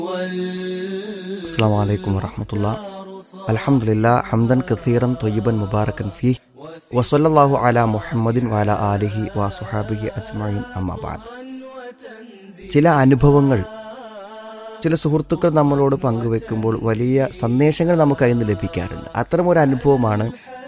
السلام عليكم ورحمة الله الحمد لله حمدا كثيرا طيبا مباركا فيه وصلى الله على محمد وعلى آله وصحابه أجمعين أما بعد ചില അനുഭവങ്ങൾ ചില സുഹൃത്തുക്കൾ നമ്മളോട് പങ്കുവെക്കുമ്പോൾ വലിയ സന്ദേശങ്ങൾ നമുക്ക് അതിൽ നിന്ന് ലഭിക്കാറുണ്ട് അത്തരം ഒരു അനുഭവമാണ്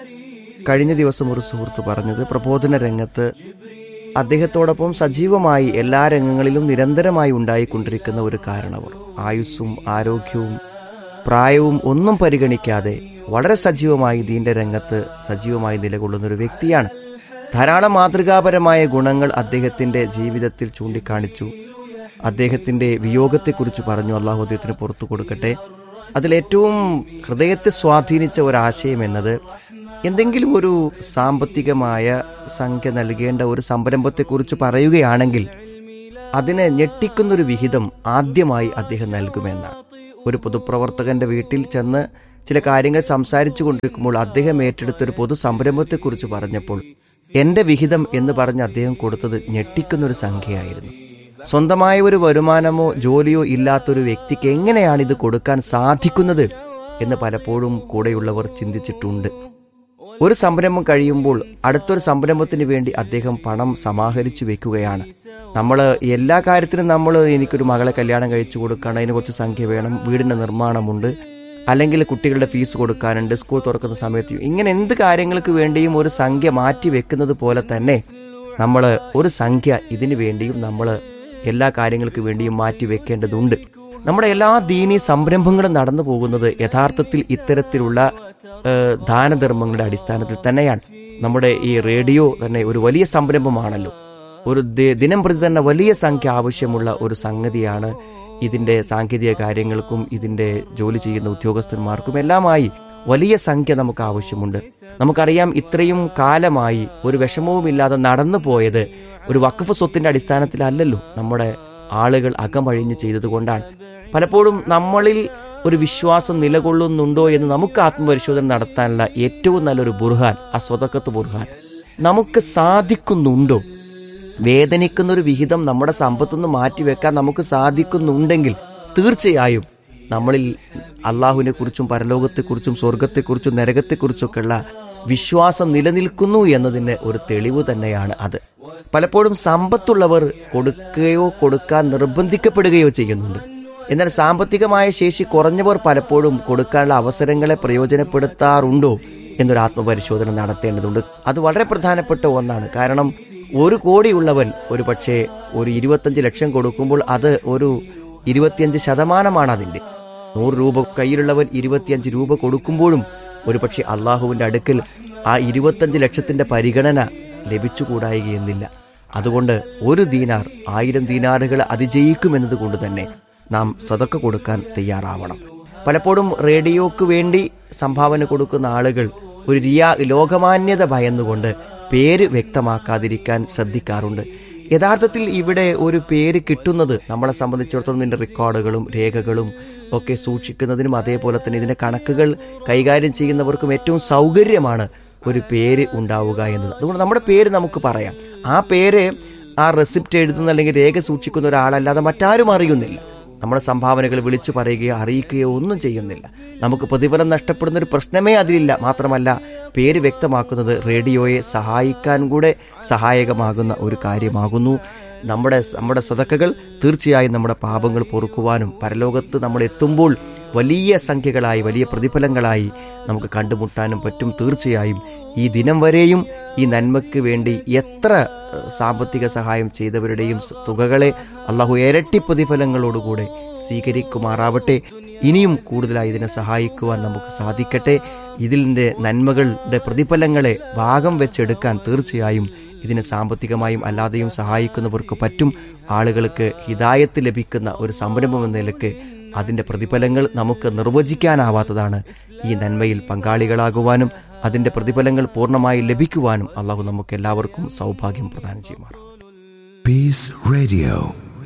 കഴിഞ്ഞ ദിവസം ഒരു സുഹൃത്ത് പറഞ്ഞത് പ്രബോധന രംഗത്ത് അദ്ദേഹത്തോടൊപ്പം സജീവമായി എല്ലാ രംഗങ്ങളിലും നിരന്തരമായി ഉണ്ടായിക്കൊണ്ടിരിക്കുന്ന ഒരു കാരണവർ ആയുസ്സും ആരോഗ്യവും പ്രായവും ഒന്നും പരിഗണിക്കാതെ വളരെ സജീവമായി ദീന്റെ രംഗത്ത് സജീവമായി നിലകൊള്ളുന്ന ഒരു വ്യക്തിയാണ് ധാരാളം മാതൃകാപരമായ ഗുണങ്ങൾ അദ്ദേഹത്തിന്റെ ജീവിതത്തിൽ ചൂണ്ടിക്കാണിച്ചു അദ്ദേഹത്തിന്റെ വിയോഗത്തെക്കുറിച്ച് പറഞ്ഞു അള്ളാഹു അദ്ദേഹത്തിന് പുറത്തു കൊടുക്കട്ടെ അതിലേറ്റവും ഹൃദയത്തെ സ്വാധീനിച്ച ഒരാശയം എന്നത് എന്തെങ്കിലും ഒരു സാമ്പത്തികമായ സംഖ്യ നൽകേണ്ട ഒരു സംരംഭത്തെക്കുറിച്ച് പറയുകയാണെങ്കിൽ അതിനെ ഞെട്ടിക്കുന്നൊരു വിഹിതം ആദ്യമായി അദ്ദേഹം നൽകുമെന്നാണ് ഒരു പൊതുപ്രവർത്തകന്റെ വീട്ടിൽ ചെന്ന് ചില കാര്യങ്ങൾ സംസാരിച്ചു കൊണ്ടിരിക്കുമ്പോൾ അദ്ദേഹം ഏറ്റെടുത്ത ഒരു പൊതു സംരംഭത്തെക്കുറിച്ച് പറഞ്ഞപ്പോൾ എന്റെ വിഹിതം എന്ന് പറഞ്ഞ് അദ്ദേഹം കൊടുത്തത് ഞെട്ടിക്കുന്നൊരു സംഖ്യയായിരുന്നു സ്വന്തമായ ഒരു വരുമാനമോ ജോലിയോ ഇല്ലാത്തൊരു വ്യക്തിക്ക് എങ്ങനെയാണ് ഇത് കൊടുക്കാൻ സാധിക്കുന്നത് എന്ന് പലപ്പോഴും കൂടെയുള്ളവർ ചിന്തിച്ചിട്ടുണ്ട് ഒരു സംരംഭം കഴിയുമ്പോൾ അടുത്തൊരു സംരംഭത്തിന് വേണ്ടി അദ്ദേഹം പണം സമാഹരിച്ചു വെക്കുകയാണ് നമ്മൾ എല്ലാ കാര്യത്തിനും നമ്മൾ എനിക്കൊരു മകളെ കല്യാണം കഴിച്ചു കൊടുക്കണം അതിന് കുറച്ച് സംഖ്യ വേണം വീടിന്റെ നിർമ്മാണമുണ്ട് അല്ലെങ്കിൽ കുട്ടികളുടെ ഫീസ് കൊടുക്കാനുണ്ട് സ്കൂൾ തുറക്കുന്ന സമയത്ത് ഇങ്ങനെ എന്ത് കാര്യങ്ങൾക്ക് വേണ്ടിയും ഒരു സംഖ്യ മാറ്റി വെക്കുന്നത് പോലെ തന്നെ നമ്മൾ ഒരു സംഖ്യ ഇതിനു വേണ്ടിയും നമ്മൾ എല്ലാ കാര്യങ്ങൾക്ക് വേണ്ടിയും മാറ്റി വെക്കേണ്ടതുണ്ട് നമ്മുടെ എല്ലാ ദീനീ സംരംഭങ്ങളും നടന്നു പോകുന്നത് യഥാർത്ഥത്തിൽ ഇത്തരത്തിലുള്ള ഏഹ്, ദാനധർമ്മങ്ങളുടെ അടിസ്ഥാനത്തിൽ തന്നെയാണ് നമ്മുടെ ഈ റേഡിയോ തന്നെ ഒരു വലിയ സംരംഭമാണല്ലോ ഒരു ദി- ദിനം പ്രതി തന്നെ വലിയ സംഖ്യ ആവശ്യമുള്ള ഒരു സംഗതിയാണ് ഇതിന്റെ സാങ്കേതിക കാര്യങ്ങൾക്കും ഇതിന്റെ ജോലി ചെയ്യുന്ന ഉദ്യോഗസ്ഥന്മാർക്കും എല്ലാമായി വലിയ സംഖ്യ നമുക്ക് ആവശ്യമുണ്ട് നമുക്കറിയാം ഇത്രയും കാലമായി ഒരു വിഷമവുമില്ലാതെ നടന്നു പോയത് ഒരു വഖഫ് സ്വത്തിന്റെ അടിസ്ഥാനത്തിലല്ലല്ലോ നമ്മുടെ ആളുകൾ അകമഴിഞ്ഞ് ചെയ്തതുകൊണ്ടാണ് പലപ്പോഴും നമ്മളിൽ ഒരു വിശ്വാസം നിലകൊള്ളുന്നുണ്ടോ എന്ന് നമുക്ക് ആത്മപരിശോധന നടത്താനുള്ള ഏറ്റവും നല്ലൊരു ബുർഹാൻ ആ സ്വതക്കത്ത് ബുർഹാൻ നമുക്ക് സാധിക്കുന്നുണ്ടോ വേദനിക്കുന്ന ഒരു വിഹിതം നമ്മുടെ സമ്പത്തുനിന്ന് മാറ്റിവെക്കാൻ നമുക്ക് സാധിക്കുന്നുണ്ടെങ്കിൽ തീർച്ചയായും നമ്മളിൽ അള്ളാഹുവിനെ കുറിച്ചും പരലോകത്തെക്കുറിച്ചും സ്വർഗത്തെക്കുറിച്ചും നരകത്തെക്കുറിച്ചൊക്കെയുള്ള വിശ്വാസം നിലനിൽക്കുന്നു എന്നതിന് ഒരു തെളിവ് തന്നെയാണ് അത് പലപ്പോഴും സമ്പത്തുള്ളവർ കൊടുക്കുകയോ കൊടുക്കാൻ നിർബന്ധിക്കപ്പെടുകയോ ചെയ്യുന്നുണ്ട് എന്നാൽ സാമ്പത്തികമായ ശേഷി കുറഞ്ഞവർ പലപ്പോഴും കൊടുക്കാനുള്ള അവസരങ്ങളെ പ്രയോജനപ്പെടുത്താറുണ്ടോ എന്നൊരു ആത്മപരിശോധന നടത്തേണ്ടതുണ്ട് അത് വളരെ പ്രധാനപ്പെട്ട ഒന്നാണ് കാരണം ഒരു കോടിയുള്ളവൻ ഒരു പക്ഷേ ഒരു ഇരുപത്തഞ്ച് ലക്ഷം കൊടുക്കുമ്പോൾ അത് ഒരു ഇരുപത്തിയഞ്ച് ശതമാനമാണ് അതിന്റെ നൂറ് രൂപ കയ്യിലുള്ളവൻ ഇരുപത്തിയഞ്ച് രൂപ കൊടുക്കുമ്പോഴും ഒരു പക്ഷേ അള്ളാഹുവിന്റെ അടുക്കൽ ആ ഇരുപത്തഞ്ച് ലക്ഷത്തിന്റെ പരിഗണന ലഭിച്ചുകൂടായികയെന്നില്ല അതുകൊണ്ട് ഒരു ദീനാർ ആയിരം ദീനാറുകൾ അതിജയിക്കുമെന്നത് കൊണ്ട് തന്നെ നാം സ്വതക്ക കൊടുക്കാൻ തയ്യാറാവണം പലപ്പോഴും റേഡിയോക്ക് വേണ്ടി സംഭാവന കൊടുക്കുന്ന ആളുകൾ ഒരു റിയാ ലോകമാന്യത ഭയന്നുകൊണ്ട് പേര് വ്യക്തമാക്കാതിരിക്കാൻ ശ്രദ്ധിക്കാറുണ്ട് യഥാർത്ഥത്തിൽ ഇവിടെ ഒരു പേര് കിട്ടുന്നത് നമ്മളെ സംബന്ധിച്ചിടത്തോളം ഇതിന്റെ റെക്കോർഡുകളും രേഖകളും ഒക്കെ സൂക്ഷിക്കുന്നതിനും അതേപോലെ തന്നെ ഇതിന്റെ കണക്കുകൾ കൈകാര്യം ചെയ്യുന്നവർക്കും ഏറ്റവും സൗകര്യമാണ് ഒരു പേര് ഉണ്ടാവുക എന്നത് അതുകൊണ്ട് നമ്മുടെ പേര് നമുക്ക് പറയാം ആ പേര് ആ റെസിപ്റ്റ് എഴുതുന്ന അല്ലെങ്കിൽ രേഖ സൂക്ഷിക്കുന്ന ഒരാളല്ലാതെ മറ്റാരും അറിയുന്നില്ല നമ്മുടെ സംഭാവനകൾ വിളിച്ചു പറയുകയോ അറിയിക്കുകയോ ഒന്നും ചെയ്യുന്നില്ല നമുക്ക് പ്രതിഫലം നഷ്ടപ്പെടുന്ന ഒരു പ്രശ്നമേ അതിലില്ല മാത്രമല്ല പേര് വ്യക്തമാക്കുന്നത് റേഡിയോയെ സഹായിക്കാൻ കൂടെ സഹായകമാകുന്ന ഒരു കാര്യമാകുന്നു നമ്മുടെ നമ്മുടെ സതക്കകൾ തീർച്ചയായും നമ്മുടെ പാപങ്ങൾ പൊറുക്കുവാനും പരലോകത്ത് നമ്മൾ എത്തുമ്പോൾ വലിയ സംഖ്യകളായി വലിയ പ്രതിഫലങ്ങളായി നമുക്ക് കണ്ടുമുട്ടാനും പറ്റും തീർച്ചയായും ഈ ദിനം വരെയും ഈ നന്മയ്ക്ക് വേണ്ടി എത്ര ഏഹ്, സാമ്പത്തിക സഹായം ചെയ്തവരുടെയും സ- തുകകളെ അള്ളാഹു ഇരട്ടി പ്രതിഫലങ്ങളോടുകൂടെ സ്വീകരിക്കുമാറാവട്ടെ ഇനിയും കൂടുതലായി ഇതിനെ സഹായിക്കുവാൻ നമുക്ക് സാധിക്കട്ടെ ഇതിൻ്റെ നന്മകളുടെ പ്രതിഫലങ്ങളെ ഭാഗം വെച്ചെടുക്കാൻ തീർച്ചയായും ഇതിനെ സാമ്പത്തികമായും അല്ലാതെയും സഹായിക്കുന്നവർക്ക് പറ്റും ആളുകൾക്ക് ഹിതായത്ത് ലഭിക്കുന്ന ഒരു സംരംഭം എന്ന നിലക്ക് അതിന്റെ പ്രതിഫലങ്ങൾ നമുക്ക് നിർവചിക്കാനാവാത്തതാണ് ഈ നന്മയിൽ പങ്കാളികളാകുവാനും അതിന്റെ പ്രതിഫലങ്ങൾ പൂർണ്ണമായി ലഭിക്കുവാനും അള്ളാഹു നമുക്ക് എല്ലാവർക്കും സൗഭാഗ്യം പ്രദാനം ചെയ്യുമാറാം Peace Radio.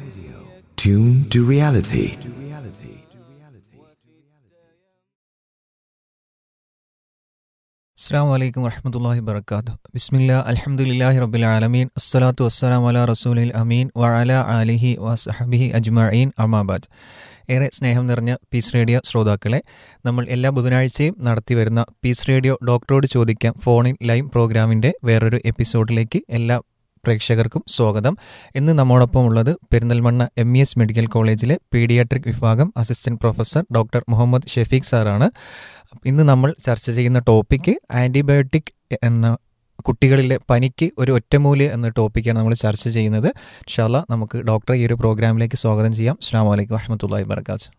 Tune to reality. അസ്സാം വലൈക്കും വറഹമത്തല്ലാഹി വർക്കാത്തു ബിസ്മില്ല അൽഹംദുലില്ലാഹി റബ്ബിൽ ആലമീൻ അസ്സലാത്തു വസ്സലാം അല റസൂലിൽ അമീൻ വഅല ആലിഹി വസഹബിഹി അജ്മഈൻ അമാബാദ് ഏറെ സ്നേഹം നിറഞ്ഞ പീസ് റേഡിയോ ശ്രോതാക്കളെ നമ്മൾ എല്ലാ ബുധനാഴ്ചയും നടത്തി വരുന്ന പീസ് റേഡിയോ ഡോക്ടറോട് ചോദിക്കാം ഫോണിൻ ലൈവ് പ്രോഗ്രാമിൻ്റെ വേറൊരു എപ്പിസോഡിലേക്ക് എല്ലാ പ്രേക്ഷകർക്കും സ്വാഗതം ഇന്ന് നമ്മോടൊപ്പം ഉള്ളത് Perinthalmanna M E S medical കോളേജിലെ പീഡിയാട്രിക് വിഭാഗം assistant professor doctor Muhammad Shefeeq സാറാണ് ഇന്ന് നമ്മൾ ചർച്ച ചെയ്യുന്ന ടോപ്പിക്ക് ആൻറ്റിബയോട്ടിക് എന്ന കുട്ടികളിലെ പനിക്ക് ഒരു ഒറ്റമൂല്യ എന്ന ടോപ്പിക്കാണ് നമ്മൾ ചർച്ച ചെയ്യുന്നത് ഷാല നമുക്ക് ഡോക്ടറെ ഈ ഒരു പ്രോഗ്രാമിലേക്ക് സ്വാഗതം ചെയ്യാം അസ്സാം വലൈക്കും വഹമത്തല്ലാ വർക്കാത്ത്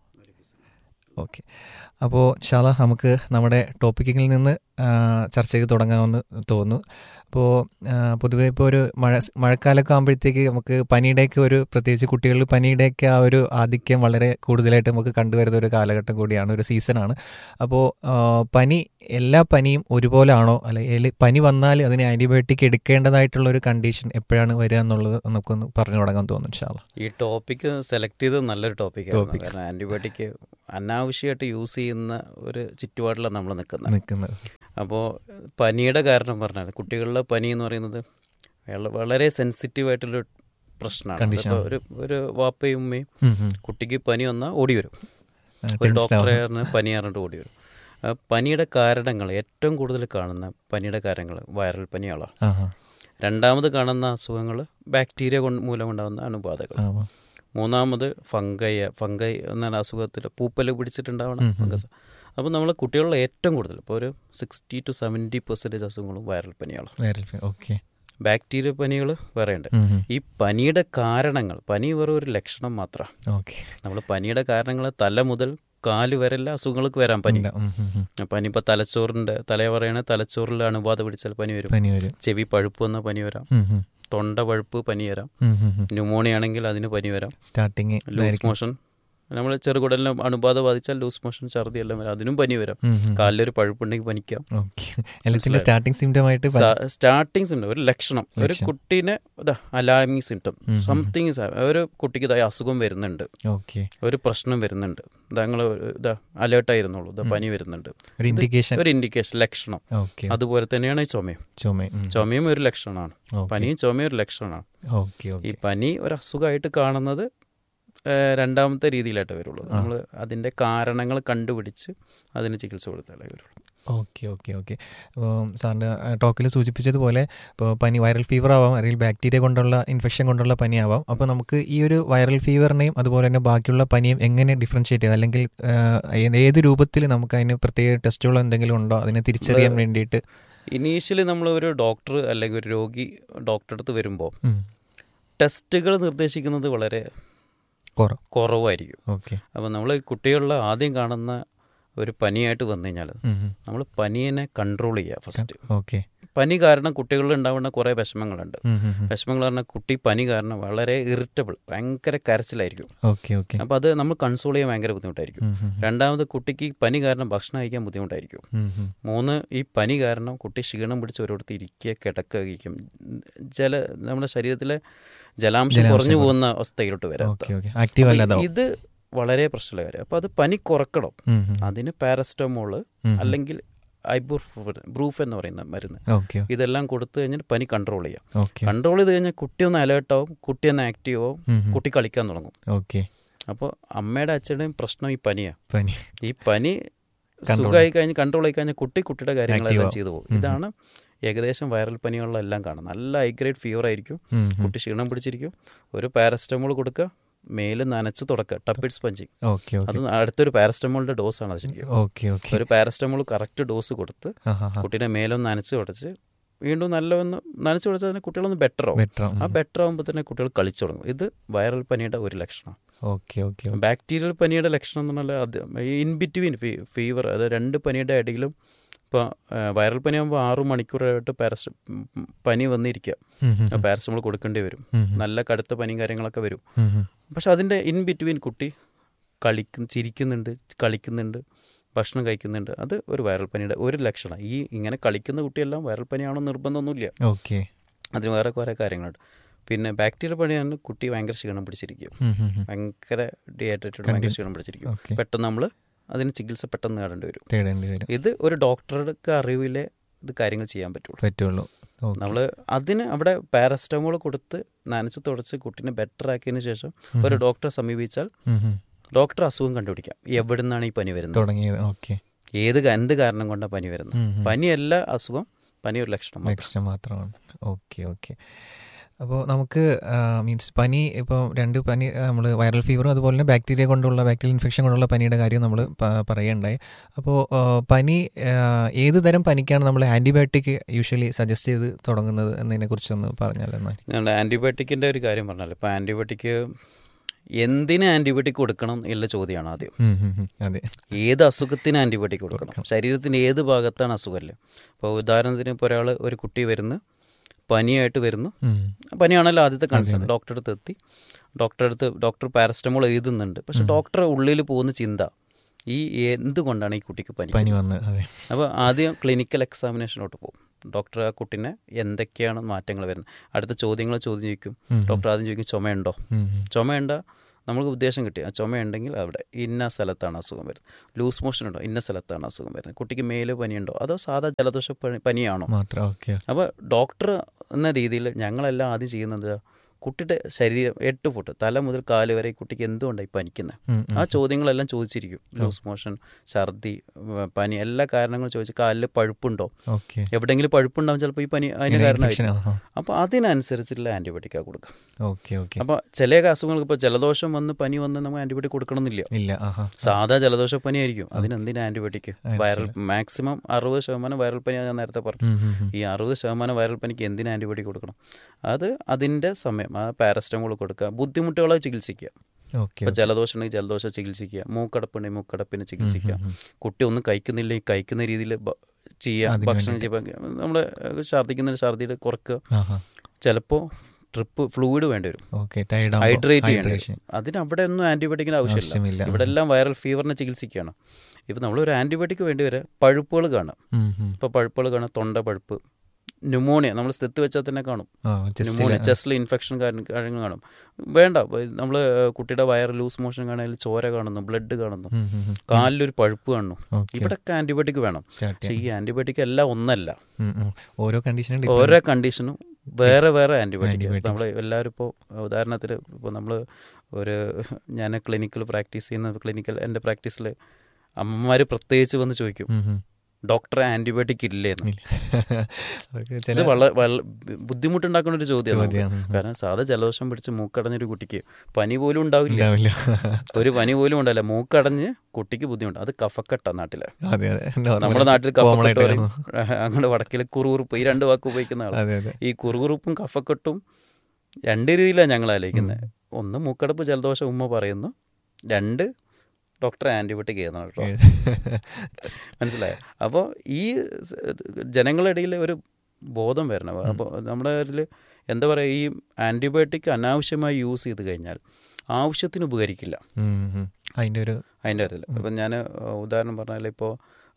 ഓക്കെ അപ്പോൾ ഷാല നമുക്ക് നമ്മുടെ ടോപ്പിക്കിൽ നിന്ന് ആ, ചർച്ച ചെയ്ത് തുടങ്ങാമെന്ന് തോന്നുന്നു അപ്പോൾ പൊതുവെ ഇപ്പോൾ ഒരു മഴ മഴക്കാലമൊക്കെ ആകുമ്പോഴത്തേക്ക് നമുക്ക് പനിയുടെയൊക്കെ ഒരു പ്രത്യേകിച്ച് കുട്ടികളിൽ പനിയുടെയൊക്കെ ആ ഒരു ആധിക്യം വളരെ കൂടുതലായിട്ട് നമുക്ക് കണ്ടുവരുന്ന ഒരു കാലഘട്ടം കൂടിയാണ് ഒരു സീസണാണ് അപ്പോൾ ആ, പനി എല്ലാ പനിയും ഒരുപോലെ ആണോ അല്ലെങ്കിൽ പനി വന്നാൽ അതിന് ആൻറ്റിബയോട്ടിക് എടുക്കേണ്ടതായിട്ടുള്ള ഒരു കണ്ടീഷൻ എപ്പോഴാണ് വരിക എന്നുള്ളത് നമുക്കൊന്ന് പറഞ്ഞു തുടങ്ങാൻ തോന്നുന്നു ഷാല ഈ ടോപ്പിക്ക് സെലക്ട് ചെയ്തത് നല്ലൊരു ടോപ്പിക്കായിരുന്നു Topic. കാരണം ആൻറ്റിബയോട്ടിക് അനാവശ്യമായിട്ട് യൂസ് ചെയ്യുന്ന ഒരു ചുറ്റുപാടിലാണ് നമ്മൾ നിൽക്കുന്നത് നിൽക്കുന്നത് അപ്പോൾ പനിയുടെ കാരണം പറഞ്ഞാൽ കുട്ടികളിലെ പനി എന്ന് പറയുന്നത് വള- വളരെ സെൻസിറ്റീവ് ആയിട്ടുള്ള പ്രശ്നമാണ് Condition അതിപ്പോ ആണ്. ഒരു ഒരു വാപ്പയും ഉമ്മയും ഉം, ഉം. കുട്ടിക്ക് പനി വന്നാൽ ഓടി വരും ആ, ഒരു tension ഡോക്ടറെ ആവും. പറഞ്ഞ് പനി പറഞ്ഞിട്ട് ഓടി വരും ആ പനിയുടെ കാരണങ്ങൾ ഏറ്റവും കൂടുതൽ കാണുന്ന പനിയുടെ കാരണങ്ങൾ വൈറൽ പനികളാണ് ആഹാ. രണ്ടാമത് കാണുന്ന അസുഖങ്ങൾ ബാക്ടീരിയ കൊണ്ട് മൂലമുണ്ടാകുന്ന അണുബാധകൾ ആ, ആ. മൂന്നാമത് ഫംഗൈ ഫംഗൈ എന്ന അസുഖത്തിൽ പൂപ്പല് പിടിച്ചിട്ടുണ്ടാവണം ഉം, ഉം. ഫംഗസ് അപ്പോൾ നമ്മൾ കുട്ടികളിലെ ഏറ്റവും കൂടുതൽ ഇപ്പോൾ ഒരു സിക്സ്റ്റി ടു സെവൻറ്റി പെർസെൻറ്റേജ് അസുഖങ്ങളും വൈറൽ പനികളാണ് വൈറൽ ഫീ- ഓക്കെ ബാക്ടീരിയ പനികൾ വേറെ ഉണ്ട് ഉം, ഉം. ഈ പനിയുടെ കാരണങ്ങൾ പനി വെറും ഒരു ലക്ഷണം മാത്രമാണ് ഓക്കെ നമ്മൾ പനിയുടെ കാരണങ്ങൾ തല മുതൽ കാല് വരെ എല്ലാ അസുഖങ്ങൾക്ക് വരാൻ പനി ഉണ്ടാവും. ഉം, ഉം, ഉം. പനി ഇപ്പോൾ തലച്ചോറിൻ്റെ തല പറയണ തലച്ചോറിൽ അണുബാധ പിടിച്ചാൽ പനി വരും പനി വരും ചെവി പഴുപ്പ് വന്ന പനി വരാം ഉം, ഉം. തൊണ്ട പഴുപ്പ് പനി വരാം ഉം, ഉം, ഉം. ന്യൂമോണിയ ആണെങ്കിൽ അതിന് പനി വരാം സ്റ്റാർട്ടിങ് ലൂസ് മോഷൻ നമ്മൾ ചെറുകുടലിന് അണുബാധ ബാധിച്ചാൽ ലൂസ് മോഷൻ ഛർദി എല്ലാം വരാം അതിനും പനി വരാം ഉം, ഉം. കാലിലൊരു പഴുപ്പുണ്ടെങ്കിൽ പനിക്കാം ഓക്കെ എല്ലാത്തിന്റെ മനസ്സിലായോ? സ്റ്റാർട്ടിംഗ് സിംറ്റം ആയിട്ട് പനി. സ്റ്റാർട്ടിങ് സിംറ്റം ഒരു ലക്ഷണം ഒരു ലക്ഷണം. കുട്ടീനെ അലാമിങ് സിംറ്റം ഉം, ഉം. സംതിങ് ഒരു കുട്ടിക്ക് ഇതായി അസുഖം വരുന്നുണ്ട് ഓക്കെ ഒരു പ്രശ്നം വരുന്നുണ്ട് ഇതാ നിങ്ങൾ ഇതാ അലേർട്ടായിരുന്നുള്ളൂ ഇതാ ഉം. പനി വരുന്നുണ്ട് ഒരു ഇൻഡിക്കേഷൻ ഒരു ഇൻഡിക്കേഷൻ ലക്ഷണം ഓക്കെ അതുപോലെ തന്നെയാണ് ഈ ചുമയും ചുമ ഉം. ചുമയും ഒരു ലക്ഷണമാണ് ഓക്കെ. പനിയും ചുമയും ഒരു ലക്ഷണമാണ് ഓക്കെ ഈ ഓക്കെ പനി ഒരു അസുഖമായിട്ട് കാണുന്നത് ഏഹ്, രണ്ടാമത്തെ രീതിയിലായിട്ട് വരുള്ളൂ ആ. നമ്മൾ അതിൻ്റെ കാരണങ്ങൾ കണ്ടുപിടിച്ച് അതിന് ചികിത്സ കൊടുത്താലേ വരുള്ളൂ ഓക്കെ ഓക്കെ ഓക്കെ അപ്പോൾ സാറിൻ്റെ ടോക്കിൽ സൂചിപ്പിച്ചതുപോലെ ഇപ്പോൾ പനി വൈറൽ ഫീവർ ആവാം അല്ലെങ്കിൽ ബാക്ടീരിയ കൊണ്ടുള്ള ഇൻഫെക്ഷൻ കൊണ്ടുള്ള പനി ആവാം അപ്പോൾ നമുക്ക് ഈ ഒരു വൈറൽ ഫീവറിനെയും അതുപോലെ തന്നെ ബാക്കിയുള്ള പനിയും എങ്ങനെ ഡിഫറൻഷിയേറ്റ് ചെയ്ത് അല്ലെങ്കിൽ ആ, ഏത് ഏത് രൂപത്തിൽ നമുക്ക് അതിന് പ്രത്യേക ടെസ്റ്റുകളോ എന്തെങ്കിലും ഉണ്ടോ അതിനെ തിരിച്ചറിയാൻ നമ്മള് വേണ്ടിയിട്ട് ഇനീഷ്യലി നമ്മൾ ഒരു ഡോക്ടർ അല്ലെങ്കിൽ ഒരു രോഗി ഡോക്ടറെ അടുത്ത് വരുമ്പോൾ ഉം. ടെസ്റ്റുകൾ നിർദ്ദേശിക്കുന്നത് വളരെ കുറവ് കുറവായിരിക്കും ഓക്കെ അപ്പോൾ നമ്മൾ കുട്ടികളിൽ ആദ്യം കാണുന്ന ഒരു പനിയായിട്ട് വന്നു കഴിഞ്ഞാൽ നമ്മൾ പനീനെ കൺട്രോൾ ചെയ്യുക ഫസ്റ്റ് ഓക്കെ പനി കാരണം കുട്ടികളിൽ ഉണ്ടാവുന്ന കുറേ വിഷമങ്ങളുണ്ട് വിഷമങ്ങൾ പറഞ്ഞാൽ കുട്ടി പനി കാരണം വളരെ ഇറിറ്റബിൾ ഭയങ്കര കരച്ചിലായിരിക്കും ഓക്കെ ഓക്കെ അപ്പോൾ അത് നമ്മൾ കൺസോൾ ചെയ്യാൻ ഭയങ്കര ബുദ്ധിമുട്ടായിരിക്കും രണ്ടാമത് കുട്ടിക്ക് ഈ പനി കാരണം ഭക്ഷണം കഴിക്കാൻ ബുദ്ധിമുട്ടായിരിക്കും മൂന്ന് ഈ പനി കാരണം കുട്ടി ക്ഷീണം പിടിച്ച് ഒരിടത്ത് ഇരിക്കുക കിടക്കുകയും ജല നമ്മുടെ ശരീരത്തിലെ ജലാംശം ജലാംശം കുറഞ്ഞു കുറ- പോകുന്ന അവസ്ഥയിലോട്ട് വരാം ഓക്കെ ഓക്കെ ആക്റ്റീവ് അപ്പൊ അല്ലാതാവും ഇത് വളരെ പ്രശ്നമുള്ള കാര്യം അപ്പോൾ അത് പനി കുറക്കണം അതിന് പാരസ്റ്റമോള് അല്ലെങ്കിൽ ഐബുർ ബ്രൂഫ് എന്ന് പറയുന്ന മരുന്ന് ഓക്കെ ഇതെല്ലാം കൊടുത്തു കഴിഞ്ഞാൽ പനി കൺട്രോൾ ചെയ്യാം ഓക്കെ കൺട്രോൾ ചെയ്ത് കഴിഞ്ഞാൽ കുട്ടി ഒന്ന് അലേർട്ട് ആവും കുട്ടി ഒന്ന് ആക്റ്റീവ് ആവും കുട്ടി കളിക്കാൻ തുടങ്ങും ഓക്കെ അപ്പോൾ അമ്മയുടെ അച്ഛൻ്റെയും പ്രശ്നം ഈ പനിയാണ് പനി ഈ പനി Control. സുഖമായി കഴിഞ്ഞ് കൺട്രോൾ ആയി കഴിഞ്ഞാൽ കുട്ടി കുട്ടിയുടെ കാര്യങ്ങളെല്ലാം Active ചെയ്തു പോകും ഉം. ഇതാണ് ഏകദേശം വൈറൽ പനികളിലെല്ലാം കാണുന്നത് നല്ല ഹൈ ഗ്രേഡ് ഫീവർ ആയിരിക്കും ഉം, ഉം. കുട്ടി ക്ഷീണം പിടിച്ചിരിക്കും ഒരു പാരസ്റ്റമോൾ കൊടുക്കുക മേല് നനച്ച് തുടക്കുക ടപ്പിഡ് സ്പഞ്ചിങ് ഓക്കെ അത് ഓക്കെ അടുത്തൊരു പാരസ്റ്റമോളിന്റെ ഡോസ് ആണ് അത് ശരിക്കും ഓക്കെ ഓക്കെ ഒരു പാരസ്റ്റമോൾ കറക്റ്റ് ഡോസ് കൊടുത്ത് ആ ഹാ ഹാ കുട്ടീനെ മേലൊന്ന് നനച്ച് തുടച്ച് വീണ്ടും നല്ല ഒന്ന് നനച്ച് തുടച്ചാൽ തന്നെ കുട്ടികളൊന്ന് ബെറ്റർ ആവും ബെറ്റർ ആ ബെറ്റർ ആകുമ്പോൾ തന്നെ കുട്ടികൾ കളിച്ചു തുടങ്ങും ഇത് വൈറൽ പനിയുടെ ഒരു ലക്ഷണം ഓക്കെ ഓക്കെ ബാക്ടീരിയൽ പനിയുടെ ലക്ഷണം എന്ന് പറഞ്ഞാൽ അത് ഇൻ ബിറ്റ്വീൻ ഫീവർ അത് രണ്ട് പനിയുടെ ഇടയിലും ഇപ്പോൾ വൈറൽ പനി ആകുമ്പോൾ ആറു മണിക്കൂറായിട്ട് പാരസ് പനി വന്നിരിക്കുക പാരസമോൾ കൊടുക്കേണ്ടി വരും നല്ല കടുത്ത പനിയും കാര്യങ്ങളൊക്കെ വരും പക്ഷെ അതിൻ്റെ ഇൻ ബിറ്റ്വീൻ കുട്ടി കളിക്കും ചിരിക്കുന്നുണ്ട് കളിക്കുന്നുണ്ട് ഭക്ഷണം കഴിക്കുന്നുണ്ട് അത് ഒരു വൈറൽ പനിയുടെ ഒരു ലക്ഷണം ഈ ഇങ്ങനെ കളിക്കുന്ന കുട്ടിയെല്ലാം വൈറൽ പനിയാണോ നിർബന്ധമൊന്നുമില്ല ഓക്കെ അതിന് വേറെ കുറേ കാര്യങ്ങളുണ്ട് പിന്നെ ബാക്ടീരിയൽ പനിയാണ് കുട്ടി ഭയങ്കര ക്ഷീണം പിടിച്ചിരിക്കും ഭയങ്കര ഡീഹൈഡ്രേറ്റഡ് ഭയങ്കര ക്ഷീണം പിടിച്ചിരിക്കും ഓക്കെ പെട്ടെന്ന് നമ്മൾ അതിന് ചികിത്സ പെട്ടെന്ന് നേടേണ്ടി വരും തേടേണ്ടി വരും ഇത് ഒരു ഡോക്ടറുടെ അറിവിലെ ഇത് കാര്യങ്ങൾ ചെയ്യാൻ പറ്റുള്ളൂ പറ്റുള്ളൂ ഓക്കെ നമ്മൾ അതിന് അവിടെ പാരസ്റ്റമോൾ കൊടുത്ത് നനച്ച് തുടച്ച് കുട്ടീനെ ബെറ്റർ ആക്കിയതിന് ശേഷം ഒരു ഡോക്ടറെ സമീപിച്ചാൽ ഡോക്ടർ അസുഖം കണ്ടുപിടിക്കാം എവിടെ നിന്നാണ് ഈ പനി വരുന്നത് തുടങ്ങിയത് ഓക്കെ ഏത് ക- എന്ത് കാരണം കൊണ്ടാണ് പനി വരുന്നത് പനിയല്ല അസുഖം പനി ഒരു ലക്ഷണം മാത്രം. ലക്ഷ്യം മാത്രമാണ് ഓക്കെ ഓക്കെ അപ്പോൾ നമുക്ക് മീൻസ് പനി ഇപ്പോൾ രണ്ട് പനി നമ്മൾ വൈറൽ ഫീവറും അതുപോലെ തന്നെ ബാക്ടീരിയ കൊണ്ടുള്ള ബാക്ടീരിയൽ ഇൻഫെക്ഷൻ കൊണ്ടുള്ള പനിയുടെ കാര്യം നമ്മൾ പറയുണ്ടായി അപ്പോൾ പനി ആ, ഏത് തരം പനിക്കാണ് നമ്മൾ ആൻറ്റിബയോട്ടിക് യൂഷ്വലി സജസ്റ്റ് ചെയ്ത് തുടങ്ങുന്നത് എന്നതിനെക്കുറിച്ച് ഒന്ന് പറഞ്ഞാൽ എന്നാൽ ഞങ്ങളുടെ ആൻറ്റിബയോട്ടിക്കിൻ്റെ ഒരു കാര്യം പറഞ്ഞല്ലോ ഇപ്പോൾ ആൻറ്റിബയോട്ടിക്ക് എന്തിന് ആൻറ്റിബയോട്ടിക് കൊടുക്കണം എന്നുള്ള ചോദ്യമാണ് ആദ്യം ഉം, ഉം, ഉം. അതെ ഏത് അസുഖത്തിന് ആൻറ്റിബയോട്ടിക് കൊടുക്കണം ശരീരത്തിന് ഏത് ഭാഗത്താണ് അസുഖമല്ലേ ഇപ്പോൾ ഉദാഹരണത്തിന് ഇപ്പോൾ ഒരാൾ ഒരു കുട്ടി വരുന്നു പനിയായിട്ട് വരുന്നു ഉം. പനിയാണല്ലോ ആദ്യത്തെ കൺസേൺ ഡോക്ടറെ അടുത്ത് എത്തി ഡോക്ടറെ അടുത്ത് ഡോക്ടർ പാരസ്റ്റമോൾ എഴുതുന്നുണ്ട് പക്ഷെ ഡോക്ടറെ ഉള്ളിൽ പോകുന്ന ചിന്ത ഈ എന്തുകൊണ്ടാണ് ഈ കുട്ടിക്ക് പനി പനി വന്ന് അതെ അപ്പോൾ ആദ്യം ക്ലിനിക്കൽ എക്സാമിനേഷനോട്ട് പോകും ഡോക്ടർ ആ കുട്ടീനെ എന്തൊക്കെയാണ് മാറ്റങ്ങൾ വരുന്നത് അടുത്ത ചോദ്യങ്ങൾ ചോദ്യം ചോദിക്കും ഡോക്ടർ ആദ്യം ചോദിക്കും ചുമയുണ്ടോ ഉം, ഉം. ചുമയുണ്ട നമുക്ക് ഉദ്ദേശം കിട്ടി ആ ചുമയുണ്ടെങ്കിൽ അവിടെ ഇന്ന സ്ഥലത്താണ് അസുഖം വരുന്നത് ലൂസ് മോഷൻ ഉണ്ടോ ഇന്ന സ്ഥലത്താണ് അസുഖം വരുന്നത് കുട്ടിക്ക് മേല് പനിയുണ്ടോ അതോ സാധാ ജലദോഷ പനി- പനിയാണോ മാത്രം ഓക്കെ അപ്പോൾ ഡോക്ടർ എന്ന രീതിയിൽ ഞങ്ങളെല്ലാം ആദ്യം ചെയ്യുന്നത് കുട്ടിയുടെ ശരീരം എട്ട് ഫുട്ട് തല മുതൽ കാല് വരെ ഈ കുട്ടിക്ക് എന്തുകൊണ്ടാണ് ഈ പനിക്കുന്നത് ഉം, ആ ചോദ്യങ്ങളെല്ലാം ചോദിച്ചിരിക്കും ലൂസ് മോഷൻ ഛർദി വ- പനി എല്ലാ കാരണങ്ങളും ചോദിച്ച് കാലിൽ പഴുപ്പുണ്ടോ ഓക്കെ എവിടെയെങ്കിലും പഴുപ്പുണ്ടാവും ചിലപ്പോൾ ഈ പനി അതിന് ഇൻഫെക്ഷൻ കാരണമായിരിക്കും അപ്പോൾ അതിനനുസരിച്ചുള്ള ആൻറ്റിബയോട്ടിക്കാണ് കൊടുക്കുക ഓക്കെ ഓക്കെ അപ്പോൾ ചില അസുഖങ്ങൾക്ക് ഇപ്പോൾ ജലദോഷം വന്ന് പനി വന്ന് നമുക്ക് ആൻറ്റിബയോട്ടിക് കൊടുക്കണമെന്നില്ല ഇല്ല ആഹാ സാധാ ജലദോഷ പനി ആയിരിക്കും അതിനെന്തിനാ ആൻറ്റിബയോട്ടിക് അത് വൈറൽ മാക്സിമം അറുപത് ശതമാനം വൈറൽ പനി ഞാൻ നേരത്തെ പറഞ്ഞു ഉം, ഉം, ഉം. ഈ അറുപത് ശതമാനം വൈറൽ പനിക്ക് എന്തിന് ആൻറ്റിബയോട്ടിക് കൊടുക്കണം അത് അതിൻ്റെ സമയം ആ പാരസ്റ്റമോൾ കൊടുക്കുക ബുദ്ധിമുട്ടുകളെ ചികിത്സിക്കുക ഓക്കെ ഇപ്പോൾ ജലദോഷം ഉണ്ടെങ്കിൽ ജലദോഷം ചികിത്സിക്കുക മൂക്കടപ്പുണ്ടെങ്കിൽ മൂക്കടപ്പിന് ചികിത്സിക്കുക കുട്ടി ഒന്നും കഴിക്കുന്നില്ലെങ്കിൽ കഴിക്കുന്ന രീതിയിൽ ചെയ്യുക അതിന് ഭക്ഷണം ചെയ്യുക നമ്മൾ ഛർദ്ദിക്കുന്ന ഛർദിയുടെ കുറക്കുക ആഹാ ചിലപ്പോൾ ട്രിപ്പ് ഫ്ലൂയിഡ് വേണ്ടി വരും ഓക്കെ ടൈഡ് ഹൈഡ്രേറ്റ് ചെയ്യേണ്ടി വരും അതിന് അവിടെ ഒന്നും ആൻറ്റിബയോട്ടിക്കിന് ആവശ്യമില്ല ആവശ്യമില്ല ഇവിടെ എല്ലാം വൈറൽ ഫീവറിനെ ചികിത്സിക്കുകയാണ് ഇപ്പം നമ്മളൊരു ആൻറ്റിബയോട്ടിക് വേണ്ടി വരെ പഴുപ്പുകൾ കാണാം ഇപ്പോൾ പഴുപ്പുകൾ കാണാം തൊണ്ട പഴുപ്പ് ന്യൂമോണിയ നമ്മൾ സ്ഥിത്ത് വെച്ചാൽ തന്നെ കാണും ന്യൂമോണിയ ചെസ്റ്റിൽ ഇൻഫെക്ഷൻ കാര്യങ്ങൾ കാണും വേണ്ട നമ്മൾ കുട്ടിയുടെ വയർ ലൂസ് മോഷൻ കാണാൻ ചോര കാണുന്നു ബ്ലഡ് കാണുന്നു കാലിലൊരു പഴുപ്പ് കാണുന്നു ഇവിടൊക്കെ ആൻറ്റിബയോട്ടിക് വേണം പക്ഷേ ഈ ആൻറ്റിബയോട്ടിക് എല്ലാം ഒന്നല്ല ഓരോ കണ്ടീഷനും ഓരോ കണ്ടീഷനും വേറെ വേറെ ആൻറ്റിബയോട്ടിക് നമ്മൾ എല്ലാവരും ഇപ്പോൾ ഉദാഹരണത്തിന് ഇപ്പോൾ നമ്മൾ ഒരു ഞാൻ ക്ലിനിക്കൽ പ്രാക്ടീസ് ചെയ്യുന്ന ക്ലിനിക്കൽ എൻ്റെ പ്രാക്ടീസിൽ അമ്മമാർ പ്രത്യേകിച്ച് വന്ന് ചോദിക്കും ഡോക്ടറെ ആന്റിബയോട്ടിക് ഇല്ലേ ഇത് വളരെ ബുദ്ധിമുട്ടുണ്ടാക്കുന്ന ഒരു ചോദ്യമാണ് കാരണം സാധാ ജലദോഷം പിടിച്ച് മൂക്കടഞ്ഞൊരു കുട്ടിക്ക് പനി പോലും ഉണ്ടാവില്ല ഒരു പനി പോലും ഉണ്ടാവില്ല മൂക്കടഞ്ഞ് കുട്ടിക്ക് ബുദ്ധിമുട്ട് അത് കഫക്കെട്ട നാട്ടില് നമ്മുടെ നാട്ടിൽ കഫക്കെട്ട് പറയും അങ്ങനെ വടക്കിലെ കുറുകുറുപ്പ് ഈ രണ്ട് വാക്ക് ഉപയോഗിക്കുന്ന ആളാണ് ഈ കുറുകുറുപ്പും കഫക്കെട്ടും രണ്ട് രീതിയിലാണ് ഞങ്ങൾ ആലോചിക്കുന്നത് ഒന്ന് മൂക്കടപ്പ് ജലദോഷം ഉമ്മ പറയുന്നു രണ്ട് ഡോക്ടർ ആൻറ്റിബയോട്ടിക് ചെയ്യുന്നത് കേട്ടോ മനസ്സിലായോ അപ്പോൾ ഈ ജനങ്ങളുടെ ഇടയിൽ ഒരു ബോധം വരണം അപ്പോൾ നമ്മുടെ ഇതിൽ എന്താ പറയുക ഈ ആൻറ്റിബയോട്ടിക് അനാവശ്യമായി യൂസ് ചെയ്ത് കഴിഞ്ഞാൽ ആവശ്യത്തിന് ഉപകരിക്കില്ല അതിൻ്റെ ഒരു അതിൻ്റെ കാര്യത്തിൽ ഇപ്പം ഞാൻ ഉദാഹരണം പറഞ്ഞാൽ ഇപ്പോൾ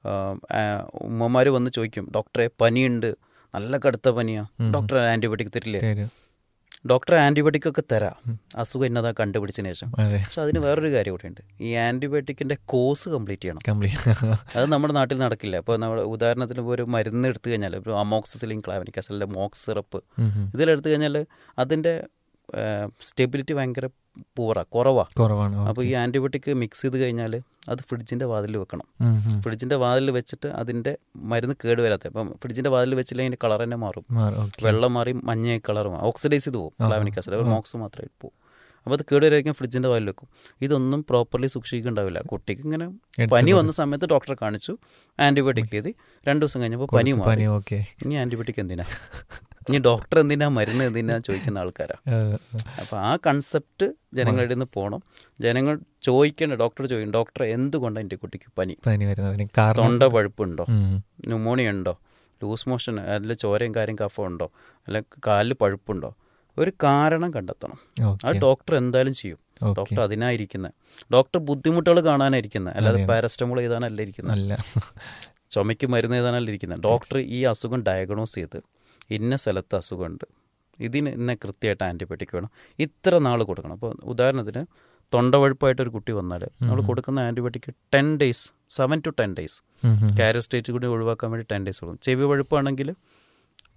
ഉമ്മമാർ വന്ന് ചോദിക്കും ഡോക്ടറെ പനിയുണ്ട് നല്ല കടുത്ത പനിയാണ് ഡോക്ടർ ആൻറ്റിബയോട്ടിക് തരില്ലേ ഡോക്ടർ ആൻറ്റിബയോട്ടിക് ഒക്കെ തരാം അസുഖം എന്നതാ കണ്ടുപിടിച്ചതിന് ശേഷം പക്ഷെ അതിന് വേറൊരു കാര്യം കൂടെ ഉണ്ട് ഈ ആൻറ്റിബയോട്ടിക്കിൻ്റെ കോഴ്സ് കംപ്ലീറ്റ് ചെയ്യണം അത് നമ്മുടെ നാട്ടിൽ നടക്കില്ല അപ്പോൾ നമ്മൾ ഉദാഹരണത്തിന് ഇപ്പോൾ ഒരു മരുന്ന് എടുത്തു കഴിഞ്ഞാൽ ഇപ്പോൾ അമോക്സിസിലിൻ ക്ലാവനിക് അസലിൻ്റെ മോക്സ് സിറപ്പ് ഇതിലെടുത്തു കഴിഞ്ഞാൽ അതിൻ്റെ സ്റ്റെബിലിറ്റി ഭയങ്കര പൂറാ കുറവാ കുറവാണ് അപ്പോൾ ഈ ആൻറ്റിബയോട്ടിക് മിക്സ് ചെയ്ത് കഴിഞ്ഞാൽ അത് ഫ്രിഡ്ജിൻ്റെ വാതിൽ വെക്കണം ഫ്രിഡ്ജിൻ്റെ വാതിൽ വെച്ചിട്ട് അതിൻ്റെ മരുന്ന് കേടുവരാത്ത ഇപ്പം ഫ്രിഡ്ജിൻ്റെ വാതിൽ വെച്ചില്ലെങ്കിൽ കളർ തന്നെ മാറും വെള്ളം മാറി മഞ്ഞ കളർ മാറും ഓക്സിഡൈസ് ചെയ്ത് പോകും ലാവനിക് ആസിഡ് മോക്സ് മാത്രമേ പോകും അപ്പോൾ അത് കേടുവരായിരിക്കും ഫ്രിഡ്ജിൻ്റെ വാതിൽ വെക്കും ഇതൊന്നും പ്രോപ്പർലി സൂക്ഷിക്കുന്നുണ്ടാവില്ല കുട്ടിക്ക് ഇങ്ങനെ പനി വന്ന സമയത്ത് ഡോക്ടറെ കാണിച്ചു ആൻറ്റിബയോട്ടിക് ചെയ്ത് രണ്ട് ദിവസം കഴിഞ്ഞപ്പോൾ പനി മാറി ഇനി ആൻറ്റിബയോട്ടിക് എന്തിനാ ഇനി ഡോക്ടർ എന്തിനാ മരുന്ന് എന്തിനാ ചോദിക്കുന്ന ആൾക്കാരാ അപ്പോൾ ആ കൺസെപ്റ്റ് ജനങ്ങളുടെ നിന്ന് പോകണം ജനങ്ങൾ ചോദിക്കേണ്ട ഡോക്ടർ ചോദിക്കും ഡോക്ടർ എന്തുകൊണ്ടാണ് എൻ്റെ കുട്ടിക്ക് പനി പനി വരുന്നതിന് തൊണ്ട പഴുപ്പുണ്ടോ ന്യൂമോണിയ ഉണ്ടോ ലൂസ് മോഷൻ അതിൽ ചോരയും കാര്യം കഫം ഉണ്ടോ അല്ലെ കാലിൽ പഴുപ്പുണ്ടോ ഒരു കാരണം കണ്ടെത്തണം അത് ഡോക്ടർ എന്തായാലും ചെയ്യും ഡോക്ടർ അതിനായിരിക്കുന്നത് ഡോക്ടർ ബുദ്ധിമുട്ടുകൾ കാണാനായിരിക്കുന്നത് അല്ലാതെ പാരസ്റ്റമോൾ ചെയ്താനല്ല ഇരിക്കുന്നത് ചുമയ്ക്ക് മരുന്ന് ചെയ്താനല്ല ഇരിക്കുന്നത് ഡോക്ടർ ഈ അസുഖം ഡയഗ്നോസ് ചെയ്ത് ഇന്ന സ്ഥലത്ത് അസുഖമുണ്ട് ഇതിന് ഇന്ന കൃത്യമായിട്ട് ആൻറ്റിബയോട്ടിക് വേണം ഇത്ര നാൾ കൊടുക്കണം അപ്പോൾ ഉദാഹരണത്തിന് തൊണ്ടവഴുപ്പായിട്ട് ഒരു കുട്ടി വന്നാൽ നമ്മൾ കൊടുക്കുന്ന antibiotic ten days seven to ten days carrier state കൂടി ഒഴിവാക്കാൻ വേണ്ടി ടെൻ ഡേയ്സ് കൊടുക്കും ചെവി വഴുപ്പാണെങ്കിൽ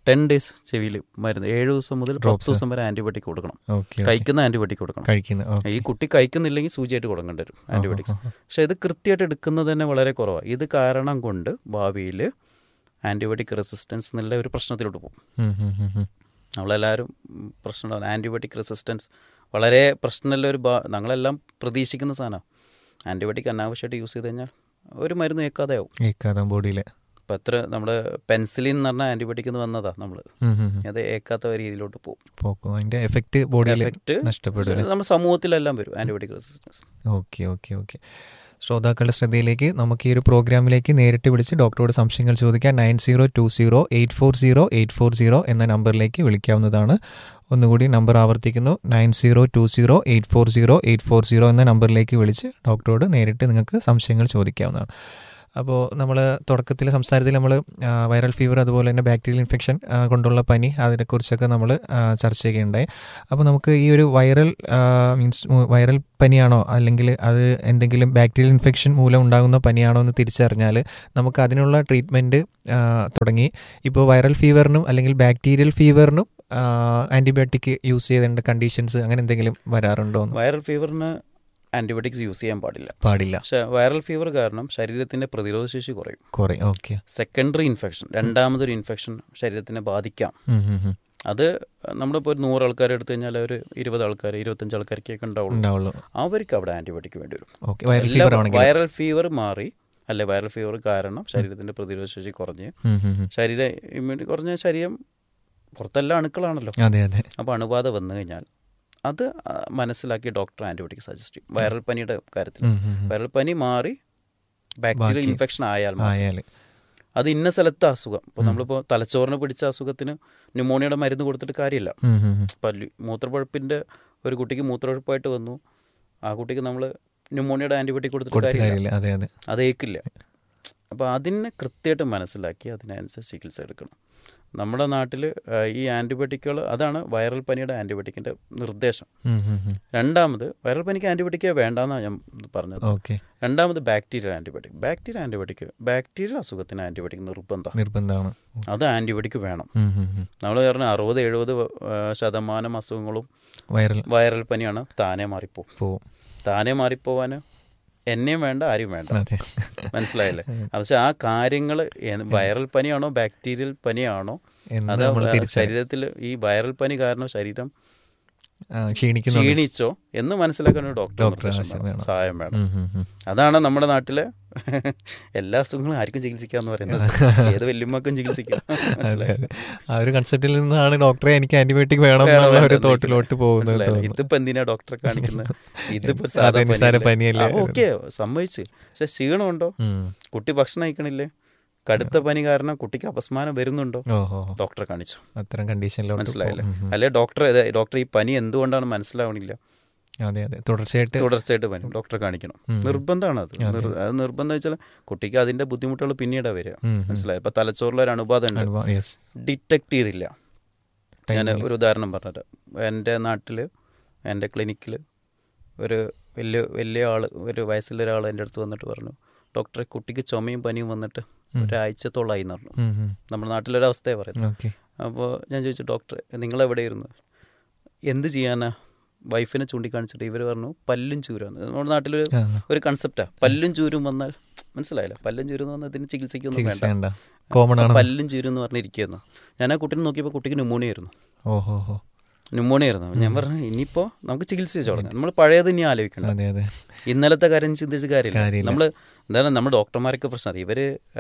ടെൻ ഡേയ്സ് ചെവിയിൽ മരുന്ന് ഏഴ് ദിവസം മുതൽ പത്ത് Drops. ദിവസം വരെ ആൻറ്റിബയോട്ടിക് കൊടുക്കണം ഓക്കെ കഴിക്കുന്ന ആൻറ്റിബയോട്ടിക് കൊടുക്കണം കഴിക്കുന്ന ഓക്കെ ഈ കുട്ടി കഴിക്കുന്നില്ലെങ്കിൽ സൂചിയായിട്ട് കൊടുക്കേണ്ടി വരും ആൻറ്റിബയോട്ടിക്സ് പക്ഷെ ഇത് കൃത്യമായിട്ട് എടുക്കുന്നത് തന്നെ വളരെ കുറവാണ് ഇത് കാരണം കൊണ്ട് ഭാവിയിൽ ആൻറ്റിബയോട്ടിക് റെസിസ്റ്റൻസ് എന്നുള്ള ഒരു പ്രശ്നത്തിലോട്ട് പോകും നമ്മളെല്ലാവരും ഉം, പ്രശ്നം ആൻറ്റിബയോട്ടിക് റെസിസ്റ്റൻസ് വളരെ പ്രശ്നമുള്ള ഒരു ഭാ ഞങ്ങളെല്ലാം പ്രതീക്ഷിക്കുന്ന സാധനമാണ് ആൻറ്റിബയോട്ടിക് അനാവശ്യമായിട്ട് യൂസ് ചെയ്ത് കഴിഞ്ഞാൽ ഒരു മരുന്ന് ഏക്കാതെ ആവും ഏക്കാതാം ബോഡിയിൽ ഇപ്പം എത്ര നമ്മുടെ പെൻസിലിൻ എന്ന് പറഞ്ഞാൽ ആൻറ്റിബയോട്ടിക് എന്ന് വന്നതാ നമ്മൾ അത് ഏക്കാത്ത രീതിയിലോട്ട് പോകും പോക്കും അതിന്റെ എഫക്റ്റ് ബോഡിയിൽ എഫക്റ്റ് നഷ്ടപ്പെടും നമ്മുടെ സമൂഹത്തിലെല്ലാം വരും antibiotic resistance okay okay okay ശ്രോതാക്കളുടെ ശ്രദ്ധയിലേക്ക് നമുക്ക് ഈ ഒരു പ്രോഗ്രാമിലേക്ക് നേരിട്ട് വിളിച്ച് ഡോക്ടറോട് സംശയങ്ങൾ ചോദിക്കാൻ nine zero two zero eight four zero eight four zero എന്ന നമ്പറിലേക്ക് വിളിക്കാവുന്നതാണ് ഒന്നുകൂടി നമ്പർ ആവർത്തിക്കുന്നു nine zero two zero eight four zero eight four zero എന്ന നമ്പറിലേക്ക് വിളിച്ച് ഡോക്ടറോട് നേരിട്ട് നിങ്ങൾക്ക് സംശയങ്ങൾ ചോദിക്കാവുന്നതാണ് അപ്പോൾ നമ്മൾ തുടക്കത്തിൽ സംസാരത്തിൽ നമ്മൾ വൈറൽ ഫീവർ അതുപോലെ തന്നെ ബാക്ടീരിയൽ ഇൻഫെക്ഷൻ കൊണ്ടുള്ള പനി അതിനെക്കുറിച്ചൊക്കെ നമ്മൾ ചർച്ച ചെയ്യുകയുണ്ടായി അപ്പോൾ നമുക്ക് ഈ ഒരു വൈറൽ മീൻസ് വൈറൽ പനിയാണോ അല്ലെങ്കിൽ അത് എന്തെങ്കിലും ബാക്ടീരിയൽ ഇൻഫെക്ഷൻ മൂലം ഉണ്ടാകുന്ന പനിയാണോ എന്ന് തിരിച്ചറിഞ്ഞാൽ നമുക്ക് അതിനുള്ള ട്രീറ്റ്മെൻറ്റ് തുടങ്ങി ഇപ്പോൾ വൈറൽ ഫീവറിനും അല്ലെങ്കിൽ ബാക്ടീരിയൽ ഫീവറിനും ആൻറ്റിബയോട്ടിക് യൂസ് ചെയ്തേണ്ട കണ്ടീഷൻസ് അങ്ങനെ എന്തെങ്കിലും വരാറുണ്ടോ എന്ന് വൈറൽ ഫീവറിന് ആൻറ്റിബയോട്ടിക്സ് യൂസ് ചെയ്യാൻ പാടില്ല പാടില്ല പക്ഷേ വൈറൽ ഫീവർ കാരണം ശരീരത്തിൻ്റെ പ്രതിരോധ ശേഷി കുറയും കുറേ ഓക്കെ സെക്കൻഡറി ഇൻഫെക്ഷൻ രണ്ടാമതൊരു ഇൻഫെക്ഷൻ ശരീരത്തിനെ ബാധിക്കാം അത് നമ്മളിപ്പോൾ ഒരു നൂറ് ആൾക്കാരെ എടുത്തു കഴിഞ്ഞാൽ ഒരു ഇരുപത് ആൾക്കാർ ഇരുപത്തഞ്ച് ആൾക്കാർക്കൊക്കെ ഉണ്ടാവുള്ളൂ ഉണ്ടാവുള്ളൂ അവർക്ക് അവിടെ ആൻറ്റിബയോട്ടിക് വേണ്ടി വരും ഓക്കെ വൈറൽ എല്ലാ ഫീവർ ആണെങ്കിൽ വൈറൽ ഫീവർ മാറി അല്ലെ വൈറൽ ഫീവർ കാരണം ശരീരത്തിന്റെ പ്രതിരോധ ശേഷി കുറഞ്ഞ് ഉം, ഉം, ഉം. ശരീര ഇമ്മ്യൂണിറ്റി കുറഞ്ഞ ശരീരം പുറത്തെല്ലാം അണുക്കളാണല്ലോ അതെ അതെ അപ്പോൾ അണുബാധ വന്നു കഴിഞ്ഞാൽ അത് ആ, മനസ്സിലാക്കി ഡോക്ടർ ആൻറ്റിബയോട്ടിക് സജസ്റ്റ് ചെയ്യും വൈറൽ പനിയുടെ കാര്യത്തിൽ ഉം, ഉം, ഉം. വൈറൽ പനി മാറി ബാക്ടീരിയൽ ബാക്കി. ഇൻഫെക്ഷൻ ആയാൽ മതി. ആയാൽ അത് ഇന്ന സ്ഥലത്തെ അസുഖം ഇപ്പോൾ നമ്മളിപ്പോൾ തലച്ചോറിന് പിടിച്ച അസുഖത്തിന് ന്യൂമോണിയയുടെ മരുന്ന് കൊടുത്തിട്ട് കാര്യമില്ല ഉം, ഉം, ഉം. ഇപ്പം ലി- മൂത്രപ്പഴുപ്പിൻ്റെ ഒരു കുട്ടിക്ക് മൂത്രപ്പഴുപ്പായിട്ട് വന്നു ആ കുട്ടിക്ക് നമ്മൾ ന്യൂമോണിയയുടെ ആൻറ്റിബയോട്ടിക് കൊടുത്തിട്ട് കൊടുത്ത കാര്യമില്ല കാര്യമില്ല അതെ അതെ അത് ഏക്കില്ല അപ്പോൾ അതിനെ കൃത്യമായിട്ട് മനസ്സിലാക്കി അതിനനുസരിച്ച് ചികിത്സ എടുക്കണം നമ്മുടെ നാട്ടിൽ ഈ ആൻറ്റിബയോട്ടിക്കുകൾ അതാണ് വൈറൽ പനിയുടെ ആൻറ്റിബയോട്ടിക്കിൻ്റെ നിർദ്ദേശം ഉം, ഉം, ഉം. രണ്ടാമത് വൈറൽ പനിക്ക് ആൻറ്റിബയോട്ടിക്കേ വേണ്ടെന്നാണ് ഞാൻ പറഞ്ഞത് ഓക്കെ രണ്ടാമത് bacterial antibiotic bacteria antibiotic bacterial അസുഖത്തിന് ആൻറ്റിബയോട്ടിക് നിർബന്ധം നിർബന്ധമാണ് അത് ആൻറ്റിബയോട്ടിക് വേണം ഉം, ഉം, ഉം. നമ്മൾ പറഞ്ഞ അറുപത് എഴുപത് ശതമാനം അസുഖങ്ങളും വൈറൽ വൈറൽ പനിയാണ് താനെ മാറിപ്പോവും പോവും താനെ മാറിപ്പോവാൻ എന്നെയും വേണ്ട ആരും വേണ്ട അതെ മനസ്സിലായില്ലേ പക്ഷെ ആ കാര്യങ്ങൾ വൈറൽ പനിയാണോ ബാക്ടീരിയൽ പനിയാണോ എന്ന് അത് നമ്മൾ തിരിച്ചറിയും ശരീരത്തിൽ ഈ വൈറൽ പനി കാരണം ശരീരം ആ, ക്ഷീണിക്കുന്നു ക്ഷീണിച്ചോ എന്ന് മനസ്സിലാക്കാൻ ഒരു ഡോക്ടർ ഡോക്ടർ നിർദ്ദേശം ആവശ്യം വേണം. വേണം. സഹായം വേണം ഉം, ഉം, ഉം. അതാണ് നമ്മുടെ നാട്ടിലെ എല്ലാ അസുഖങ്ങളും ആർക്കും ചികിത്സിക്കാന്ന് പറയുന്നത് ഏത് വല്യമ്മക്കും ചികിത്സിക്കാം അതെ മനസ്സിലായോ? അതെ ആ ഒരു കൺസെപ്റ്റിൽ നിന്നാണ് ഡോക്ടറെ എനിക്ക് ആന്റിബയോട്ടിക് വേണം വേണം, എന്നുള്ള ഒരു വേണം, തോട്ടിലോട്ട് പോകുന്നത് മനസ്സിലായോ? തോന്നുന്നു. ഇതിപ്പോ എന്തിനാ ഡോക്ടറെ കാണിക്കുന്നത് ഇതിപ്പോ അതെ, നിസ്സാര പനിയല്ലേ? ഓക്കെ സമ്മതിച്ച് പക്ഷെ ക്ഷീണമുണ്ടോ ഉം. കുട്ടി ഭക്ഷണം കഴിക്കണില്ലേ കടുത്ത പനി കാരണം കുട്ടിക്ക് അപസ്മാരം വരുന്നുണ്ടോ ഓഹോ ഡോക്ടറെ കാണിച്ചു അത്തരം കണ്ടീഷനിലോട്ട് മനസ്സിലായില്ലേ പോകും. ഉം, ഉം. അല്ലെ ഡോക്ടർ ഡോക്ടർ ഈ പനി എന്തുകൊണ്ടാണ് മനസ്സിലാവണില്ല അതെ അതെ തുടർച്ചയായിട്ട് തുടർച്ചയായിട്ട് പനി ഡോക്ടറെ കാണിക്കണം ഉം. നിർബന്ധമാണ് അത് അതെ. നിർ- അത് നിർബന്ധം വെച്ചാൽ കുട്ടിക്ക് അതിന്റെ ബുദ്ധിമുട്ടുകൾ പിന്നീടാ വരിക ഉം, ഉം. മനസ്സിലായി ഇപ്പൊ തലച്ചോറിൽ ഒരു അണുബാധ ഉണ്ട് അനുഭവം, yes. ഡിറ്റക്ട് ചെയ്തില്ല ഞാൻ ടൈമില്. ഒരു ഉദാഹരണം പറഞ്ഞിട്ട് എൻ്റെ നാട്ടിൽ എൻ്റെ ക്ലിനിക്കിൽ ഒരു വലിയ വലിയ ആൾ ഒരു വയസ്സുള്ള ഒരാൾ എൻ്റെ അടുത്ത് വന്നിട്ട് പറഞ്ഞു ഡോക്ടറെ കുട്ടിക്ക് ചുമയും പനിയും വന്നിട്ട് ഒരാഴ്ചത്തോളമായി എന്ന് പറഞ്ഞു ഉം, ഉം. നമ്മുടെ നാട്ടിലൊരവസ്ഥയെ പറയുന്നത് ഓക്കെ അപ്പോൾ ഞാൻ ചോദിച്ചു ഡോക്ടർ നിങ്ങളെവിടെയായിരുന്നു എന്ത് ചെയ്യാനാ വൈഫിനെ ചൂണ്ടിക്കാണിച്ചിട്ട് ഇവർ പറഞ്ഞു പല്ലും ചൂരാന്ന് നമ്മുടെ നാട്ടിലൊരു ആ, ഒരു കൺസെപ്റ്റാ പല്ലും ചൂരും വന്നാൽ മനസ്സിലായില്ല പല്ലും ചൂരും എന്ന് പറഞ്ഞാൽ ഇതിന് ചികിത്സയ്ക്കൊന്നും ചികിത്സ വേണ്ട വേണ്ട കോമൺ ആണ് പല്ലും ചൂരും എന്ന് പറഞ്ഞിരിക്കുന്നു ഞാൻ ആ കുട്ടീനെ നോക്കിയപ്പോൾ കുട്ടിക്ക് ന്യൂമോണിയ ആയിരുന്നു ഓഹോ ഹോ ന്യൂമോണിയ ആയിരുന്നു ഞാൻ പറഞ്ഞു ഇനിയിപ്പോൾ നമുക്ക് ചികിത്സ തുടങ്ങാം നമ്മൾ പഴയത് ഇനി ആലോചിക്കണം അതെ അതെ ഇന്നലത്തെ കാര്യം ചിന്തിച്ച് കാര്യമില്ല കാര്യമില്ല. നമ്മൾ എന്താണ് നമ്മുടെ ഡോക്ടർമാരൊക്കെ പ്രശ്നം ഇവർ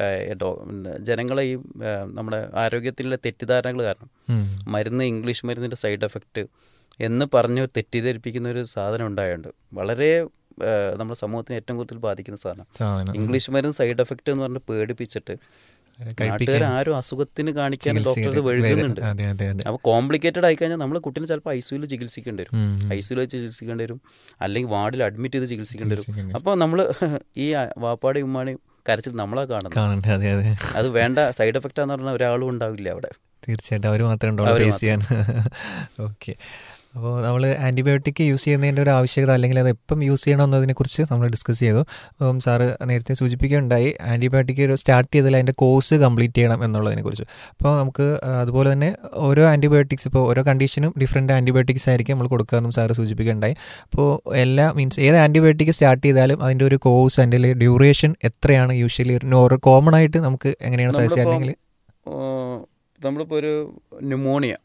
ജനങ്ങളെ ഈ ആ, നമ്മുടെ ആരോഗ്യത്തിലുള്ള തെറ്റിദ്ധാരണകൾ കാരണം ഉം. മരുന്ന് ഇംഗ്ലീഷ് മരുന്നിൻ്റെ സൈഡ് എഫക്റ്റ് എന്ന് പറഞ്ഞ് തെറ്റിദ്ധരിപ്പിക്കുന്ന ഒരു സാധനം ഉണ്ടായുണ്ട് വളരെ ആ, നമ്മുടെ സമൂഹത്തിന് ഏറ്റവും കൂടുതൽ ബാധിക്കുന്ന സാധനം സാധനം ഇംഗ്ലീഷ് മരുന്ന് സൈഡ് എഫക്റ്റ് എന്ന് പറഞ്ഞ് പേടിപ്പിച്ചിട്ട് അവരെ നാട്ടുകാർ കഴിപ്പിക്കാൻ ആരും അസുഖത്തിന് കാണിക്കാൻ ചികിത്സയില് ഡോക്ടർ വഴുകുന്നുണ്ട് വരും. അതെ അതെ അതെ അപ്പോൾ കോംപ്ലിക്കേറ്റഡ് ആയി കഴിഞ്ഞാൽ നമ്മൾ കുട്ടീനെ ചിലപ്പോൾ ഐ സിയുയിൽ ചികിത്സിക്കേണ്ടി വരും ഉം, ഉം. ഐ സിയിൽ വെച്ച് ചികിത്സിക്കേണ്ടി വരും അല്ലെങ്കിൽ വാർഡിൽ അഡ്മിറ്റ് ചെയ്ത് ചികിത്സിക്കേണ്ടി വരും ചികിത്സിക്കേണ്ടി അപ്പോൾ നമ്മൾ ഈ വാപ്പാടെയും ഉമ്മാടെയും കരച്ചിൽ നമ്മളാ കാണുന്നത് കാണണ്ട അതെ അതെ അത് വേണ്ട സൈഡ് എഫക്റ്റ് എന്ന് പറഞ്ഞാൽ ഒരാളും ഉണ്ടാവില്ല അവിടെ തീർച്ചയായിട്ടും അവർ മാത്രമേ ഉണ്ടാവുള്ളൂ അവര് ഫേസ് ചെയ്യാൻ ഓക്കെ അപ്പോൾ നമ്മൾ ആൻറ്റിബയോട്ടിക് യൂസ് ചെയ്യുന്നതിൻ്റെ ഒരു ആവശ്യകത അല്ലെങ്കിൽ അത് എപ്പം യൂസ് ചെയ്യണം എന്നതിനെക്കുറിച്ച് നമ്മൾ ഡിസ്കസ് ചെയ്തു അപ്പം സാറ് നേരത്തെ സൂചിപ്പിക്കുകയുണ്ടായി ആൻറ്റിബയോട്ടിക് ഒരു സ്റ്റാർട്ട് ചെയ്താൽ അതിൻ്റെ കോഴ്സ് കംപ്ലീറ്റ് ചെയ്യണം എന്നുള്ളതിനെക്കുറിച്ച് അപ്പോൾ നമുക്ക് ആ, അതുപോലെ തന്നെ ഓരോ ആൻറ്റിബയോട്ടിക്സ് ഇപ്പോൾ ഓരോ കണ്ടീഷനും ഡിഫറെൻറ്റ് ആൻറ്റിബയോട്ടിക്സ് ആയിരിക്കും നമ്മൾ കൊടുക്കാമെന്നും സാറ് സൂചിപ്പിക്കുകയുണ്ടായി അപ്പോൾ എല്ലാ മീൻസ് ഏത് ആൻറ്റിബയോട്ടിക് സ്റ്റാർട്ട് ചെയ്താലും അതിൻ്റെ ഒരു കോഴ്സ് അതിൻ്റെ ഡ്യൂറേഷൻ എത്രയാണ് യൂഷ്വലി ഒരു കോമൺ ആയിട്ട് നമുക്ക് എങ്ങനെയാണ് സജസ്റ്റ് നമ്മളിപ്പം, അല്ലെങ്കിൽ ഏഹ്, നമ്മളിപ്പോൾ ഒരു ന്യൂമോണിയ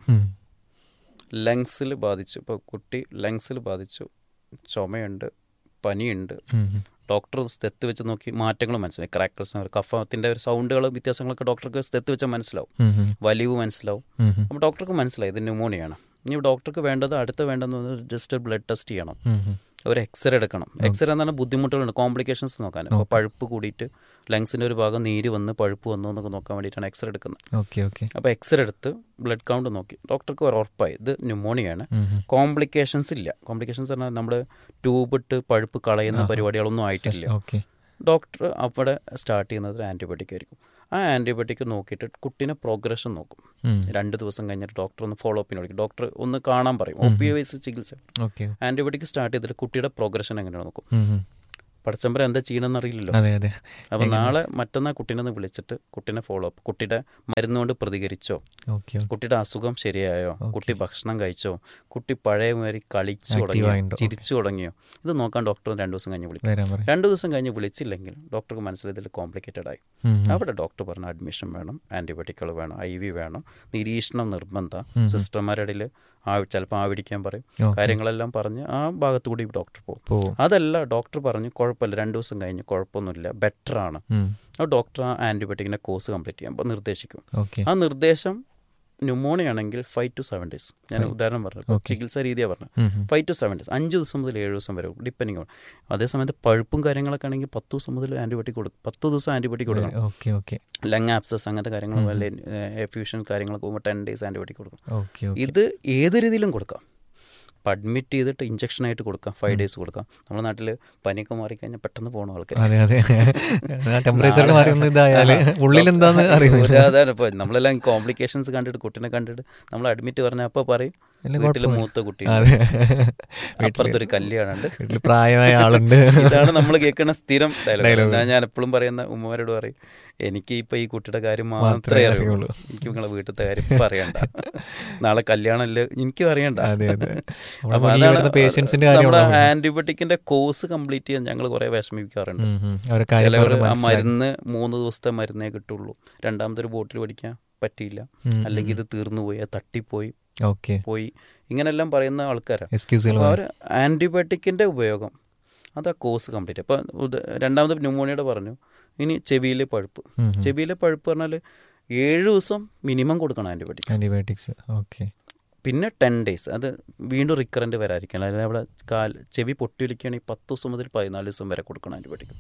ലങ്സിൽ ബാധിച്ചു ഇപ്പോൾ കുട്ടി ലങ്സിൽ ബാധിച്ചു ചുമയുണ്ട് പനിയുണ്ട് ഡോക്ടർ സ്ഥത്ത് വെച്ച് നോക്കി മാറ്റങ്ങൾ മനസ്സിലായി ക്രാക്കേഴ്സ് കഫത്തിൻ്റെ ഒരു സൗണ്ടുകൾ വ്യത്യാസങ്ങളൊക്കെ ഡോക്ടർക്ക് സ്ഥത്ത് വെച്ചാൽ മനസ്സിലാവും വലിവ് മനസ്സിലാവും അപ്പോൾ ഡോക്ടർക്ക് മനസ്സിലായി ഇത് ന്യൂമോണിയാണ് ഇനി ഡോക്ടർക്ക് വേണ്ടത് അടുത്ത വേണ്ടതെന്ന് ജസ്റ്റ് ബ്ലഡ് ടെസ്റ്റ് ചെയ്യണം ഒരു എക്സ്റേ എടുക്കണം എക്സ്റേ എന്ന് പറഞ്ഞാൽ ബുദ്ധിമുട്ടുകളുണ്ട് കോംപ്ലിക്കേഷൻസ് നോക്കാൻ ഇപ്പോൾ പഴുപ്പ് കൂടിയിട്ട് ലങ്സിൻ്റെ ഒരു ഭാഗം നീര് വന്ന് പഴുപ്പ് വന്നു എന്നൊക്കെ നോക്കാൻ വേണ്ടിയിട്ടാണ് എക്സ്റേ എടുക്കുന്നത് ഓക്കെ ഓക്കെ അപ്പോൾ എക്സ്റേ എടുത്ത് ബ്ലഡ് കൗണ്ട് നോക്കി ഡോക്ടർക്ക് ഒരു ഉറപ്പായി ഇത് ന്യൂമോണിയാണ് കോംപ്ലിക്കേഷൻസ് ഇല്ല കോംപ്ലിക്കേഷൻസ് പറഞ്ഞാൽ നമ്മൾ ട്യൂബ് ഇട്ട് പഴുപ്പ് കളയുന്ന പരിപാടികളൊന്നും ആയിട്ടില്ല ഓക്കെ ഡോക്ടർ അവിടെ സ്റ്റാർട്ട് ചെയ്യുന്നത് ആൻറ്റിബയോട്ടിക് ആയിരിക്കും ആ ആൻറ്റിബയോട്ടിക് നോക്കിയിട്ട് കുട്ടീനെ പ്രോഗ്രഷൻ നോക്കും രണ്ട് ദിവസം കഴിഞ്ഞിട്ട് ഡോക്ടർ ഒന്ന് ഫോളോ അപ്പിന് വിളിക്കും ഡോക്ടർ ഒന്ന് കാണാൻ പറയും ഒ പി വൈസ് ചികിത്സ ഓക്കെ ആൻറ്റിബയോട്ടിക് സ്റ്റാർട്ട് ചെയ്തിട്ട് കുട്ടിയുടെ പ്രോഗ്രഷൻ എങ്ങനെയാണ് നോക്കും പഠിച്ചമ്പരം എന്താ ചെയ്യണമെന്ന് അറിയില്ലല്ലോ അതെ അതെ അപ്പോൾ നാളെ മറ്റന്നാൾ കുട്ടീനെ ഒന്ന് വിളിച്ചിട്ട് കുട്ടീനെ ഫോളോ അപ്പ് കുട്ടിയുടെ മരുന്ന് കൊണ്ട് പ്രതികരിച്ചോ ഓക്കെ കുട്ടിയുടെ അസുഖം ശരിയായോ കുട്ടി ഭക്ഷണം കഴിച്ചോ കുട്ടി പഴയ മാതിരി കളിച്ചു തുടങ്ങിയോ ആയിട്ടുണ്ടോ? ചിരിച്ചു തുടങ്ങിയോ ഇത് നോക്കാൻ ഡോക്ടർ രണ്ടു ദിവസം കഴിഞ്ഞ് വിളിക്കും വരാൻ പറയും രണ്ടു ദിവസം കഴിഞ്ഞ് വിളിച്ചില്ലെങ്കിൽ ഡോക്ടർക്ക് മനസ്സിലായി ഇതിൽ കോംപ്ലിക്കേറ്റഡ് ആയി ഉം, ഉം. അവിടെ ഡോക്ടർ പറഞ്ഞ അഡ്മിഷൻ വേണം ആൻറ്റിബയോട്ടിക്കുകൾ വേണം ഐ വി വേണം നിരീക്ഷണം നിർബന്ധം സിസ്റ്റർമാരുടെ ഇടയിൽ ആ ചിലപ്പോൾ ആവിടിക്കാൻ പറയും Okay. കാര്യങ്ങളെല്ലാം പറഞ്ഞ് ആ ഭാഗത്തുകൂടി ഡോക്ടർ പോകും പോവും അതല്ല ഡോക്ടർ പറഞ്ഞു കുഴപ്പമില്ല രണ്ട് ദിവസം കഴിഞ്ഞ് കുഴപ്പമൊന്നുമില്ല ബെറ്റർ ആണ് ഉം. ആ ഡോക്ടർ ആ ആൻറ്റിബയോട്ടിക്കിൻ്റെ കോഴ്സ് കംപ്ലീറ്റ് ചെയ്യാൻ അപ്പോൾ നിർദ്ദേശിക്കും ഓക്കെ ആ നിർദ്ദേശം ന്യൂമോണിയ ആണെങ്കിൽ ഫൈവ് ടു സെവൻ ഡേയ്സ് ഞാൻ ഉദാഹരണം പറഞ്ഞു ഇപ്പോൾ Okay. ചികിത്സാ രീതിയാണ് പറഞ്ഞത് ഉം, ഉം. ഫൈവ് ടു സെവൻ ഡേയ്സ് അഞ്ച് ദിവസം മുതൽ ഏഴ് ദിവസം വരെ ഡിപ്പെൻഡിങ് ആണ് അതേസമയത്ത് പഴുപ്പും കാര്യങ്ങളൊക്കെ ആണെങ്കിൽ പത്ത് ദിവസം മുതൽ ആൻറ്റിബയോട്ടിക് കൊടുക്കും പത്ത് ദിവസം ആൻറ്റിബയോട്ടിക് കൊടുക്കണം ഓക്കെ ഓക്കെ ലങ് ആപ്സസ് അങ്ങനത്തെ കാര്യങ്ങൾ വല്ല എഫ്യൂഷൻ കാര്യങ്ങളൊക്കെ പോകുമ്പോൾ ടെൻ ഡേയ്സ് ആൻറ്റിബയോട്ടിക് കൊടുക്കും ഓക്കെ ഓക്കെ ഇത് ഏത് രീതിയിലും കൊടുക്കാം ഇപ്പം അഡ്മിറ്റ് ചെയ്തിട്ട് ഇഞ്ചക്ഷൻ ആയിട്ട് കൊടുക്കാം ഫൈവ് ഡേയ്സ് കൊടുക്കാം നമ്മുടെ നാട്ടിൽ പനിയൊക്കെ മാറിക്കഴിഞ്ഞാൽ പെട്ടെന്ന് പോകണം ആൾക്കാർ അതെ അതെ ടെമ്പറേച്ചർ മാറി ഒന്ന് ഇതായാല് ഉള്ളിൽ എന്താന്ന് അറിയുന്നില്ല അതാണ് ഇപ്പോൾ നമ്മളെല്ലാം കോംപ്ലിക്കേഷൻസ് കണ്ടിട്ട് കുട്ടീനെ കണ്ടിട്ട് നമ്മൾ അഡ്മിറ്റ് പറഞ്ഞാൽ അപ്പോൾ പറയും ഇല്ല, വീട്ടിൽ കുഴപ്പമില്ല. മൂത്ത കുട്ടി അതെ അപ്പുറത്തൊരു കല്യാണമുണ്ട് വീട്ടിൽ പ്രായമായ ആളുണ്ട് ഇതാണ് നമ്മൾ കേൾക്കുന്ന സ്ഥിരം Dialogue. ഡയലോഗ് ഞാൻ എപ്പോഴും പറയുന്ന ഉമ്മമാരോട് പറയും എനിക്ക് ഇപ്പൊ ഈ കുട്ടിയുടെ കാര്യം മാത്രമേ മാത്രമേ അറിയുള്ളൂ അറിയുള്ളൂ. എനിക്ക് നിങ്ങളെ വീട്ടിലത്തെ കാര്യം പറയണ്ട നാളെ കല്യാണമല്ലേ എനിക്കും അറിയണ്ട അതെ അതെ നമ്മുടെ അപ്പൊ മുന്നിൽ അതാണ് വരുന്ന പേഷ്യൻസിന്റെ നമ്മുടെ കാര്യമാണ് ആന്റിബയോട്ടിക്കിന്റെ കോഴ്സ് കംപ്ലീറ്റ് ചെയ്യാൻ ഞങ്ങൾ കുറെ വിഷമിക്കാറുണ്ട് ഉം, ഉം. അവരെ കാര്യം ചിലവർ പറഞ്ഞ് ആ മനസ്സിലാക്കി. മരുന്ന് മൂന്ന് ദിവസത്തെ മരുന്നേ കിട്ടുള്ളൂ രണ്ടാമത്തെ ഒരു ബോട്ടിൽ പഠിക്കാൻ പറ്റിയില്ല ഉം, അല്ലെങ്കിൽ ഇത് തീർന്നു പോയി അത് തട്ടിപ്പോയി ഓക്കെ പോയി ഇങ്ങനെല്ലാം പറയുന്ന ആൾക്കാരാണ് എക്സ്ക്യൂസുകൾ അപ്പോൾ അവർ ആൻറ്റിബയോട്ടിക്കിൻ്റെ ഉപയോഗം അത് ആ കോഴ്സ് കംപ്ലീറ്റ് അപ്പോൾ രണ്ടാമത് ന്യൂമോണിയയുടെ പറഞ്ഞു ഇനി ചെവിയിലെ പഴുപ്പ് ചെവിയിലെ പഴുപ്പ് പറഞ്ഞാൽ ഏഴ് ദിവസം മിനിമം കൊടുക്കണം ആൻറ്റിബയോട്ടിക് ആന്റിബയോട്ടിക്സ് ഓക്കെ പിന്നെ ടെൻ ഡേയ്സ് അത് വീണ്ടും റിക്കറൻറ്റ് വരാതിരിക്കണം അതായത് അവിടെ കാൽ ചെവി പൊട്ടിയൊലിക്കുകയാണെങ്കിൽ പത്ത് ദിവസം മുതൽ പതിനാല് ദിവസം വരെ കൊടുക്കണം ആൻറ്റിബയോട്ടിക്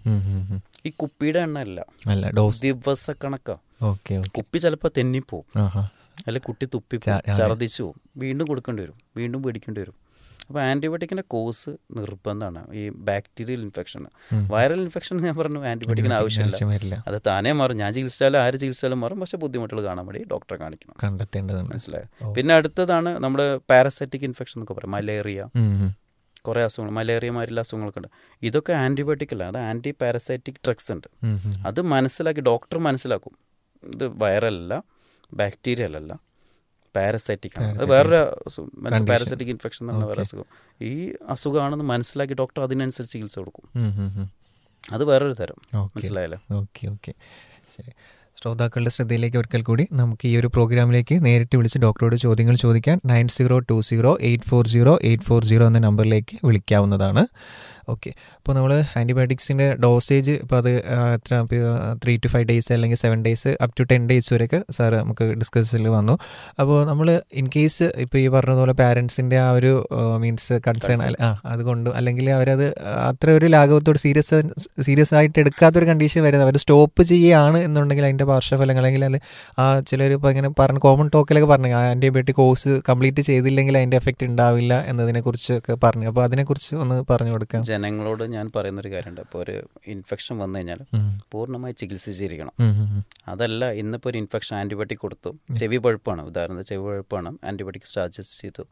ഈ കുപ്പിയുടെ എണ്ണ അല്ല അല്ല ഡോസ് ദിവസക്കണക്കാണ് ഓക്കെ ഓക്കെ കുപ്പി ചിലപ്പോൾ തെന്നിപ്പോവും ആഹാ അല്ലെങ്കിൽ കുട്ടി തുപ്പി ച- അതെ. ഛർദ്ദിച്ചു പോകും വീണ്ടും കൊടുക്കേണ്ടി വരും വീണ്ടും പേടിക്കേണ്ടി വരും അപ്പോൾ ആൻറ്റിബയോട്ടിക്കിൻ്റെ കോഴ്സ് നിർബന്ധമാണ് ഈ ബാക്ടീരിയൽ ഇൻഫെക്ഷൻ ഉം. വൈറൽ ഇൻഫെക്ഷൻ ഞാൻ പറഞ്ഞു ആൻറ്റിബയോട്ടിക്കിന് ആവശ്യമില്ല ആവശ്യം വരില്ല അത് താനേ മാറും ഞാൻ ചികിത്സിച്ചാലും ആര് ചികിത്സിച്ചാലും മാറും പക്ഷേ ബുദ്ധിമുട്ടുകൾ കാണാൻ വേണ്ടി ഡോക്ടറെ കാണിക്കണം കണ്ടെത്തേണ്ടതുണ്ട് മനസ്സിലായോ ഓ. പിന്നെ അടുത്തതാണ് നമ്മുടെ പാരസൈറ്റിക് ഇൻഫെക്ഷൻ എന്നൊക്കെ പറയും മലേറിയ ഉം, ഉം. കുറേ അസുഖങ്ങൾ മലേറിയ മാതിരിയുള്ള അസുഖങ്ങളൊക്കെ ഉണ്ട് ഇതൊക്കെ ആൻറ്റിബയോട്ടിക് അല്ല അത് ആൻറ്റി പാരസൈറ്റിക് ഡ്രഗ്സ് ഉണ്ട് ഉം, ഉം. അത് മനസ്സിലാക്കി ഡോക്ടർ മനസ്സിലാക്കും ഇത് വൈറലല്ല ബാക്ടീരിയ അല്ലല്ല പാരസൈറ്റിക് ആണ് അത് Parasitic വേറൊരു Condition. പാരസൈറ്റിക് ഇൻഫെക്ഷൻ എന്ന് പറഞ്ഞ വേറെ Okay. അസുഖം ഈ അസുഖമാണെന്ന് മനസ്സിലാക്കി ഡോക്ടർ അതിനനുസരിച്ച് ചികിത്സ കൊടുക്കും ഉം, ഉം, ഉം. അത് വേറൊരു തരം ഓക്കെ മനസ്സിലായല്ലോ ഓക്കെ ഓക്കെ ശരി ശ്രോതാക്കളുടെ ശ്രദ്ധയിലേക്ക് ഒരിക്കൽ കൂടി നമുക്ക് ഈ ഒരു പ്രോഗ്രാമിലേക്ക് നേരിട്ട് വിളിച്ച് ഡോക്ടറോട് ചോദ്യങ്ങൾ ചോദിക്കാൻ nine zero two zero eight four zero eight four zero എന്ന നമ്പറിലേക്ക് വിളിക്കാവുന്നതാണ് ഓക്കെ അപ്പോൾ നമ്മൾ ആൻറ്റിബയോട്ടിക്സിൻ്റെ ഡോസേജ് ഇപ്പോൾ അത് ആ, എത്ര ത്രീ ടു ഫൈവ് ഡേയ്സ് അല്ലെങ്കിൽ seven days up to ten days വരെയൊക്കെ സാറ് നമുക്ക് ഡിസ്കസിൽ വന്നു അപ്പോൾ നമ്മൾ ഇൻ കേസ് ഇപ്പോൾ ഈ പറഞ്ഞതുപോലെ പാരൻസിൻ്റെ ആ ഒരു മീൻസ് കൺസേൺ ആ അതുകൊണ്ട് അല്ലെങ്കിൽ അവരത് അത്ര ഒരു ലാഘവത്തോട് സീരിയസ് സീരിയസ് ആയിട്ട് എടുക്കാത്തൊരു കണ്ടീഷൻ വരുന്നത് അവർ സ്റ്റോപ്പ് ചെയ്യുകയാണ് എന്നുണ്ടെങ്കിൽ അതിൻ്റെ പാർശ്വഫലങ്ങൾ അല്ലെങ്കിൽ അത് ആ ചിലർ ഇപ്പോൾ ഇങ്ങനെ പറഞ്ഞ കോമൺ ടോക്കിലൊക്കെ പറഞ്ഞു ആ ആൻറ്റിബയോട്ടിക് കോഴ്സ് കംപ്ലീറ്റ് ചെയ്തില്ലെങ്കിൽ അതിൻ്റെ എഫക്റ്റ് ഉണ്ടാവില്ല എന്നതിനെക്കുറിച്ചൊക്കെ പറഞ്ഞു അപ്പോൾ അതിനെക്കുറിച്ച് ഒന്ന് പറഞ്ഞു കൊടുക്കാം ജനങ്ങളോട് ഞാൻ പറയുന്നൊരു കാര്യമുണ്ട് ഇപ്പോൾ ഒരു ഇൻഫെക്ഷൻ വന്നു കഴിഞ്ഞാൽ ഉം. പൂർണ്ണമായി ചികിത്സിച്ചിരിക്കണം ഉം, ഉം, ഉം. അതല്ല ഇന്നിപ്പോൾ ഒരു ഇൻഫെക്ഷൻ ആൻറ്റിബയോട്ടിക് കൊടുത്തു ചെവി പഴുപ്പാണ് ഉദാഹരണത്തിന് ചെവി പഴുപ്പാണ് ആൻറ്റിബയോട്ടിക് സ്റ്റാർജസ് ചെയ്തു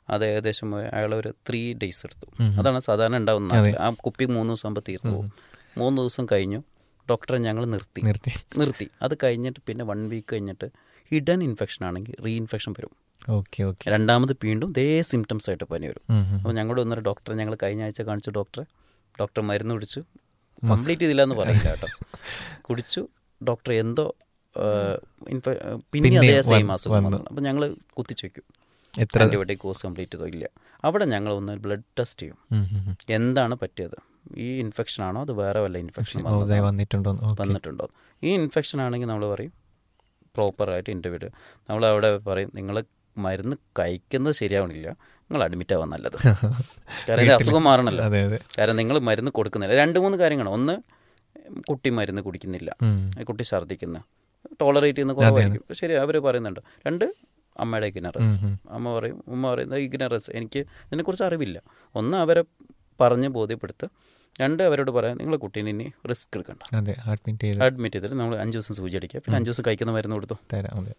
അത് ഏകദേശം അയാൾ ഒരു ത്രീ ഡേയ്സ് എടുത്തു ഉം. അതാണ് സാധാരണ ഉണ്ടാവുന്ന അതെ. നാട്ടിൽ. ആ കുപ്പി മൂന്ന് ദിവസം ആകുമ്പോൾ തീർന്നു പോകും മൂന്ന് ദിവസം കഴിഞ്ഞു ഡോക്ടറെ ഞങ്ങൾ നിർത്തി നിർത്തി നിർത്തി അത് കഴിഞ്ഞിട്ട് പിന്നെ വൺ വീക്ക് കഴിഞ്ഞിട്ട് ഹിഡൻ ഇൻഫെക്ഷൻ ആണെങ്കിൽ റീ ഇൻഫെക്ഷൻ വരും ഓക്കെ ഓക്കെ രണ്ടാമത് വീണ്ടും ഇതേ സിംറ്റംസ് ആയിട്ട് പനി വരും ഉം, ഉം. അപ്പോൾ ഞങ്ങളുടെ ഒന്നൊരു ഡോക്ടറെ ഞങ്ങൾ കഴിഞ്ഞ ആഴ്ച കാണിച്ചു ഡോക്ടറെ ഡോക്ടർ മരുന്ന് കുടിച്ചു കംപ്ലീറ്റ് ചെയ്തില്ല എന്ന് പറയില്ല കേട്ടോ കുടിച്ചു ഡോക്ടർ എന്തോ ആ, ഇൻഫെ പിന്നെ പിന്നെ അതേ സെയിം വന്ന് അസുഖം വന്നു. വന്നു അപ്പോൾ ഞങ്ങൾ കുത്തിച്ചു വയ്ക്കും എത്ര ആൻറ്റിബയോട്ടിക് കോഴ്സ് കംപ്ലീറ്റ് ചെയ്തോ ഇല്ല അവിടെ ഞങ്ങൾ ഒന്ന് ബ്ലഡ് ടെസ്റ്റ് ചെയ്യും ഉം, ഉം, ഉം. എന്താണ് പറ്റിയത് ഈ ഇൻഫെക്ഷൻ ആണോ അത് വേറെ വല്ല ഇൻഫെക്ഷൻ ഓ, ദേ വന്നിട്ടുണ്ടോ ഓക്കെ വന്നിട്ടുണ്ടോ ഈ ഇൻഫെക്ഷൻ ആണെങ്കിൽ നമ്മൾ പറയും പ്രോപ്പറായിട്ട് ഇൻ്റർവ്യൂ നമ്മൾ അവിടെ പറയും നിങ്ങൾ മരുന്ന് കഴിക്കുന്നത് ശരിയാവണില്ല നിങ്ങൾ അഡ്മിറ്റ് ആവാൻ നല്ലത് കാരണം ഇത് അസുഖം മാറണല്ലോ അതെ അതെ കാരണം നിങ്ങൾ മരുന്ന് കൊടുക്കുന്നില്ല രണ്ട് മൂന്ന് കാര്യങ്ങളാണ് ഒന്ന് കുട്ടി മരുന്ന് കുടിക്കുന്നില്ല ഉം. കുട്ടി ഛർദ്ദിക്കുന്ന ടോളറേറ്റ് ചെയ്യുന്ന കുറവായിരിക്കും ശരി അവർ പറയുന്നുണ്ട് രണ്ട് അമ്മയുടെ ഇഗ്നറസ് ഉം, ഉം. അമ്മ പറയും ഉമ്മ പറയുന്നത് ഇഗ്നറസ് എനിക്ക് ഇതിനെക്കുറിച്ച് അറിവില്ല ഒന്ന് അവരെ പറഞ്ഞ് ബോധ്യപ്പെടുത്തുക രണ്ട് അവരോട് പറയാം നിങ്ങളെ കുട്ടീനെ ഇനി റിസ്ക് എടുക്കണ്ട അതെ അഡ്മിറ്റ് ചെയ്ത് അഡ്മിറ്റ് ചെയ്തിട്ട് നമ്മൾ അഞ്ച് ദിവസം സൂചി അടിക്കുക പിന്നെ അഞ്ച് ദിവസം കഴിക്കുന്ന മരുന്ന് കൊടുത്തു തരാം അതെ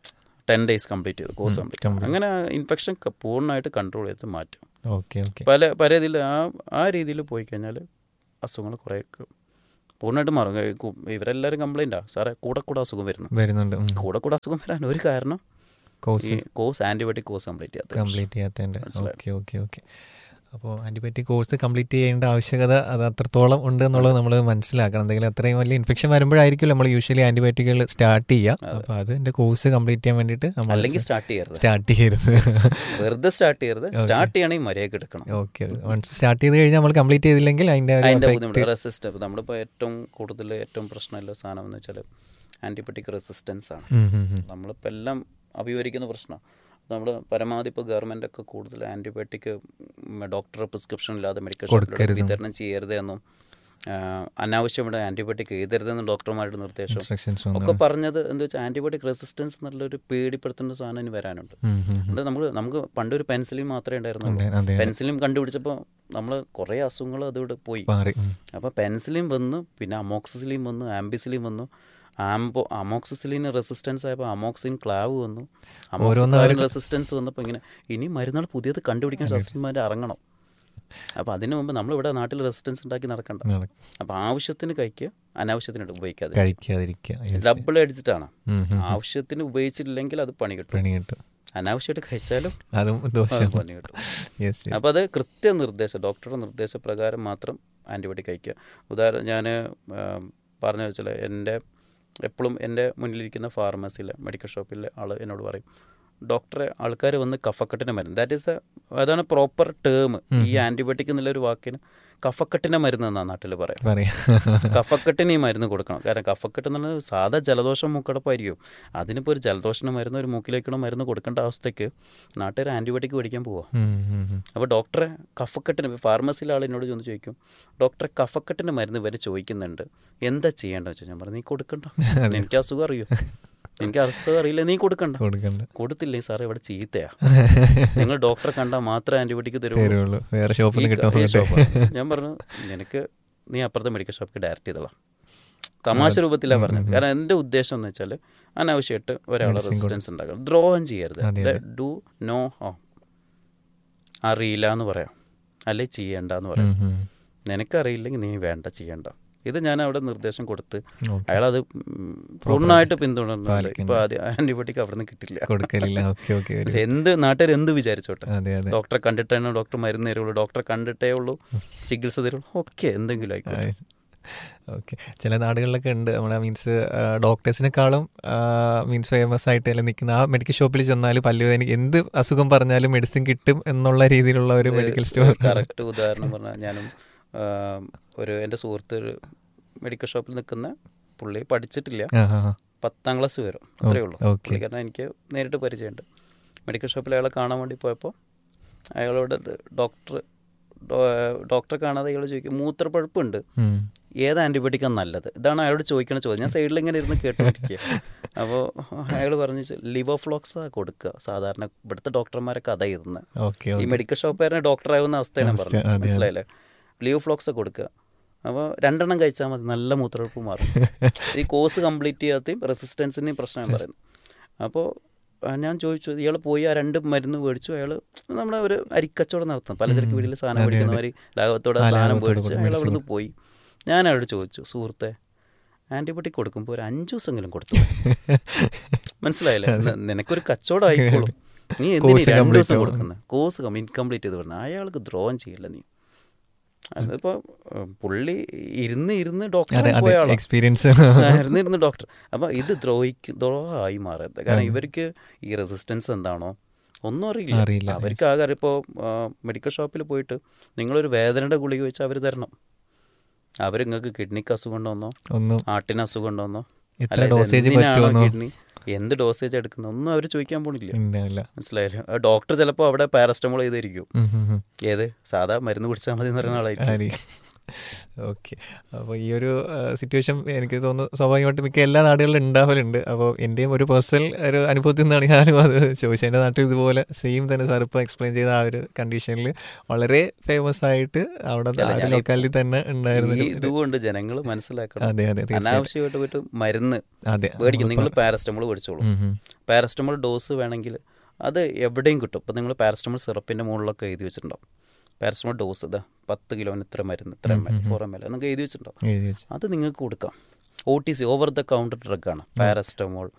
ടെൻ ഡേയ്സ് കംപ്ലീറ്റ് ചെയ്തു കോഴ്സ് ഉം, കംപ്ലീറ്റ് complete. അങ്ങനെ ഇൻഫെക്ഷൻ പൂർണ്ണമായിട്ട് കൺട്രോൾ ചെയ്ത് മാറ്റും ഓക്കെ ഓക്കെ പല പല ഇതിൽ ആ ആ രീതിയിൽ പോയി കഴിഞ്ഞാൽ അസുഖങ്ങൾ കുറേയൊക്കെ പൂർണ്ണമായിട്ട് മാറും ഏ, കു- ഇവരെല്ലാവരും കംപ്ലൈൻറ്റാ സാറേ കൂടെ കൂടെ അസുഖം വരുന്നു വരുന്നുണ്ട് കൂടെ കൂടെ അസുഖം വരാൻ ഒരു കാരണം ഈ course course antibiotic course complete ചെയ്യാത്ത കംപ്ലീറ്റ് ചെയ്യാത്തതിൻ്റെ മനസ്സിലായോ? ഓക്കെ ഓക്കെ ഓക്കെ അപ്പോൾ ആൻറ്റിബയോട്ടിക് കോഴ്സ് കംപ്ലീറ്റ് ചെയ്യേണ്ട ആവശ്യകത അത് അത്രത്തോളം ഉണ്ട് എന്നുള്ളത് നമ്മൾ മനസ്സിലാക്കണം എന്തെങ്കിലും അത്രയും വലിയ ഇൻഫെക്ഷൻ വരുമ്പോഴായിരിക്കും നമ്മൾ യൂഷ്വലി ആൻറ്റിബയോട്ടിക്കുകൾ സ്റ്റാർട്ട് ചെയ്യുക അപ്പോൾ അത് എൻ്റെ കോഴ്സ് കംപ്ലീറ്റ് ചെയ്യാൻ വേണ്ടിയിട്ട് നമ്മൾ അല്ലെങ്കിൽ സ്റ്റാർട്ട് ചെയ്യരുത് സ്റ്റാർട്ട് ചെയ്യരുത് വെറുതെ സ്റ്റാർട്ട് ചെയ്യരുത് സ്റ്റാർട്ട് ചെയ്യണമെങ്കിൽ മര്യാദക്ക് എടുക്കണം ഓക്കെ വൺസ് സ്റ്റാർട്ട് ചെയ്ത് കഴിഞ്ഞാൽ നമ്മൾ കംപ്ലീറ്റ് ചെയ്തില്ലെങ്കിൽ അതിൻ്റെ ഒരു അതിൻ്റെ effect- ബുദ്ധിമുട്ട് റെസിസ്റ്റൻസ് നമ്മളിപ്പോൾ ഏറ്റവും കൂടുതൽ ഏറ്റവും പ്രശ്നമുള്ള സാധനം എന്ന് വെച്ചാൽ ആൻറ്റിബയോട്ടിക് റെസിസ്റ്റൻസ് ആണ് ഉം, ഉം, ഉം. നമ്മളിപ്പോൾ എല്ലാം അഭിമുഖീകരിക്കുന്ന പ്രശ്നം നമ്മൾ പരമാവധി ഇപ്പോൾ ഗവൺമെൻറ് ഒക്കെ കൂടുതൽ ആൻറ്റിബയോട്ടിക് ഡോക്ടറെ പ്രിസ്ക്രിപ്ഷൻ ഇല്ലാതെ മെഡിക്കൽ ഷോപ്പിലൂടെ കൊടുക്കരുത്. വിതരണം ചെയ്യരുത് എന്നും ആ, അനാവശ്യമായിട്ട് ആൻറ്റിബയോട്ടിക് എഴുതരുതെന്ന് ഡോക്ടർമാരുടെ നിർദ്ദേശം ഇൻസ്ട്രക്ഷൻസ് ഒക്കെ പറഞ്ഞത് എന്താ വെച്ചാൽ ആൻറ്റിബയോട്ടിക് റെസിസ്റ്റൻസ് എന്നുള്ളൊരു പേടിപ്പെടുത്തേണ്ട സാധനം ഇനി വരാനുണ്ട് അത് നമ്മൾ നമുക്ക് പണ്ടൊരു പെൻസിലിൻ മാത്രമേ ഉണ്ടായിരുന്നുള്ളൂ അതെ പെൻസിലിൻ കണ്ടുപിടിച്ചപ്പോൾ നമ്മൾ കുറേ അസുഖങ്ങൾ അതോടെ പോയി മാറി ഉം. അപ്പോൾ പെൻസിലിൻ വന്നു പിന്നെ അമോക്സിസിലിൻ വന്നു ആംബിസിലിൻ വന്നു ആംബോ അമോക്സിസിലിന് റെസിസ്റ്റൻസ് ആയപ്പോൾ അമോക്സിൻ ക്ലാവ് വന്നു അമോക്സിൻ റെസിസ്റ്റൻസ് വന്നപ്പോൾ ഇങ്ങനെ ഇനി മരുന്നുകൾ പുതിയത് കണ്ടുപിടിക്കാൻ ശാസ്ത്രജ്ഞന്മാർ ഇറങ്ങണം അപ്പോൾ അതിന് മുമ്പ് നമ്മളിവിടെ നാട്ടിൽ റെസിസ്റ്റൻസ് ഉണ്ടാക്കി നടക്കണ്ട നട- അപ്പോൾ ആവശ്യത്തിന് കഴിക്കുക അനാവശ്യത്തിന് ഉപയോഗിക്കാതെ കഴിക്കാതിരിക്കുക Yes. ഡബിൾ അടിച്ചിട്ടാണ് ഉം, ഉം. ആവശ്യത്തിന് ഉപയോഗിച്ചില്ലെങ്കിൽ അത് പണി കിട്ടും പണി കിട്ടും അനാവശ്യമായിട്ട് കഴിച്ചാലും അതും അത് ദോഷം പണി കിട്ടും യെസ് അപ്പോൾ അത് കൃത്യനിർദ്ദേശം ഡോക്ടറുടെ നിർദ്ദേശപ്രകാരം മാത്രം ആൻറ്റിബയോട്ടിക് കഴിക്കുക ഉദാഹരണം ഞാൻ പറഞ്ഞു വെച്ചാൽ എൻ്റെ എപ്പോഴും എൻ്റെ മുന്നിലിരിക്കുന്ന ഫാർമസിയിലെ മെഡിക്കൽ ഷോപ്പിലെ ആൾ എന്നോട് പറയും ഡോക്ടറെ ആൾക്കാർ വന്ന് കഫക്കെട്ടിന് മരുന്ന് ദാറ്റ് ഈസ് ദ അതാണ് പ്രോപ്പർ ടേം ഈ ആൻറ്റിബയോട്ടിക് എന്നുള്ളൊരു വാക്കിന് കഫക്കെട്ടിൻ്റെ മരുന്ന് എന്നാണ് നാട്ടിൽ പറയാം പറയാം കഫക്കെട്ടിന് ഈ മരുന്ന് കൊടുക്കണം കാരണം കഫക്കെട്ട് എന്ന് പറഞ്ഞാൽ സാധാ ജലദോഷം മൂക്കടപ്പായിരിക്കും അതിനിപ്പോൾ ഒരു ജലദോഷത്തിന് മരുന്ന് ഒരു മൂക്കിലേക്കുള്ള മരുന്ന് കൊടുക്കേണ്ട അവസ്ഥയ്ക്ക് നാട്ടുകാർ ആൻറ്റിബയോട്ടിക് മേടിക്കാൻ പോവുക ഉം, ഉം, ഉം. അപ്പോൾ ഡോക്ടറെ കഫക്കെട്ടിന് ഫാർമസിയിലെ ആൾ എന്നോട് ചെന്ന് ചോദിക്കും ഡോക്ടറെ കഫക്കെട്ടിന് മരുന്ന് വരെ ചോദിക്കുന്നുണ്ട് എന്താ ചെയ്യേണ്ടത് വെച്ചാൽ ഞാൻ പറഞ്ഞു നീ കൊടുക്കണ്ട എനിക്ക് അസുഖം അറിയോ എനിക്ക് അസുഖം അറിയില്ല നീ കൊടുക്കണ്ട കൊടുക്കണ്ട കൊടുത്തില്ലേ സാറേ ഇവിടെ ചീത്തയാ നിങ്ങൾ ഡോക്ടറെ കണ്ടാൽ മാത്രമേ ആൻറ്റിബയോട്ടിക് തരുള്ളൂ തരുള്ളൂ വേറെ ഷോപ്പിൽ നിന്ന് ഈ ക- ഈ കിട്ടാൻ ഷോപ്പ്. ഞാൻ പറഞ്ഞു നിനക്ക് നീ അപ്പുറത്തെ മെഡിക്കൽ ഷോപ്പിൽ ഡയറക്റ്റ് ചെയ്തോളാം തമാശ രൂപത്തിലാണ് പറഞ്ഞത് കാരണം എൻ്റെ ഉദ്ദേശം എന്ന് വെച്ചാൽ അനാവശ്യമായിട്ട് ഒരാളെ റെസിസ്റ്റൻസ് ഉണ്ടാക്കണം ദ്രോഹം ചെയ്യരുത് അതെ, ഡു നോ ഹോ അറിയില്ല എന്ന് പറയാം അല്ലെ ചെയ്യണ്ട എന്ന് പറയാം നിനക്കറിയില്ലെങ്കിൽ നീ വേണ്ട ചെയ്യണ്ട ഇത് ഞാൻ അവിടെ നിർദ്ദേശം കൊടുത്ത് ഓക്കെ അയാളത് ഉം, പൂർണ്ണമായിട്ട് പിന്തുടർന്നുണ്ട് പാലിക്കുന്നു. ഇപ്പൊ ആദ്യം ആന്റിബയോട്ടിക് അവിടെ നിന്ന് കിട്ടില്ല കൊടുക്കലില്ല ഓക്കെ ഓക്കെ പക്ഷെ എന്ത് നാട്ടുകാർ എന്ത് വിചാരിച്ചോട്ടെ അതെ അതെ ഡോക്ടറെ കണ്ടിട്ടേ ഡോക്ടർ മരുന്ന് തരുള്ളൂ ഡോക്ടറെ കണ്ടിട്ടേ ഉള്ളൂ ചികിത്സ തരുള്ളൂ ഓക്കെ എന്തെങ്കിലും ആയിക്കോട്ടെ ഓക്കെ ചില നാടുകളിലൊക്കെ ഉണ്ട് നമ്മുടെ മീൻസ് ഡോക്ടേഴ്സിനെക്കാളും മീൻസ് ഫേമസ് ആയിട്ട് അല്ലെ നിൽക്കുന്ന ആ മെഡിക്കൽ ഷോപ്പിൽ ചെന്നാൽ പല്ലുവേദനയ്ക്ക് എന്ത് അസുഖം പറഞ്ഞാലും മെഡിസിൻ കിട്ടും എന്നുള്ള രീതിയിലുള്ള ഒരു മെഡിക്കൽ സ്റ്റോർ കറക്റ്റ് ഉദാഹരണം പറഞ്ഞാൽ ഞാനും ആ, ഒരു എൻ്റെ സുഹൃത്ത് ഒരു മെഡിക്കൽ ഷോപ്പിൽ നിൽക്കുന്ന പുള്ളി പഠിച്ചിട്ടില്ല പത്താം ക്ലാസ് വരും അത്രേ ഉള്ളൂ ഓക്കെ കാരണം എനിക്ക് നേരിട്ട് പരിചയമുണ്ട് മെഡിക്കൽ ഷോപ്പിൽ അയാളെ കാണാൻ വേണ്ടി പോയപ്പോൾ അയാളോട് ഡോക്ടർ ഡോക്ടറെ കാണാതെ അയാൾ ചോദിക്കും മൂത്രപ്പഴുപ്പുണ്ട് ഏത് ആൻറ്റിബയോട്ടിക്കാണ് നല്ലത് ഇതാണ് അയാളോട് ചോദിക്കണ ചോദ്യം ഞാൻ സൈഡിൽ ഇങ്ങനെ ഇരുന്ന് കേട്ടോണ്ടിരിക്കുക അപ്പോൾ അയാൾ പറഞ്ഞു ലിവർ ഫ്ലോക്സ് കൊടുക്കുക സാധാരണ ഇവിടുത്തെ ഡോക്ടർമാരൊക്കെ അതാ ഇരുന്ന് ഓക്കെ ഈ മെഡിക്കൽ ഷോപ്പുകാരനെ ഡോക്ടറാവുന്ന അവസ്ഥയാണ് അവസ്ഥ, പറഞ്ഞത് അതെ, അതെ. മനസ്സിലായില്ലേ ലിവർ ഫ്ലോക്സ് കൊടുക്കുക അപ്പോൾ രണ്ടെണ്ണം കഴിച്ചാൽ മതി നല്ല മൂത്രപ്പഴുപ്പ് മാറും ഈ കോഴ്സ് കംപ്ലീറ്റ് ചെയ്യാത്തയും റെസിസ്റ്റൻസിൻ്റെയും പ്രശ്നം പറയുന്നത് അപ്പോൾ ആ, ഞാൻ ചോദിച്ചു ഇയാൾ പോയി ആ രണ്ട് മരുന്ന് മേടിച്ചു അയാൾ നമ്മുടെ ഒരു അരിക്കച്ചവടം നടത്തുന്നു പലചരക്ക് ഉം. വീട്ടിൽ സാധനം അതെ, മേടിക്കുന്ന അതെ. മാതിരി ലാഭത്തോടെ ആ, സാധനം ലാഭത്തോടെ മേടിച്ച് കൊടുക്കും, അയാൾ medicine. അവിടുന്ന് പോയി ഞാൻ അയാളോട് ചോദിച്ചു സുഹൃത്തെ ആൻറ്റിബയോട്ടിക് കൊടുക്കുമ്പോൾ ഒരു അഞ്ചു ദിവസമെങ്കിലും കൊടുത്തു മനസ്സിലായില്ലേ ന- നിനക്കൊരു കച്ചവടം ആയിക്കോളും നീ എന്തിനീ Course രണ്ട് complete ദിവസം ആവും. കൊടുക്കുന്നത് കോഴ്സ് ഇൻകംപ്ലീറ്റ് ചെയ്ത് പറഞ്ഞു അയാൾക്ക് ദ്രോഹം ചെയ്യില്ല നീ അതിപ്പോ ഏഹ്, പുള്ളി ഇരുന്ന് ഇരുന്ന് അതെ ഡോക്ടറെ അതെ പോയ ആളാ എക്സ്പീരിയൻസ് ആ, ഇരുന്ന് ഇരുന്ന് ഡോക്ടർ അപ്പം ഇത് ദ്രോഹിക്ക് ദ്രോഹമായി മാറരുത് കാരണം ഉം. ഇവർക്ക് ഈ റെസിസ്റ്റൻസ് എന്താണോ ഒന്നും അറിയില്ല അറിയില്ല, അവർക്ക് ആകെ ഇപ്പോൾ മെഡിക്കൽ ഷോപ്പിൽ പോയിട്ട് നിങ്ങളൊരു വേദനയുടെ ഗുളിക വെച്ച് അവർ തരണം അവർ നിങ്ങൾക്ക് കിഡ്നിക്ക് അസുഖം ഉണ്ടോന്നോ ഒന്നും ഹാർട്ടിന് അസുഖം ഉണ്ടോന്നോ എത്ര ഡോസേജ് പറ്റുമെന്നോ കിഡ്നി എന്ത് ഡോസേജ് എടുക്കുന്നു ഒന്നും അവർ ചോദിക്കാൻ പോണില്ല ഉണ്ടാവില്ല മനസ്സിലായില്ലേ ആ ഡോക്ടർ ചിലപ്പോൾ അവിടെ പാരസ്റ്റമോൾ ചെയ്തിരിക്കും ഉം, ഉം, ഉം. ഏത് സാധാ മരുന്ന് കുടിച്ചാൽ മതി എന്ന് പറയുന്ന ആളായിരിക്കും ആരി ഓക്കെ അപ്പോൾ ഈ ഒരു സിറ്റുവേഷൻ എനിക്ക് തോന്നുന്നു സ്വാഭാവികമായിട്ട് മിക്ക എല്ലാ നാടുകളിലും ഉണ്ടാവലുണ്ട് അപ്പോൾ എൻ്റെയും ഒരു പേഴ്സണൽ ഒരു അനുഭവത്തിൽ നിന്നാണ് ഞാനും അത് ചോദിച്ചത് എൻ്റെ നാട്ടിൽ ഇതുപോലെ സെയിം തന്നെ സാർ ഇപ്പോൾ എക്സ്പ്ലെയിൻ ചെയ്ത ആ ഒരു കണ്ടീഷനിൽ വളരെ ഫേമസ് ആയിട്ട് അവിടെ അല്ല, ആ ഒരു ഞാനീ- ലൊക്കാലിറ്റി തന്നെ ഉണ്ടായിരുന്ന ഈ ഒരു- ഇതുകൊണ്ട് ജനങ്ങൾ മനസ്സിലാക്കണം അതെ അതെ തീർച്ചയായിട്ടും അനാവശ്യമായിട്ട് പോയിട്ട് മരുന്ന് അതെ മേടിക്കും നിങ്ങൾ നമ്മളിപ്പോ- പാരസ്റ്റമോൾ മേടിച്ചോളൂ ഉം, ഉം. പാരസ്റ്റമോൾ ഡോസ് വേണമെങ്കിൽ അത് എവിടെയും കിട്ടും ഇപ്പം നിങ്ങൾ പാരസ്റ്റമോൾ സിറപ്പിൻ്റെ മുകളിലൊക്കെ എഴുതി വെച്ചിട്ടുണ്ടാവും പാരസ്റ്റമോൾ ഡോസ് ഇതാ പത്ത് കിലോന് ഇത്ര മരുന്ന് ഇത്ര എം എൽ ഉം, ഉം, ഫോർ എം എൽ എന്നൊക്കെ എഴുതി വെച്ചിട്ടുണ്ടാവും എഴുതി വെച്ചു അത് നിങ്ങൾക്ക് കൊടുക്കാം O T C over the counter ഡ്രഗാണ് പാരസ്റ്റമോൾ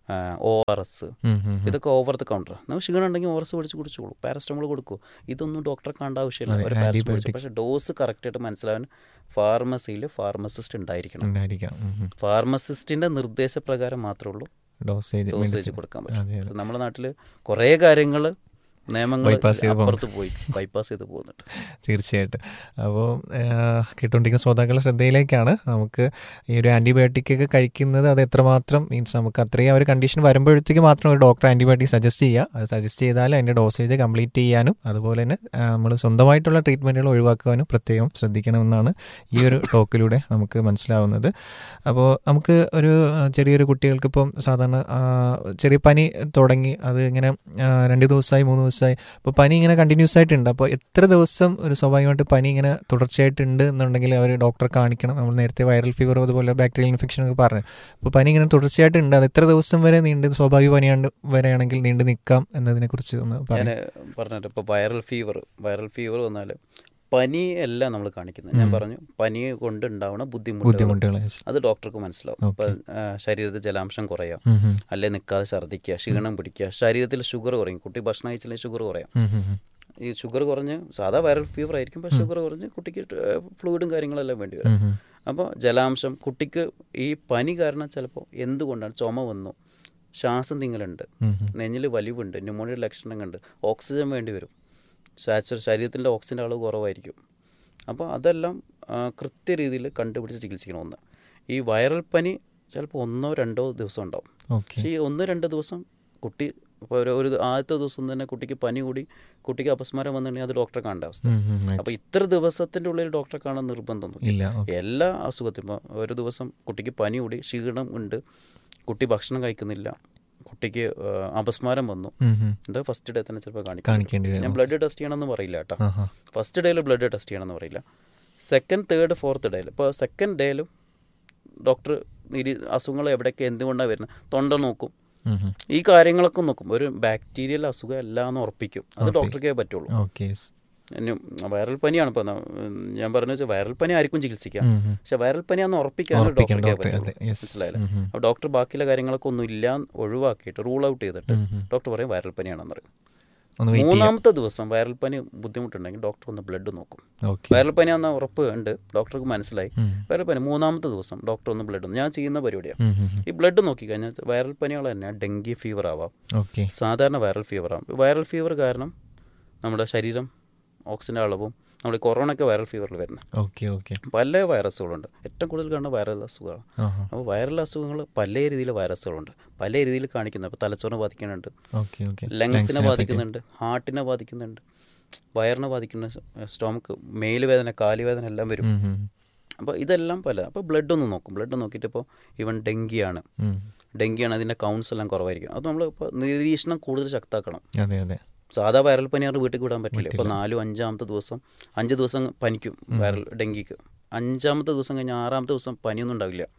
ഒ ആർ എസ് ഉം, ഉം, ഉം. ഇതൊക്കെ ഓവർ ദ കൗണ്ടർ നമ്മൾ ക്ഷീണം ഉണ്ടെങ്കിൽ ഓർ എസ് മേടിച്ച് കുടിച്ചോളൂ പാരസ്റ്റമോൾ കൊടുക്കൂ ഇതൊന്നും ഡോക്ടറെ കാണേണ്ട ആവശ്യമില്ല അതെ, ഒരു പാരസ്റ്റമോൾ antibiotics. പക്ഷേ ഡോസ് കറക്റ്റായിട്ട് മനസ്സിലാവാൻ ഫാർമസിയിൽ ഫാർമസിസ്റ്റ് ഉണ്ടായിരിക്കണം ഉണ്ടായിരിക്കാം ഉം, ഉം. ഫാർമസിസ്റ്റിന്റെ നിർദ്ദേശപ്രകാരം മാത്രമേ ഉള്ളൂ ഡോസേജ് ഡോസേജ് medicine. കൊടുക്കാൻ അതെ, പറ്റും അതെ. നമ്മുടെ നാട്ടിൽ കുറേ കാര്യങ്ങൾ നിയമങ്ങൾ Bypass ചെയ്ത് പോകും. അപ്പുറത്ത് പോയി ബൈപ്പാസ് ചെയ്ത് പോകുന്നുണ്ട് തീർച്ചയായിട്ടും അപ്പോൾ കേട്ടുകൊണ്ടിരിക്കുന്ന ശ്രോതാക്കളുടെ ശ്രദ്ധയിലേക്കാണ് നമുക്ക് ഈ ഒരു ആൻറ്റിബയോട്ടിക് ഒക്കെ കഴിക്കുന്നത് അത് എത്രമാത്രം മീൻസ് നമുക്ക് അത്രയും ആ ഒരു കണ്ടീഷൻ വരുമ്പോഴത്തേക്ക് മാത്രം ഒരു ഡോക്ടർ ആൻറ്റിബയോട്ടിക് സജസ്റ്റ് ചെയ്യുക അത് സജസ്റ്റ് ചെയ്താൽ അതിൻ്റെ ഡോസേജ് കംപ്ലീറ്റ് ചെയ്യാനും അതുപോലെ തന്നെ നമ്മൾ സ്വന്തമായിട്ടുള്ള ട്രീറ്റ്മെൻറ്റുകൾ ഒഴിവാക്കുവാനും പ്രത്യേകം ശ്രദ്ധിക്കണമെന്നാണ് ഈ ഒരു ടോക്കിലൂടെ നമുക്ക് മനസ്സിലാവുന്നത് അപ്പോൾ നമുക്ക് ഒരു ആ, ചെറിയൊരു കുട്ടികൾക്ക് ഇപ്പം സാധാരണ ആ, ചെറിയ പനി തുടങ്ങി അത് ഇങ്ങനെ ആ, രണ്ട് ദിവസമായി മൂന്ന് ദിവസമായി അപ്പോൾ പനി ഇങ്ങനെ കണ്ടിന്യൂസ് ആയിട്ടുണ്ട് അപ്പോൾ എത്ര ദിവസം ഒരു സ്വാഭാവികമായിട്ട് പനി ഇങ്ങനെ തുടർച്ചയായിട്ടുണ്ട് എന്നുണ്ടെങ്കിൽ അവർ ഡോക്ടറെ കാണിക്കണം നമ്മൾ നേരത്തെ വൈറൽ ഫീവർ അതുപോലെ ബാക്ടീരിയൽ ഇൻഫെക്ഷൻ ഒക്കെ പറഞ്ഞു അപ്പോൾ പനി ഇങ്ങനെ തുടർച്ചയായിട്ടുണ്ട് അത് എത്ര ദിവസം വരെ നീണ്ട് സ്വാഭാവിക പനിയാണ്ട് വരെയാണെങ്കിൽ നീണ്ടു നിൽക്കാം എന്നതിനെക്കുറിച്ച് ഒന്ന് ഞാൻ പറയാം പറഞ്ഞിട്ട് ഇപ്പോൾ വൈറൽ ഫീവർ വൈറൽ ഫീവർ വന്നാൽ പനി അല്ല നമ്മൾ കാണിക്കുന്നത് ഞാൻ ഉം. പറഞ്ഞു പനി കൊണ്ട് ഉണ്ടാവുന്ന ബുദ്ധിമുട്ട് ബുദ്ധിമുട്ടുകൾ അത് ഡോക്ടർക്ക് മനസ്സിലാവും Okay. ഇപ്പം ശരീരത്തിൽ ജലാംശം കുറയാം ഉം, ഉം. അല്ലെ നിൽക്കാതെ ഛർദ്ദിക്കുക ക്ഷീണം പിടിക്കുക ശരീരത്തിൽ ഷുഗർ കുറയും കുട്ടി ഭക്ഷണം കഴിച്ചില്ലെങ്കിൽ ഷുഗർ കുറയാം ഉം, ഉം, ഉം. ഈ ഷുഗർ കുറഞ്ഞ് സാധാ വൈറൽ ഫീവർ ആയിരിക്കും പക്ഷേ ഷുഗർ കുറഞ്ഞ് കുട്ടിക്ക് ഫ്ലൂയിഡും കാര്യങ്ങളെല്ലാം വേണ്ടി വരും ഉം, ഉം. അപ്പോൾ ജലാംശം കുട്ടിക്ക് ഈ പനി കാരണം ചിലപ്പോൾ എന്തുകൊണ്ടാണ് ചുമ വന്നു ശ്വാസം തിങ്ങലുണ്ട് ഉം, ഉം. നെഞ്ഞിൽ വലിവുണ്ട് ന്യൂമോണിയ ലക്ഷണം കണ്ട് ഓക്സിജൻ വേണ്ടി വരും സാച്ചുറ ശരീരത്തിൻ്റെ ഓക്സിജൻ്റെ അളവ് കുറവായിരിക്കും അപ്പോൾ അതെല്ലാം ആ, കൃത്യരീതിയിൽ കണ്ടുപിടിച്ച് ചികിത്സിക്കണം ഒന്ന് ഈ വൈറൽ പനി ചിലപ്പോൾ ഒന്നോ രണ്ടോ ദിവസം ഉണ്ടാവും ഓക്കെ പക്ഷേ ഈ ഒന്ന് രണ്ട് ദിവസം കുട്ടി ഇപ്പോൾ ഒരു ഒരു ആദ്യത്തെ ദിവസം തന്നെ കുട്ടിക്ക് പനി കൂടി കുട്ടിക്ക് അപസ്മാരം വന്നിട്ടുണ്ടെങ്കിൽ അത് ഡോക്ടറെ കാണേണ്ട അവസ്ഥ ഉം, ഉം, right. അപ്പോൾ ഇത്ര ദിവസത്തിൻ്റെ ഉള്ളിൽ ഡോക്ടറെ കാണാൻ നിർബന്ധമൊന്നും ഇല്ല ഓക്കെ എല്ലാ അസുഖത്തിനും ഇപ്പോൾ ഒരു ദിവസം കുട്ടിക്ക് പനി കൂടി ക്ഷീണം ഉണ്ട് കുട്ടി ഭക്ഷണം കഴിക്കുന്നില്ല കുട്ടിക്ക് ആ, അപസ്മാരം വന്നു ഉം, ഉം. എന്താ ഫസ്റ്റ് ഡേ തന്നെ ചിലപ്പോൾ കാണിക്കാം കാണിക്കേണ്ടി വരും ഞാൻ ബ്ലഡ് ടെസ്റ്റ് ചെയ്യണമെന്ന് പറയില്ല കേട്ടോ ആഹാ. ഫസ്റ്റ് ഡേയിൽ ബ്ലഡ് ടെസ്റ്റ് ചെയ്യണമെന്ന് പറയില്ല സെക്കൻഡ് തേർഡ് ഫോർത്ത് ഡേയിൽ ഇപ്പോൾ സെക്കൻഡ് ഡേയിലും ഡോക്ടർ നിരീ അസുഖങ്ങൾ എവിടെയൊക്കെ എന്തുകൊണ്ടാണ് വരുന്നത് തൊണ്ട നോക്കും ഉം, ഉം. ഈ കാര്യങ്ങളൊക്കെ നോക്കും ഒരു ബാക്ടീരിയൽ അസുഖം അല്ല എന്ന് ഉറപ്പിക്കും അത് ഉറപ്പിക്കും. ഡോക്ടർക്കേ പറ്റുള്ളൂ ഓക്കെ യെസ്. ഇനി വൈറൽ പനിയാണ് ഇപ്പോൾ ഞാൻ പറഞ്ഞു വെച്ചാൽ വൈറൽ പനി ആർക്കും ചികിത്സിക്കാം ഉം, ഉം. പക്ഷെ വൈറൽ പനിയാന്ന് ഉറപ്പിക്കാൻ ഉറപ്പിക്കണം ഡോക്ടർക്കേ ഡോക്ടറെ പറ്റുള്ളൂ അതെ യെസ് മനസ്സിലായില്ലേ ഉം, ഉം. അപ്പോൾ ഡോക്ടർ ബാക്കിയുള്ള കാര്യങ്ങളൊക്കെ ഒന്നും ഇല്ല എന്ന് ഒഴിവാക്കിയിട്ട് റൂൾ ഔട്ട് ചെയ്തിട്ട് ഉം, ഉം. ഡോക്ടർ പറയും വൈറൽ പനിയാണെന്ന് പറയും ഒന്ന് വെയിറ്റ് ചെയ്യാം മൂന്നാമത്തെ ദിവസം വൈറൽ പനി ബുദ്ധിമുട്ടുണ്ടെങ്കിൽ ഡോക്ടർ ഒന്ന് ബ്ലഡ് നോക്കും ഓക്കെ വൈറൽ പനിയാണെന്ന ഉറപ്പ് ഉണ്ട് ഡോക്ടർക്ക് മനസ്സിലായി ഉം. വൈറൽ പനി മൂന്നാമത്തെ ദിവസം ഡോക്ടർ ഒന്ന് ബ്ലഡ് ഞാൻ ചെയ്യുന്ന പരിപാടിയാണ് ഉം, ഉം, ഉം. ഈ ബ്ലഡ് നോക്കിക്കഴിഞ്ഞാൽ വൈറൽ പനികൾ തന്നെ ഡെങ്കി ഫീവർ ആവാം ഓക്കെ സാധാരണ വൈറൽ ഫീവർ ആവും വൈറൽ ഫീവർ കാരണം നമ്മുടെ ശരീരം ഓക്സിജൻ്റെ അളവും നമ്മുടെ കൊറോണയ്ക്ക് വൈറൽ ഫീവറിൽ വരുന്നത് ഓക്കെ ഓക്കെ പല വൈറസുകളുണ്ട് ഏറ്റവും കൂടുതൽ കാണുന്ന വൈറൽ അസുഖമാണ് ആഹാ അപ്പോൾ വൈറൽ അസുഖങ്ങൾ പല രീതിയിൽ വൈറസുകളുണ്ട് പല രീതിയിൽ കാണിക്കുന്നത് ഇപ്പോൾ തലച്ചോറിനെ ബാധിക്കുന്നുണ്ട് ഓക്കെ ഓക്കെ ലങ്സിനെ ബാധിക്കുന്നുണ്ട് ഹാർട്ടിനെ ബാധിക്കുന്നുണ്ട് വയറിനെ ബാധിക്കുന്ന സ്റ്റോമക്ക് മേലുവേദന കാലുവേദന എല്ലാം വരും അപ്പോൾ ഇതെല്ലാം പല അപ്പോൾ ബ്ലഡ് ഒന്ന് നോക്കും ബ്ലഡ് നോക്കിയിട്ട് ഇപ്പോൾ ഈവൻ ഡെങ്കിയാണ് ഡെങ്കിയാണ് അതിൻ്റെ കൗണ്ട്സ് എല്ലാം കുറവായിരിക്കും അത് നമ്മൾ ഇപ്പോൾ നിരീക്ഷണം കൂടുതൽ ശക്താക്കണം അതെ അതെ സാധാ വൈറൽ പനിയാണ് വീട്ടിൽ വിടാൻ പറ്റില്ല ഇപ്പോൾ നാലും അഞ്ചാമത്തെ ദിവസം അഞ്ച് ദിവസം പനിക്കും വൈറൽ ഡെങ്കിക്ക് അഞ്ചാമത്തെ ദിവസം കഴിഞ്ഞ് ആറാമത്തെ ദിവസം പനിയൊന്നും ഉണ്ടാവില്ല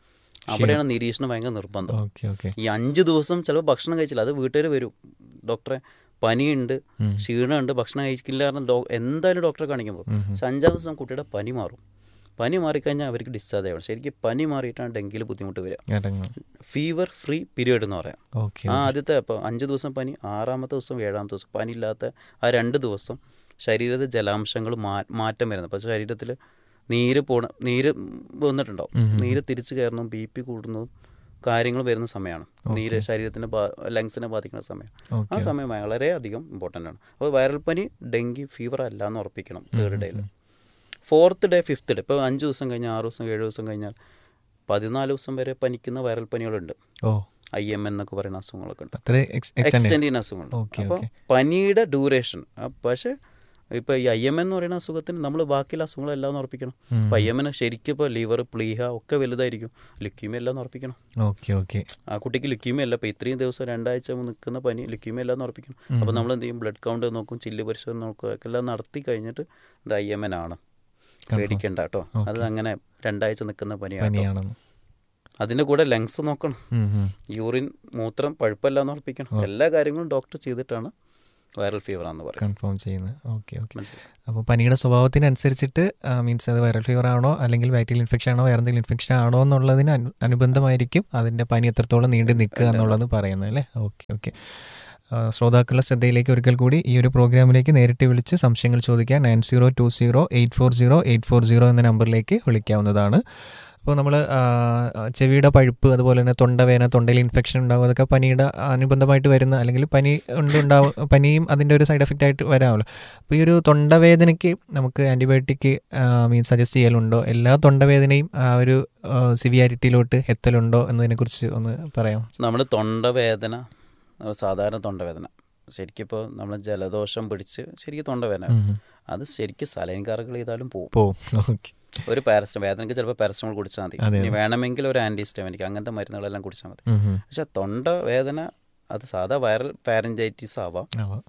അവിടെയാണ് നിരീക്ഷണം ഭയങ്കര നിർബന്ധം ഓക്കെ ഓക്കെ ഈ അഞ്ച് ദിവസം ചിലപ്പോൾ ഭക്ഷണം കഴിച്ചില്ല അത് വീട്ടുകാർ വരും ഡോക്ടറെ പനിയുണ്ട് ഉം. ക്ഷീണമുണ്ട് ഭക്ഷണം കഴിക്കില്ല കാരണം ഡോ എന്തായാലും ഡോക്ടറെ കാണിക്കുമ്പോൾ ഉം, ഉം. പക്ഷെ അഞ്ചാം ദിവസം കുട്ടിയുടെ പനി മാറും പനി മാറിക്കഴിഞ്ഞാൽ അവർക്ക് ഡിസ്ചാർജ് ആവണം ശരിക്കും പനി മാറിയിട്ടാണ് ഡെങ്കിയിൽ ബുദ്ധിമുട്ട് വരിക ഇറങ്ങും ഫീവർ ഫ്രീ പീരീഡ് എന്ന് പറയാം ഓക്കെ ആ ആദ്യത്തെ ഇപ്പോൾ അഞ്ച് ദിവസം പനി ആറാമത്തെ ദിവസം ഏഴാമത്തെ ദിവസം പനി ഇല്ലാത്ത ആ രണ്ട് ദിവസം ശരീരത്തിൽ ജലാംശങ്ങൾ മാ മാറ്റം വരുന്നത് അപ്പോൾ ശരീരത്തിൽ നീര് പോണ നീര് വന്നിട്ടുണ്ടാവും ഉം ഉം. നീര് തിരിച്ചു കയറുന്നതും ബി പി കൂടുന്നതും കാര്യങ്ങൾ വരുന്ന സമയമാണ് നീര് ശരീരത്തിനെ ബാ ലങ്സിനെ ബാധിക്കുന്ന സമയം ആ ഓക്കെ സമയം വളരെയധികം ഇമ്പോർട്ടൻ്റ് ആണ് അപ്പോൾ വൈറൽ പനി ഡെങ്കി ഫീവർ അല്ല എന്ന് ഉറപ്പിക്കണം തേർഡ് ഡേയിൽ ഫോർത്ത് ഡേ ഫിഫ്ത്ത് ഡേ ഇപ്പോൾ അഞ്ച് ദിവസം കഴിഞ്ഞാൽ ആറ് ദിവസം ഏഴ് ദിവസം കഴിഞ്ഞാൽ പതിനാല് ദിവസം വരെ പനിക്കുന്ന വൈറൽ പനികളുണ്ട് ഓ ഐ എം എന്നൊക്കെ പറയുന്ന അസുഖങ്ങളൊക്കെ ഉണ്ട് അത്ര എക്സ്റ്റെൻഡ് എക്സ്റ്റെൻഡ് ചെയ്യുന്ന അസുഖങ്ങളുണ്ട് ഓക്കെ, അപ്പോൾ ഓക്കെ. പനിയുടെ ഡ്യൂറേഷൻ പക്ഷേ ഇപ്പോൾ ഈ ഐ എം എന്ന് പറയുന്ന അസുഖത്തിന് നമ്മൾ ബാക്കിയുള്ള അസുഖങ്ങളെല്ലാം ഒന്ന് ഉറപ്പിക്കണം അപ്പോൾ ഐ എമ്മിന് ശരിക്കും ഇപ്പോൾ ലിവർ പ്ലീഹ ഒക്കെ വലുതായിരിക്കും ലുക്കീമിയ എല്ലാം ഒന്ന് ഉറപ്പിക്കണം ഓക്കെ ഓക്കെ ആ കുട്ടിക്ക് ലുക്കീമിയ അല്ല ഇപ്പോൾ ഇത്രയും ദിവസം രണ്ടാഴ്ച നിൽക്കുന്ന പനി ലുക്കീമിയ എല്ലാം ഒന്ന് ഉറപ്പിക്കണം അപ്പോൾ നമ്മൾ എന്ത് ചെയ്യും ബ്ലഡ് കൗണ്ട് നോക്കും ചില്ല് പരിശോധന നോക്കും ഒക്കെ എല്ലാം നടത്തി കഴിഞ്ഞിട്ട് ഇത് ഐ എം എൻ ആണ് പേടിക്കണ്ട കേട്ടോ അത് അങ്ങനെ രണ്ടാഴ്ച നിൽക്കുന്ന പനിയാണ് പനിയാണെന്ന് അതിൻ്റെ കൂടെ ലങ്സ് നോക്കണം ഉം, ഉം. യൂറിൻ മൂത്രം പഴുപ്പല്ല എന്ന് ഉറപ്പിക്കണം എല്ലാ കാര്യങ്ങളും ഡോക്ടർ ചെയ്തിട്ടാണ് വൈറൽ ഫീവർ ആണെന്ന് പറയുന്നത് കൺഫേം ചെയ്യുന്നത് ഓക്കെ ഓക്കെ മനസ്സിലായി അപ്പോൾ പനിയുടെ സ്വഭാവത്തിനനുസരിച്ചിട്ട് മീൻസ് അത് വൈറൽ ഫീവർ ആണോ അല്ലെങ്കിൽ ബാക്ടീരിയൽ ഇൻഫെക്ഷൻ ആണോ വേറെ എന്തെങ്കിലും ഇൻഫെക്ഷൻ ആണോ എന്നുള്ളതിന് അനു- അനുബന്ധമായിരിക്കും അതിൻ്റെ പനി എത്രത്തോളം നീണ്ടു നിൽക്കുക എന്നുള്ളത് പറയുന്നത് അല്ലേ ഓക്കെ ഓക്കെ ശ്രോതാക്കളുടെ ശ്രദ്ധയിലേക്ക് ഒരിക്കൽ കൂടി ഈ ഒരു പ്രോഗ്രാമിലേക്ക് നേരിട്ട് വിളിച്ച് സംശയങ്ങൾ ചോദിക്കാൻ nine zero two zero eight four zero eight four zero എന്ന നമ്പറിലേക്ക് വിളിക്കാവുന്നതാണ് അപ്പോൾ നമ്മൾ ചെവിയുടെ പഴുപ്പ് അതുപോലെ തന്നെ തൊണ്ടവേന തൊണ്ടയിൽ ഇൻഫെക്ഷൻ ഉണ്ടാവും അതൊക്കെ പനിയുടെ അനുബന്ധമായിട്ട് വരുന്ന അല്ലെങ്കിൽ പനി ഉണ്ട് ഉണ്ടാവും പനിയും അതിൻ്റെ ഒരു സൈഡ് എഫക്റ്റ് ആയിട്ട് വരാമല്ലോ അപ്പോൾ ഈ ഒരു തൊണ്ടവേദനയ്ക്ക് നമുക്ക് ആൻറ്റിബയോട്ടിക് മീൻ സജസ്റ്റ് ചെയ്യലുണ്ടോ എല്ലാ തൊണ്ടവേദനയും ആ ഒരു സിവിയാരിറ്റിയിലോട്ട് എത്തലുണ്ടോ എന്നതിനെക്കുറിച്ച് ഒന്ന് പറയാം നമ്മൾ തൊണ്ടവേദന നമ്മൾ സാധാരണ തൊണ്ടവേദന ശരിക്കും ഇപ്പോൾ നമ്മൾ ജലദോഷം പിടിച്ച് ശരിക്കും തൊണ്ടവേദന അത് ശരിക്കും സലൈൻ കറകൾ ചെയ്താലും പോകും പോവും ഓക്കെ ഒരു പാരസ്റ്റമോൾ വേദനയ്ക്ക് ചിലപ്പോൾ പാരസ്റ്റമോൾ കുടിച്ചാൽ മതി അതെ, ഇനി വേണമെങ്കിൽ ഒരു ആൻറ്റിസ്റ്റമിനിക് അങ്ങനത്തെ മരുന്നുകളെല്ലാം കുടിച്ചാൽ മതി പക്ഷെ തൊണ്ടവേദന അത് സാധാ വൈറൽ ഫാരഞ്ചൈറ്റിസ് ആവാം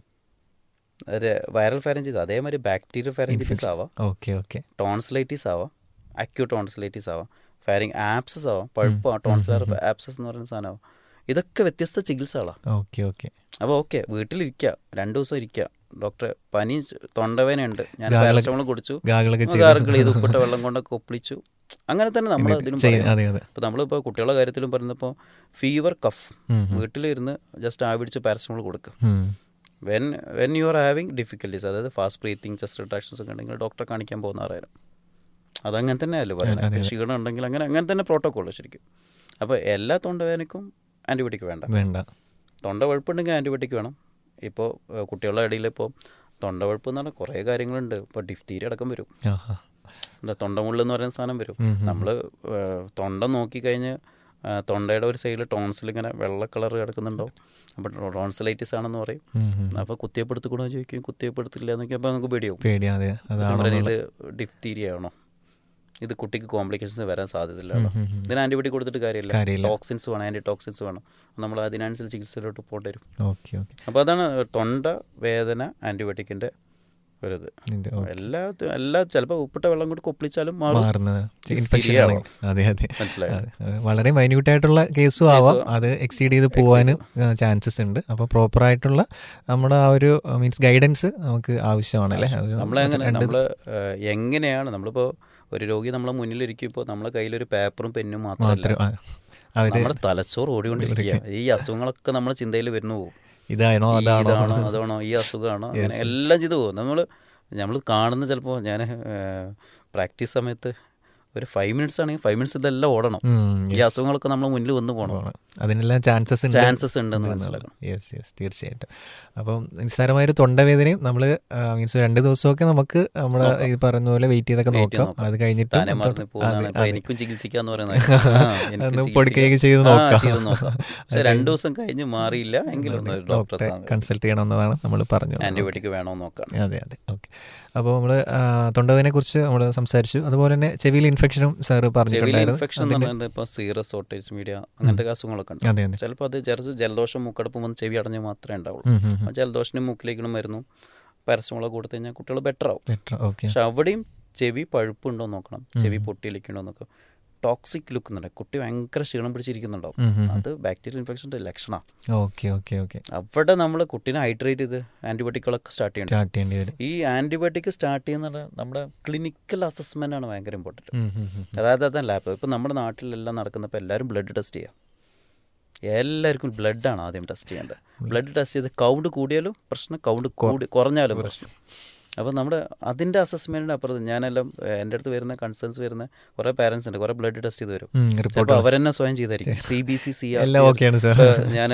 ഒരു വൈറൽ ഫാരഞ്ചൈറ്റിസ് അതേമാതിരി ബാക്ടീരിയൽ ഫാരഞ്ചൈറ്റിസ് ആവാം ഓക്കെ ഓക്കെ ടോൺസിലൈറ്റിസ് ആവാം അക്യൂട്ട് ടോൺസിലൈറ്റിസ് ആവാം ഫയറിങ് ആപ്സസ് ആവാം പഴുപ്പ് ടോൺസിലർ ആപ്സസ് എന്ന് പറയുന്ന സാധനമാവും ഇതൊക്കെ വ്യത്യസ്ത ചികിത്സകളാണ് ഓക്കെ ഓക്കെ അപ്പോൾ ഓക്കെ വീട്ടിലിരിക്കുക രണ്ട് ദിവസം ഇരിക്കുക ഡോക്ടറെ പനി തൊണ്ടവേദനയുണ്ട് ഞാൻ ഗാഗിളൊക്കെ- പാരസറ്റമോൾ കുടിച്ചു ഗാഗിളൊക്കെ ചെയ്ത് ഗാർഗിൾ ചെയ്ത് ഉപ്പിട്ട വെള്ളം കൊണ്ടൊക്കെ ഒപ്പിളിച്ചു അങ്ങനെ തന്നെ നമ്മൾ അതിനും ചെയ്യ- അതെ അതെ ഇപ്പോൾ നമ്മളിപ്പോൾ കുട്ടികളുടെ കാര്യത്തിലും പറയുന്നപ്പോൾ ഫീവർ കഫ് ഉം, ഉം. വീട്ടിലിരുന്ന് ജസ്റ്റ് ആവിടിച്ച് പാരസറ്റമോൾ കൊടുക്കുക ഉം. When when you are having difficulties അതായത് ഫാസ്റ്റ് ബ്രീത്തിങ് ചെസ്റ്റ് റിട്രാക്ഷൻസ് ഒക്കെ ഉണ്ടെങ്കിൽ ഡോക്ടറെ കാണിക്കാൻ പോകുന്ന ആരായാലും അതങ്ങനെ തന്നെയല്ലേ അതെ, അതെ. പറയുന്നത് ക്ഷീണം ഉണ്ടെങ്കിൽ അങ്ങനെ അങ്ങനെ തന്നെ പ്രോട്ടോക്കോൾ ശരിക്കും അപ്പോൾ എല്ലാ തൊണ്ടവേദനയ്ക്കും ആൻറ്റിബയോട്ടിക് വേണ്ട വേണ്ട തൊണ്ട വഴുപ്പുണ്ടെങ്കിൽ ആൻറ്റിബയോട്ടിക് വേണം ഇപ്പോൾ ഏഹ്, കുട്ടികളുടെ ഇടയിൽ ഇപ്പോൾ തൊണ്ട വഴുപ്പ് എന്ന് പറഞ്ഞാൽ കുറേ കാര്യങ്ങളുണ്ട് ഇപ്പോൾ ഡിഫ്തീരി അടക്കം വരും ആഹാ. എന്താ തൊണ്ടമുള്ള എന്ന് പറയുന്ന സാധനം വരും ഉം, ഉം. നമ്മൾ തൊണ്ട നോക്കിക്കഴിഞ്ഞ് ആ, തൊണ്ടയുടെ ഒരു സൈഡിൽ ടോൺസിൽ ഇങ്ങനെ വെള്ള കളർ കിടക്കുന്നുണ്ടോ അപ്പോൾ ടോൺസിലൈറ്റിസ് ആണെന്ന് പറയും ഉം, ഉം. അപ്പോൾ കുത്തിയപ്പെടുത്തിക്കൂടോ ചോദിക്കും കുത്തിയപ്പെടുത്തില്ല എന്നൊക്കെ അപ്പോൾ നമുക്ക് പേടിയാവും പേടിയാ അതെ അതാണോ നമ്മുടെ എന്നുള്ള- ഇത് ഡിഫ്തീരിയ ആണോ ഇത് കുട്ടിക്ക് കോംപ്ലിക്കേഷൻസ് വരാൻ സാധ്യതയില്ല ഉം, കേട്ടോ. ഉം, ഉം. ഇതിന് ആൻറ്റിബയോട്ടിക് കൊടുത്തിട്ട് കാര്യമില്ല കാര്യമില്ല. ടോക്സിൻസ് വേണം ആൻറ്റി ടോക്സിൻസ് വേണം നമ്മൾ അതിനനുസരിച്ച് ചികിത്സയിലോട്ട് പോകേണ്ടി വരും ഓക്കെ ഓക്കെ അപ്പോൾ അതാണ് തൊണ്ട വേദന ആൻറ്റിബയോട്ടിക്കിൻ്റെ ഒരിത് ഇത് ഓ- എല്ലാ എല്ലാ ചിലപ്പോൾ ഉപ്പിട്ട വെള്ളം കൂടി കൊപ്പിളിച്ചാലും മാറും മാറുന്നത് Diphtheria ഇൻഫെക്ഷൻ ആവാം. അതെ അതെ മനസ്സിലായോ അതെ. അത് വളരെ മൈന്യൂട്ട് ആയിട്ടുള്ള കേസും ആവാം അത് എക്സീഡ് ചെയ്ത് പോകാനും ചാൻസസ് ഉണ്ട് അപ്പോൾ പ്രോപ്പർ ആയിട്ടുള്ള നമ്മുടെ ആ ഒരു മീൻസ് ഗൈഡൻസ് നമുക്ക് ആവശ്യമാണല്ലേ അത് നമ്മളെങ്ങനെ രണ്ട് നമ്മൾ എങ്ങനെയാണ് നമ്മളിപ്പോൾ ഒരു രോഗി നമ്മളെ മുന്നിലിരിക്കും ഇപ്പോൾ നമ്മളെ കയ്യിലൊരു പേപ്പറും പെന്നും മാത്രമല്ല മാത്രം ആ, അവര് നമ്മുടെ തലച്ചോറ് ഓടിക്കൊണ്ടിരിക്കുക ഈ അസുഖങ്ങളൊക്കെ നമ്മുടെ ചിന്തയിൽ വരുന്നു പോകും ഇതാണോ ഈ അതാണോ ഇതാണോ അതാണോ ഈ അസുഖമാണോ അങ്ങനെ എല്ലാം ചെയ്തു പോകും നമ്മൾ നമ്മൾ കാണുന്ന ചിലപ്പോൾ ഞാൻ പ്രാക്ടീസ് സമയത്ത് ഒരു ഫൈവ് മിനിറ്റ്സ് ആണെങ്കിൽ ഫൈവ് മിനിറ്റ്സ് ഇതെല്ലാം ഓടണം ഉം, ഈ yes. അസുഖങ്ങളൊക്കെ നമ്മൾ മുന്നിൽ വന്ന് പോകണം പോണം. അതിനെല്ലാം ചാൻസസ് ഉണ്ട് ചാൻസസ് ഉണ്ടെന്ന് മനസ്സിലാക്കണം യെസ് യെസ് തീർച്ചയായിട്ടും അപ്പം നിസ്സാരമായൊരു തൊണ്ടവേദനയും നമ്മൾ മീൻസ് രണ്ട് ദിവസമൊക്കെ നമുക്ക് നമ്മുടെ ഈ പറഞ്ഞ പോലെ വെയിറ്റ് ചെയ്തൊക്കെ Wait ചെയ്ത് നോക്കാം നോക്കാം. അത് കഴിഞ്ഞിട്ട് താനെ മറന്നു പോകുന്നതാണ് ഇപ്പൊ എനിക്കും ചികിത്സിക്കാന്ന് പറയുന്നത് ആ, എനിക്കും ഒന്ന് ചികിത്സിക്കാം. പൊടിക്കുകയൊക്കെ ചെയ്ത് ആ, നോക്കാം. ചെയ്ത് നോക്കാം പക്ഷെ രണ്ടു ദിവസം കഴിഞ്ഞ് മാറിയില്ല എങ്കിലും ഒന്ന് ഒരു ഡോക്ടറെ ഡോക്ടറെ കൺസൾട്ട് ചെയ്യണമെന്നതാണ് നമ്മൾ പറഞ്ഞത് ആന്റിബയോട്ടിക് വേണോ നോക്കാം അതെ അതെ ഓക്കെ അപ്പോൾ നമ്മൾ തൊണ്ടവേദനെ കുറിച്ച് നമ്മൾ സംസാരിച്ചു അതുപോലെ തന്നെ ചെവിയിൽ ഇൻഫെക്ഷനും സാറ് ചെവിയിൽ പറഞ്ഞിട്ടുണ്ടായിരുന്നു ഇൻഫെക്ഷൻ എന്ന് പറയുന്നത് ഇപ്പോൾ സീറസ് ഓട്ടേജ് മീഡിയ അങ്ങനത്തെ അസുഖങ്ങളൊക്കെ ഉണ്ട് അതെ അതെ ചിലപ്പോൾ അത് ചെറുത് ജലദോഷം മൂക്കടപ്പം വന്ന് ചെവി അടഞ്ഞ് മാത്രമേ ഉണ്ടാവുള്ളൂ ഉം, ഉം, ഉം. ആ ജലദോഷത്തിന് മൂക്കിലേക്കണം മരുന്നു പാരസമോളൊക്കെ കൊടുത്തു കഴിഞ്ഞാൽ കുട്ടികൾ ബെറ്റർ ആവും ബെറ്റർ ഓക്കെ പക്ഷെ അവിടെയും ചെവി പഴുപ്പുണ്ടോ നോക്കണം ചെവി പൊട്ടിയിലിക്കണോ നോക്കാം ടോക്സിക് ലുക്ക് എന്നുണ്ട് കുട്ടി ഭയങ്കര ക്ഷീണം പിടിച്ചിരിക്കുന്നുണ്ടാവും ഉം, ഉം, ഉം. അത് ബാക്ടീരിയൽ ഇൻഫെക്ഷൻ്റെ ലക്ഷണമാണ് ഓക്കെ ഓക്കെ ഓക്കെ അവിടെ നമ്മൾ കുട്ടീനെ ഹൈഡ്രേറ്റ് ചെയ്ത് ആൻറ്റിബയോട്ടിക്കുകളൊക്കെ സ്റ്റാർട്ട് ചെയ്യണം സ്റ്റാർട്ട് ചെയ്യേണ്ടി വരും ഈ ആൻറ്റിബയോട്ടിക് സ്റ്റാർട്ട് ചെയ്യുന്നത് നമ്മുടെ ക്ലിനിക്കൽ അസസ്മെൻ്റ് ആണ് ഭയങ്കര ഇമ്പോർട്ടൻറ്റ് ഉം, ഉം, ഉം. അതായത് അതാ ലാബ് ഇപ്പം നമ്മുടെ നാട്ടിലെല്ലാം നടക്കുന്നപ്പോൾ എല്ലാവരും ബ്ലഡ് ടെസ്റ്റ് ചെയ്യാം എല്ലാവർക്കും ബ്ലഡാണ് ആദ്യം ടെസ്റ്റ് ചെയ്യേണ്ടത് ബ്ലഡ് ടെസ്റ്റ് ചെയ്ത് കൗണ്ട് കൂടിയാലും പ്രശ്നം കൗണ്ട് കൂടി കുറഞ്ഞാലും പ്രശ്നം അപ്പോൾ നമ്മുടെ അതിൻ്റെ അസസ്മെൻറ്റിൻ്റെ അപ്പുറത്ത് ഞാനെല്ലാം ഏഹ്, എൻ്റെ അടുത്ത് വരുന്ന കൺസേൺസ് വരുന്ന കുറേ പാരൻസ് ഉണ്ട് കുറേ ബ്ലഡ് ടെസ്റ്റ് ചെയ്ത് വരും ഉം, ചിലപ്പോൾ റിപ്പോർട്ട് അവരെന്നെ സ്വയം ചെയ്തായിരിക്കും സി ബി സി സി എല്ലാം ഓക്കെയാണ് സാർ ഞാൻ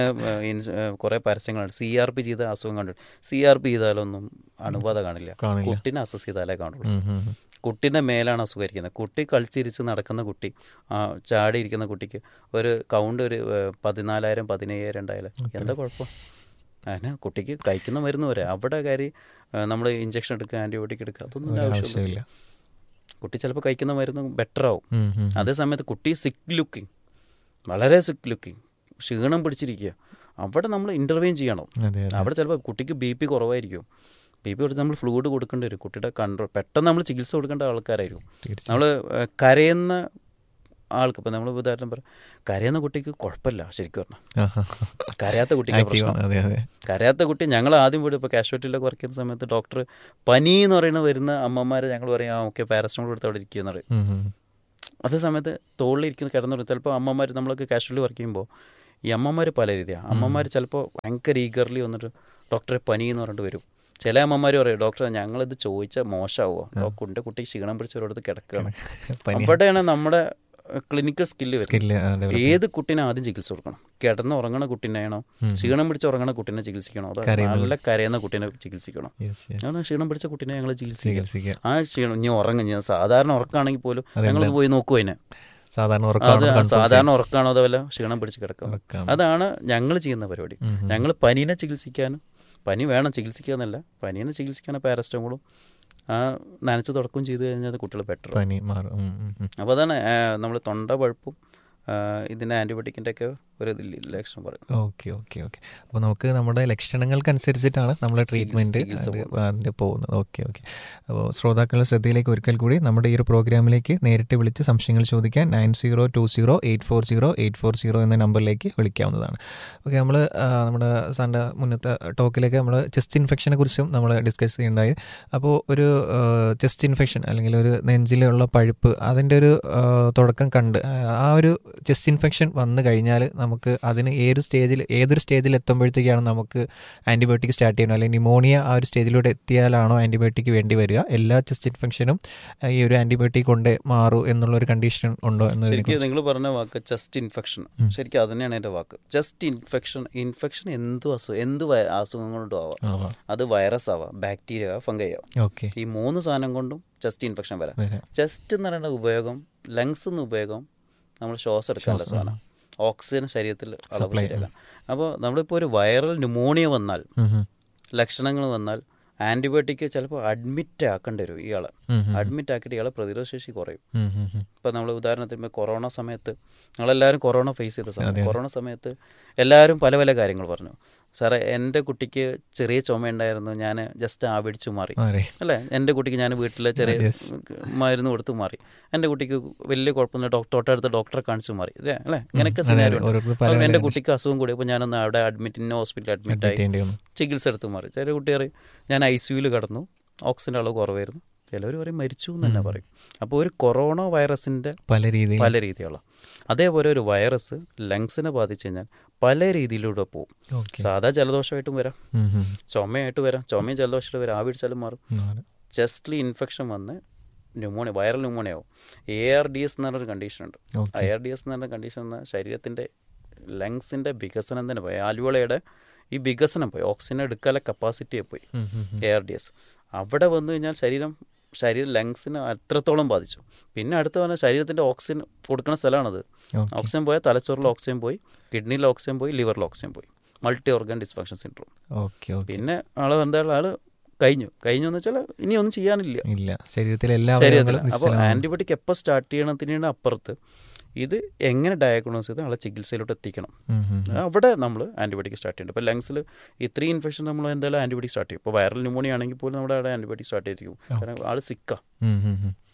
കുറേ പരസ്യങ്ങളുണ്ട് സി ആർ പി ചെയ്ത അസുഖം കണ്ടു സി ആർ പി ചെയ്താലൊന്നും അണുബാധ കാണില്ല കാണില്ല. കുട്ടീനെ അസസ് ചെയ്താലേ കാണുള്ളൂ ഉം, ഉം, ഉം. കുട്ടീൻ്റെ മേലാണ് അസുഖമായിരിക്കുന്നത് കുട്ടി കളിച്ചിരിച്ച് നടക്കുന്ന കുട്ടി ആ, ചാടി ഇരിക്കുന്ന കുട്ടിക്ക് ഒരു കൗണ്ട് ഒരു ഏഹ്, പതിനാലായിരം പതിനയ്യായിരം ഉണ്ടായാലും എന്താ കുഴപ്പം അതിന് കുട്ടിക്ക് കഴിക്കുന്ന മരുന്ന് വരെ അവിടെ കാര്യം നമ്മൾ ഇഞ്ചക്ഷൻ എടുക്കുക ആൻറ്റിബയോട്ടിക് എടുക്കുക അതൊന്നും ഒരു ആവശ്യമില്ല ആവശ്യമില്ല കുട്ടി ചിലപ്പോൾ കഴിക്കുന്ന മരുന്ന് ബെറ്റർ ആവും ഉം, ഉം, ഉം. അതേ സമയത്ത് കുട്ടി സിക്ക് ലുക്കിങ് വളരെ സിക്ക് ലുക്കിങ് ക്ഷീണം പിടിച്ചിരിക്കുക അവിടെ നമ്മൾ ഇൻ്റർവ്യൂ ചെയ്യണം അതെ അതെ അവിടെ ചിലപ്പോൾ കുട്ടിക്ക് ബി പി കുറവായിരിക്കും ബി പി കൊടുത്ത് നമ്മൾ ഫ്ലൂയിഡ് കൊടുക്കേണ്ടി വരും കുട്ടിയുടെ കൺട്രോൾ പെട്ടെന്ന് നമ്മൾ ചികിത്സ കൊടുക്കേണ്ട ആൾക്കാരായിരിക്കും തീർച്ചയായും. നമ്മൾ കരയുന്ന ആൾക്ക് ഇപ്പം നമ്മൾ ഉദാഹരണം പറയാം കരയുന്ന കുട്ടിക്ക് കുഴപ്പമില്ല ശരിക്കും പറഞ്ഞാൽ ആഹാ. കരയാത്ത കുട്ടിക്ക് Active പ്രശ്നം ആണ്, അതെ അതെ കരയാത്ത കുട്ടി ഞങ്ങൾ ആദ്യം പോയിട്ട് ഇപ്പോൾ കാഷ്വാലിറ്റിയിലൊക്കെ വർക്ക് ചെയ്യുന്ന സമയത്ത് ഡോക്ടർ പനി എന്ന് പറയുന്ന വരുന്ന അമ്മമാരെ ഞങ്ങൾ പറയും ആ ഓക്കെ പാരസ്റ്റമോൾ കൊടുത്ത് അവിടെ ഇരിക്കുക എന്ന് പറയും ഉം, ഉം. അതേ സമയത്ത് തോളിലിരിക്കുന്ന കിടന്നു ചിലപ്പോൾ അമ്മമാർ നമ്മളൊക്കെ കാഷ്വലി വർക്ക് ചെയ്യുമ്പോൾ ഈ അമ്മമാർ പല രീതിയാണ് അമ്മമാർ ചിലപ്പോൾ ഭയങ്കര ഈഗർലി വന്നിട്ട് ഡോക്ടറെ പനി എന്ന് പറഞ്ഞിട്ട് വരും ചില അമ്മമാർ പറയും ഡോക്ടറെ ഞങ്ങളിത് ചോദിച്ചാൽ മോശമാവോ ഡോക്ടറിൻ്റെ കുട്ടി ക്ഷീണം പിടിച്ചവരോടത്ത് കിടക്കുകയാണ് പനി അവിടെയാണ് നമ്മുടെ ക്ലിനിക്കൽ സ്കില്ല് വരുന്നത് സ്കില്ല് ഏത് കുട്ടീനെ ആദ്യം ചികിത്സ കൊടുക്കണം കിടന്ന് ഉറങ്ങണ കുട്ടീനെയാണോ ക്ഷീണം പിടിച്ച് ഉറങ്ങണ കുട്ടീനെ ചികിത്സിക്കണോ അതോ കരയുന്നത്. നല്ല കരയുന്ന കുട്ടീനെ ചികിത്സിക്കണോ ഞാൻ ക്ഷീണം പിടിച്ച കുട്ടീനെ ഞങ്ങൾ ചികിത്സിക്കുക ചികിത്സിക്കുക ആ ക്ഷീണം ഇനി ഉറങ്ങും ഞാൻ സാധാരണ ഉറക്കാണെങ്കിൽ പോലും ഞങ്ങൾ പോയി നോക്കും അതിനെ സാധാരണ അത് ഉറക്കം സാധാരണ ഉറക്കാണോ അതല്ല ക്ഷീണം പിടിച്ച് കിടക്കാം ഉറക്കം. അതാണ് ഞങ്ങൾ ചെയ്യുന്ന പരിപാടി ഉം, ഉം. ഞങ്ങൾ പനീനെ ചികിത്സിക്കാനും പനി വേണം ചികിത്സിക്കുക എന്നല്ല പനീനെ ചികിത്സിക്കാൻ പാരസ്റ്റമോളും ആ നനച്ച് തുടക്കം ചെയ്തു കഴിഞ്ഞാൽ കുട്ടികൾ ബെറ്റർ പനി മാറും ഉം, ഉം, ഉം. അപ്പോൾ അതാണ് നമ്മൾ തൊണ്ട പഴുപ്പും ആ, ഇതിൻ്റെ ആൻറ്റിബയോട്ടിക്കിൻ്റെ ഒക്കെ ഒരു ഇതിൽ ലക്ഷണം പറയും ഓക്കെ ഓക്കെ ഓക്കെ അപ്പോൾ നമുക്ക് നമ്മുടെ ലക്ഷണങ്ങൾക്കനുസരിച്ചിട്ടാണ് നമ്മുടെ ട്രീറ്റ്മെൻറ്റ് ചികിത്സ അതിൻ്റെ പോകുന്നത് ഓക്കെ ഓക്കെ അപ്പോൾ ശ്രോതാക്കളുടെ ശ്രദ്ധയിലേക്ക് ഒരിക്കൽ കൂടി നമ്മുടെ ഈ ഒരു പ്രോഗ്രാമിലേക്ക് നേരിട്ട് വിളിച്ച് സംശയങ്ങൾ ചോദിക്കാൻ nine zero two zero eight four zero eight four zero എന്ന നമ്പറിലേക്ക് വിളിക്കാവുന്നതാണ് ഓക്കെ നമ്മൾ നമ്മുടെ സാറിൻ്റെ മുന്നത്തെ ടോക്കിലേക്ക് നമ്മൾ ചെസ്റ്റ് ഇൻഫെക്ഷനെ കുറിച്ചും നമ്മൾ ഡിസ്കസ് ചെയ്യുണ്ടായി അപ്പോൾ ഒരു ചെസ്റ്റ് ഇൻഫെക്ഷൻ അല്ലെങ്കിൽ ഒരു നെഞ്ചിലുള്ള പഴുപ്പ് അതിൻ്റെ ഒരു ആ, തുടക്കം കണ്ട് ആ ഒരു ചെസ്റ്റ് ഇൻഫെക്ഷൻ വന്നു കഴിഞ്ഞാൽ നമുക്ക് അതിന് ഏത് സ്റ്റേജിൽ ഏതൊരു സ്റ്റേജിൽ എത്തുമ്പോഴത്തേക്കാണ് നമുക്ക് ആൻറ്റിബയോട്ടിക് സ്റ്റാർട്ട് ചെയ്യണം അല്ലെങ്കിൽ ന്യൂമോണിയ ആ ഒരു സ്റ്റേജിലൂടെ എത്തിയാലാണോ ആൻറ്റിബയോട്ടിക് വേണ്ടി വരിക എല്ലാ ചെസ്റ്റ് ഇൻഫെക്ഷനും ഈ ഒരു ആൻറ്റിബയോട്ടിക് കൊണ്ടേ മാറൂ എന്നുള്ളൊരു കണ്ടീഷൻ ഉണ്ടോ എന്നതിനെ ശരിക്കും നിങ്ങൾ പറഞ്ഞ വാക്ക് ചെസ്റ്റ് ഇൻഫെക്ഷൻ ശരിക്കും അത് തന്നെയാണ് എൻ്റെ വാക്ക് ചെസ്റ്റ് ഇൻഫെക്ഷൻ ഇൻഫെക്ഷൻ എന്തു അസുഖം എന്ത് വയ- അസുഖം കൊണ്ടും ആവാം ആവാം അത് വൈറസ് ആവാം ബാക്ടീരിയ ആവാം ഫംഗൈ ആവാം ഓക്കെ ഈ മൂന്ന് സാധനം കൊണ്ടും ചെസ്റ്റ് ഇൻഫെക്ഷൻ വരാം വരാം ചെസ്റ്റ് എന്ന് പറയുന്ന ഉപയോഗം ലങ്സ് എന്ന ഉപയോഗം നമ്മൾ ശ്വാസം എടുക്കേണ്ട സാധനം ഓക്സിജൻ ശരീരത്തിൽ അളവ് Supply, ശരിയാക്കാൻ അപ്പോൾ നമ്മളിപ്പോൾ ഒരു വൈറൽ ന്യൂമോണിയ വന്നാൽ ഉം, ഉം. ലക്ഷണങ്ങൾ വന്നാൽ ആൻറ്റിബയോട്ടിക് ചിലപ്പോൾ അഡ്മിറ്റ് ആക്കേണ്ടി വരും ഇയാളെ ഉം, ഉം. അഡ്മിറ്റ് ആക്കിയിട്ട് ഇയാളെ പ്രതിരോധശേഷി കുറയും ഉം, ഉം, ഉം. ഇപ്പോൾ നമ്മൾ ഉദാഹരണത്തിന് ഇപ്പോൾ കൊറോണ സമയത്ത് ഞങ്ങളെല്ലാവരും കൊറോണ ഫേസ് ചെയ്ത അതെ, സമയം അതെ. കൊറോണ സമയത്ത് എല്ലാവരും പല പല കാര്യങ്ങൾ പറഞ്ഞു സാറേ എൻ്റെ കുട്ടിക്ക് ചെറിയ ചുമ ഉണ്ടായിരുന്നു ഞാൻ ജസ്റ്റ് ആവിടിച്ചു മാറി മാറി അല്ലേ എൻ്റെ കുട്ടിക്ക് ഞാൻ വീട്ടിലെ ചെറിയ Yes. മരുന്ന് കൊടുത്ത് മാറി എൻ്റെ കുട്ടിക്ക് വലിയ കുഴപ്പമൊന്നും ഡോക്ടർ തൊട്ടടുത്ത ഡോക്ടറെ കാണിച്ചു മാറി അല്ലേ അല്ലേ ഇങ്ങനെയൊക്കെ അതെ, സിനാരി അതെ. ഓരോരുത്തർ പല എൻ്റെ പല കുട്ടിക്ക് അസുഖം കൂടി അപ്പോൾ ഞാനൊന്ന് അവിടെ അഡ്മിറ്റ് ഇന്ന ഹോസ്പിറ്റലിൽ അഡ്മിറ്റ് അഡ്മിറ്റ് ആയി ചെയ്യേണ്ടി വന്നു ചികിത്സ എടുത്ത് മാറി ചില കുട്ടി പറയും ഞാൻ ഐ സിയുയിൽ കിടന്നു ഓക്സിജൻ്റെ അളവ് കുറവായിരുന്നു ചിലവർ പറയും മരിച്ചു എന്ന് തന്നെ പറയും അപ്പോൾ ഒരു കൊറോണ വൈറസിൻ്റെ പല രീതിയിൽ പല രീതിയുള്ള അതേപോലെ ഒരു വൈറസ് ലങ്സിനെ ബാധിച്ചു കഴിഞ്ഞാൽ പല രീതിയിലൂടെ പോകും ഓക്കെ സാധാ ജലദോഷമായിട്ടും വരാം ഉം, ഉം. ചുമയായിട്ട് വരാം ചുമയും ജലദോഷമായിട്ട് വരാം ആവിടിച്ചാലും മാറും മാറും. ചെസ്റ്റിൽ ഇൻഫെക്ഷൻ വന്ന് ന്യൂമോണിയ വൈറൽ ന്യൂമോണിയ ആവും എ ആർ ഡി എസ് എന്ന് പറഞ്ഞൊരു കണ്ടീഷൻ ഉണ്ട് okay I R D S എന്ന് പറഞ്ഞ കണ്ടീഷൻ എന്ന ശരീരത്തിൻ്റെ ലങ്സിൻ്റെ വികസനം തന്നെ പോയി ആലുവളയുടെ ഈ വികസനം പോയി ഓക്സിജൻ എടുക്കാനുള്ള കപ്പാസിറ്റിയെ പോയി ഉം, ഉം, ഉം. എ ആർ ഡി എസ് അവിടെ വന്നു കഴിഞ്ഞാൽ ശരീരം ശരീരം ലങ്സിന് അത്രത്തോളം ബാധിച്ചു പിന്നെ അടുത്ത പറഞ്ഞാൽ ശരീരത്തിൻ്റെ ഓക്സിജൻ കൊടുക്കുന്ന സ്ഥലമാണത് ഓക്കെ ഓക്സിജൻ പോയാൽ തലച്ചോറിൽ ഓക്സിജൻ പോയി കിഡ്നിയിൽ ഓക്സിജൻ പോയി ലിവറിൽ ഓക്സിജൻ പോയി multi organ dysfunction syndrome okay okay പിന്നെ ആള് എന്താ ആള് കഴിഞ്ഞു കഴിഞ്ഞു എന്ന് വെച്ചാൽ ഇനി ഒന്നും ചെയ്യാനില്ല ഇല്ല ശരീരത്തിലെ എല്ലാ ശരീരത്തിൽ അവയവങ്ങളും അപ്പോൾ നിശ്ചലമാണ്. ആൻറ്റിബയോട്ടിക് എപ്പോൾ സ്റ്റാർട്ട് ചെയ്യണത്തിനാണ് അപ്പുറത്ത് ഇത് എങ്ങനെ ഡയഗ്നോസ് ചെയ്ത് ആളെ ചികിത്സയിലോട്ട് എത്തിക്കണം ഉം, ഉം, ഉം. അവിടെ നമ്മൾ ആൻറ്റിബയോട്ടിക് സ്റ്റാർട്ട് ചെയ്യുന്നുണ്ട് ഇപ്പോൾ ലങ്സിൽ ഇത്രയും ഇൻഫെക്ഷൻ നമ്മൾ എന്തായാലും ആൻറ്റിബയോട്ടിക് സ്റ്റാർട്ട് ചെയ്യും ഇപ്പോൾ വൈറൽ ന്യൂമോണിയ ആണെങ്കിൽ പോലും നമ്മുടെ അവിടെ ആൻറ്റിബയോട്ടിക് സ്റ്റാർട്ട് ചെയ്തിരിക്കും കാരണം ആൾ സിക്കാ ഉം, ഉം, ഉം.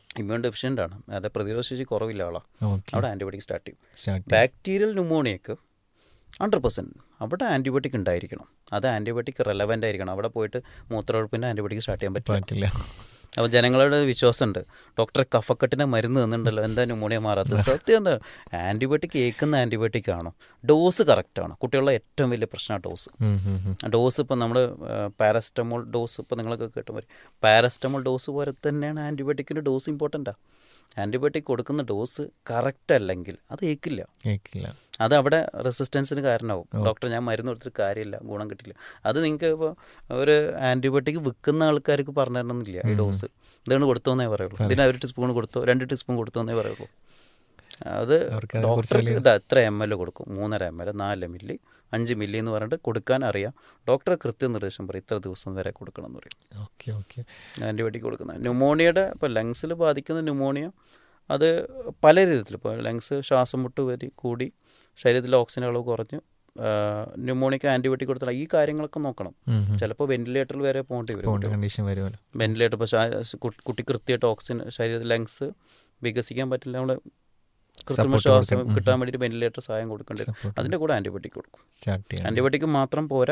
ഇമ്മ്യൂൺ ഡെഫിഷ്യൻ്റ് ആണ് അതായത് പ്രതിരോധ ശേഷി കുറവില്ല ആളാണ് ഓക്കെ അവിടെ ആൻറ്റിബയോട്ടിക് സ്റ്റാർട്ട് ചെയ്യും സ്റ്റാർട്ട് ബാക്ടീരിയൽ ന്യൂമോണിയക്ക് ഹൺഡ്രഡ് പെർസെൻറ്റ് അവിടെ ആൻറ്റിബയോട്ടിക് ഉണ്ടായിരിക്കണം അത് ആൻറ്റിബയോട്ടിക് റെലവൻ്റ് ആയിരിക്കണം അവിടെ പോയിട്ട് മൂത്രക്കൊഴുപ്പിൻ്റെ ആൻറ്റിബയോട്ടിക് സ്റ്റാർട്ട് ചെയ്യാൻ പറ്റില്ല പറ്റില്ല അപ്പോൾ ജനങ്ങളുടെ വിശ്വാസമുണ്ട് ഡോക്ടറെ കഫക്കെട്ടിനെ മരുന്ന് തന്നിട്ടുണ്ടല്ലോ എന്താ ന്യൂമോണിയ മാറാത്തത് സത്യം എന്താ ആൻറ്റിബയോട്ടിക് ഏക്കുന്ന ആൻറ്റിബയോട്ടിക് ആണോ ഡോസ് കറക്റ്റാണ് കുട്ടികളുടെ ഏറ്റവും വലിയ പ്രശ്നമാണ് ഡോസ് ഉം, ഉം, ഉം. ഡോസ് ഇപ്പോൾ നമ്മൾ പാരസ്റ്റമോൾ ഡോസ് ഇപ്പോൾ നിങ്ങളൊക്കെ കേട്ടുമ്പോൾ പാരസ്റ്റമോൾ ഡോസ് പോലെ തന്നെയാണ് ആൻറ്റിബയോട്ടിക്കിൻ്റെ ഡോസ് ഇമ്പോർട്ടൻ്റാണ് ആൻറ്റിബയോട്ടിക് കൊടുക്കുന്ന ഡോസ് കറക്റ്റ് അല്ലെങ്കിൽ അത് ഏക്കില്ല കേൾക്കില്ല അത് അവിടെ റെസിസ്റ്റൻസിന് കാരണമാവും ഡോക്ടർ ഞാൻ മരുന്ന് കൊടുത്തിട്ട് കാര്യമില്ല ഗുണം കിട്ടില്ല അത് നിങ്ങൾക്ക് ഇപ്പോൾ ഒരു ആൻറ്റിബയോട്ടിക് വിൽക്കുന്ന ആൾക്കാർക്ക് പറഞ്ഞു തരണമെന്നില്ല ഈ ഡോസ് ഇതാണ് കൊടുത്തോന്നേ പറയുള്ളൂ ഇതിന് ഒരു ടീസ്പൂൺ കൊടുത്തോ രണ്ട് ടീസ്പൂൺ കൊടുത്തോന്നേ പറയുള്ളൂ അത് അവർക്ക് അതിനെക്കുറിച്ച് ഡോക്ടർക്ക് ഇത് എത്ര എം എൽ കൊടുക്കും മൂന്നര എം എൽ നാല് മില്ലി അഞ്ച് മില്ലി എന്ന് പറഞ്ഞിട്ട് കൊടുക്കാൻ അറിയാം ഡോക്ടർ കൃത്യനിർദ്ദേശം പറയും ഇത്ര ദിവസം വരെ കൊടുക്കണം എന്ന് പറയും ഓക്കെ ഓക്കെ ആൻറ്റിബയോട്ടിക് കൊടുക്കുന്നത് ന്യൂമോണിയയുടെ ഇപ്പോൾ ലങ്സിൽ ബാധിക്കുന്ന ന്യൂമോണിയ അത് പല രീതിയിൽ ഇപ്പോൾ ലങ്സ് ശ്വാസം മുട്ട് വരി കൂടി ശരീരത്തിലെ ഓക്സിജൻ അളവ് കുറഞ്ഞ് ന്യൂമോണിയക്ക് ആൻറ്റിബയോട്ടിക് കൊടുത്താൽ ഈ കാര്യങ്ങളൊക്കെ നോക്കണം ചിലപ്പോൾ വെന്റിലേറ്ററിൽ വരെ പോകേണ്ടി വരും പോകേണ്ട കണ്ടീഷൻ വരുമല്ലോ വെന്റിലേറ്റർ ഇപ്പോൾ കുട്ടി കൃത്യമായിട്ട് ഓക്സിജൻ ശരീരത്തിൽ ലങ്സ് വികസിക്കാൻ പറ്റില്ല നമ്മൾ കൃത്രിമ Support ശ്വാസം കൊടുക്കണം. കിട്ടാൻ വേണ്ടിയിട്ട് വെന്റിലേറ്റർ സഹായം കൊടുക്കേണ്ടി വരും Support അതിൻ്റെ കൂടെ ആൻറ്റിബയോട്ടിക് കൊടുക്കും സ്റ്റാർട്ട് ചെയ്യാൻ ആൻറ്റിബയോട്ടിക് മാത്രം പോരാ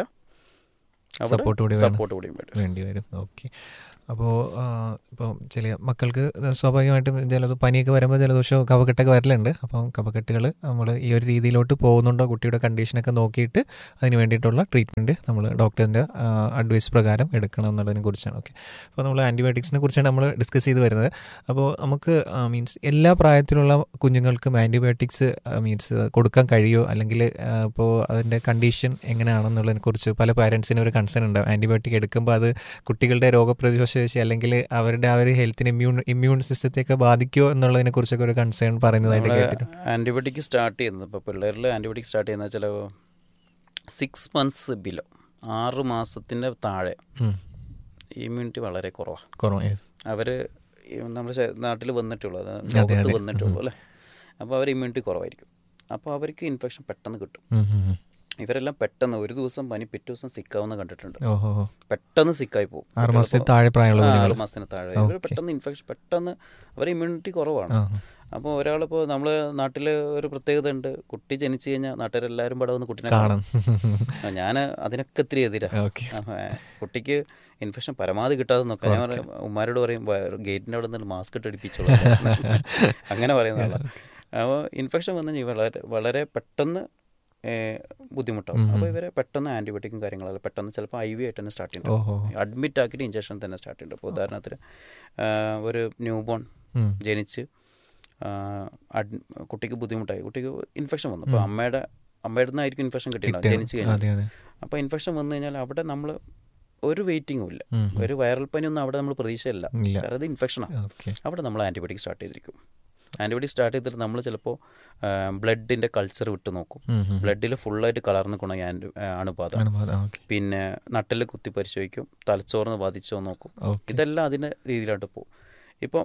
Support കൂടി വേണം. സപ്പോർട്ട് കൂടി വേണം വേണ്ടി വരും ഓക്കെ അപ്പോൾ ഇപ്പോൾ ചില മക്കൾക്ക് ഇത് സ്വാഭാവികമായിട്ടും ജലദോ പനിയൊക്കെ വരുമ്പോൾ ജലദോഷമോ കഫക്കെട്ടൊക്കെ വരലുണ്ട് അപ്പം കഫക്കെട്ടുകൾ നമ്മൾ ഈ ഒരു രീതിയിലോട്ട് പോകുന്നുണ്ടോ കുട്ടിയുടെ കണ്ടീഷനൊക്കെ നോക്കിയിട്ട് അതിന് വേണ്ടിയിട്ടുള്ള ട്രീറ്റ്മെൻറ്റ് നമ്മൾ ഡോക്ടറിൻ്റെ അഡ്വൈസ് പ്രകാരം എടുക്കണം എന്നുള്ളതിനെ കുറിച്ചാണ് ഓക്കെ അപ്പോൾ നമ്മൾ ആൻറ്റിബയോട്ടിക്സിനെ കുറിച്ചാണ് നമ്മൾ ഡിസ്കസ് ചെയ്ത് വരുന്നത് അപ്പോൾ നമുക്ക് മീൻസ് എല്ലാ പ്രായത്തിലുള്ള കുഞ്ഞുങ്ങൾക്കും ആൻറ്റിബയോട്ടിക്സ് മീൻസ് കൊടുക്കാൻ കഴിയുമോ അല്ലെങ്കിൽ ഇപ്പോൾ അതിൻ്റെ കണ്ടീഷൻ എങ്ങനെയാണെന്നുള്ളതിനെ കുറിച്ച് പല പാരൻസിനും ഒരു കൺസേൺ ഉണ്ടാവും ആൻറ്റിബയോട്ടിക് എടുക്കുമ്പോൾ അത് കുട്ടികളുടെ രോഗപ്രതിരോധ ശേഷി അല്ലെങ്കിൽ അവരുടെ ആ ഒരു ഹെൽത്തിന് ഇമ്മ്യൂൺ ഇമ്മ്യൂൺ സിസ്റ്റത്തെയൊക്കെ ബാധിക്കുമോ എന്നുള്ളതിനെ കുറിച്ചൊക്കെ ഒരു കൺസേൺ പറയുന്നതായിട്ട് കേട്ടിട്ടുണ്ട് ആൻറ്റിബയോട്ടിക് സ്റ്റാർട്ട് ചെയ്യുന്നത് ഇപ്പോൾ പിള്ളേരിൽ ആൻറ്റിബയോട്ടിക് സ്റ്റാർട്ട് ചെയ്യുന്ന ചില സിക്സ് മന്ത്സ് ബിലോ ആറ് മാസത്തിൻ്റെ താഴെ ഉം. ഇമ്മ്യൂണിറ്റി വളരെ കുറവാണ് കുറവ് അവർ നമ്മുടെ നാട്ടിൽ വന്നിട്ടുള്ളൂ അത് ലോകത്ത് വന്നിട്ടുള്ളൂ അല്ലേ അപ്പോൾ അവർ ഇമ്മ്യൂണിറ്റി കുറവായിരിക്കും അപ്പോൾ അവർക്ക് ഇൻഫെക്ഷൻ പെട്ടെന്ന് കിട്ടും ഉം, ഉം, ഉം. ഇവരെല്ലാം പെട്ടെന്ന് ഒരു ദിവസം പനി പിറ്റേ ദിവസം സിക്കാവുന്ന കണ്ടിട്ടുണ്ട് ഓഹോ ഹോ. പെട്ടെന്ന് സിക്കായി പോകും ആറ് മാസത്തിൽ താഴെ പ്രായമുള്ള ആ, കുഞ്ഞുങ്ങൾ ആറ് മാസത്തിന് താഴെ ഇവർ പെട്ടെന്ന് ഇൻഫെക്ഷൻ പെട്ടെന്ന് അവർ ഇമ്മ്യൂണിറ്റി കുറവാണ് ആ അപ്പോൾ ഒരാളിപ്പോൾ നമ്മൾ നാട്ടിൽ ഒരു പ്രത്യേകത ഉണ്ട് കുട്ടി ജനിച്ചു കഴിഞ്ഞാൽ നാട്ടുകാരെല്ലാവരും പടം വന്ന് കുട്ടീനെ കാണും ഞാൻ അതിനൊക്കെ ഇത്തിരി എതിരാ ഓക്കെ അപ്പൊ, ഏ, കുട്ടിക്ക് ഇൻഫെക്ഷൻ പരമാവധി കിട്ടാതെ നോക്കാം ഞാൻ പറയും ഉമ്മാരോട് പറയും ഗേറ്റിൻ്റെ അവിടെ നിന്ന് മാസ്ക് ഇട്ട് അടിപ്പിച്ചോളൂ അങ്ങനെ പറയുന്ന ആളാണ് അപ്പോൾ ഇൻഫെക്ഷൻ വന്നു കഴിഞ്ഞാൽ വളരെ വളരെ പെട്ടെന്ന് ഏ, ബുദ്ധിമുട്ടാവും അപ്പോൾ ഇവരെ പെട്ടെന്ന് ആൻറ്റിബയോട്ടിക്കും കാര്യങ്ങളെല്ലാം പെട്ടെന്ന് ചിലപ്പോൾ ഐ വി ആയിട്ട് തന്നെ സ്റ്റാർട്ട് ചെയ്യുന്നുണ്ട് ഓഹോ അഡ്മിറ്റ് ആക്കിയിട്ട് ഇഞ്ചക്ഷൻ തന്നെ സ്റ്റാർട്ട് ചെയ്യുന്നുണ്ട് ഇപ്പോൾ ഉദാഹരണത്തിന് ആ, ഒരു ന്യൂ ബോൺ ഉം. ജനിച്ച് ആ, അഡ് കുട്ടിക്ക് ബുദ്ധിമുട്ടായി കുട്ടിക്ക് ഇൻഫെക്ഷൻ വന്നു അപ്പോൾ അമ്മയുടെ അമ്മയുടെ നിന്നായിരിക്കും ഇൻഫെക്ഷൻ കിട്ടിയിട്ടുണ്ടാവും ജനിച്ച് കഴിഞ്ഞാൽ അതെ അതെ അപ്പോൾ ഇൻഫെക്ഷൻ വന്നു കഴിഞ്ഞാൽ അവിടെ നമ്മൾ ഒരു വെയിറ്റിംഗും ഇല്ല ഉം. ഒരു വൈറൽ പനിയൊന്നും അവിടെ നമ്മൾ പ്രതീക്ഷയില്ല ഇല്ല കാരണം അത് ഇൻഫെക്ഷനാണ് ഓക്കെ അവിടെ നമ്മൾ ആൻറ്റിബയോട്ടിക് സ്റ്റാർട്ട് ചെയ്തിരിക്കും ആൻറ്റിബയോട്ടിക് സ്റ്റാർട്ട് ചെയ്തിട്ട് നമ്മൾ ചിലപ്പോൾ ബ്ലഡിൻ്റെ കൾച്ചർ വിട്ട് നോക്കും ബ്ലഡിൽ ഫുള്ളായിട്ട് കളർന്ന് ഗുണം ആൻറ്റി അണുബാധ ഓക്കെ പിന്നെ നട്ടിൽ കുത്തി പരിശോധിക്കും തലച്ചോറിന് ബാധിച്ചോ നോക്കും ഓക്കെ ഇതെല്ലാം അതിൻ്റെ രീതിയിലോട്ട് പോകും ഇപ്പോൾ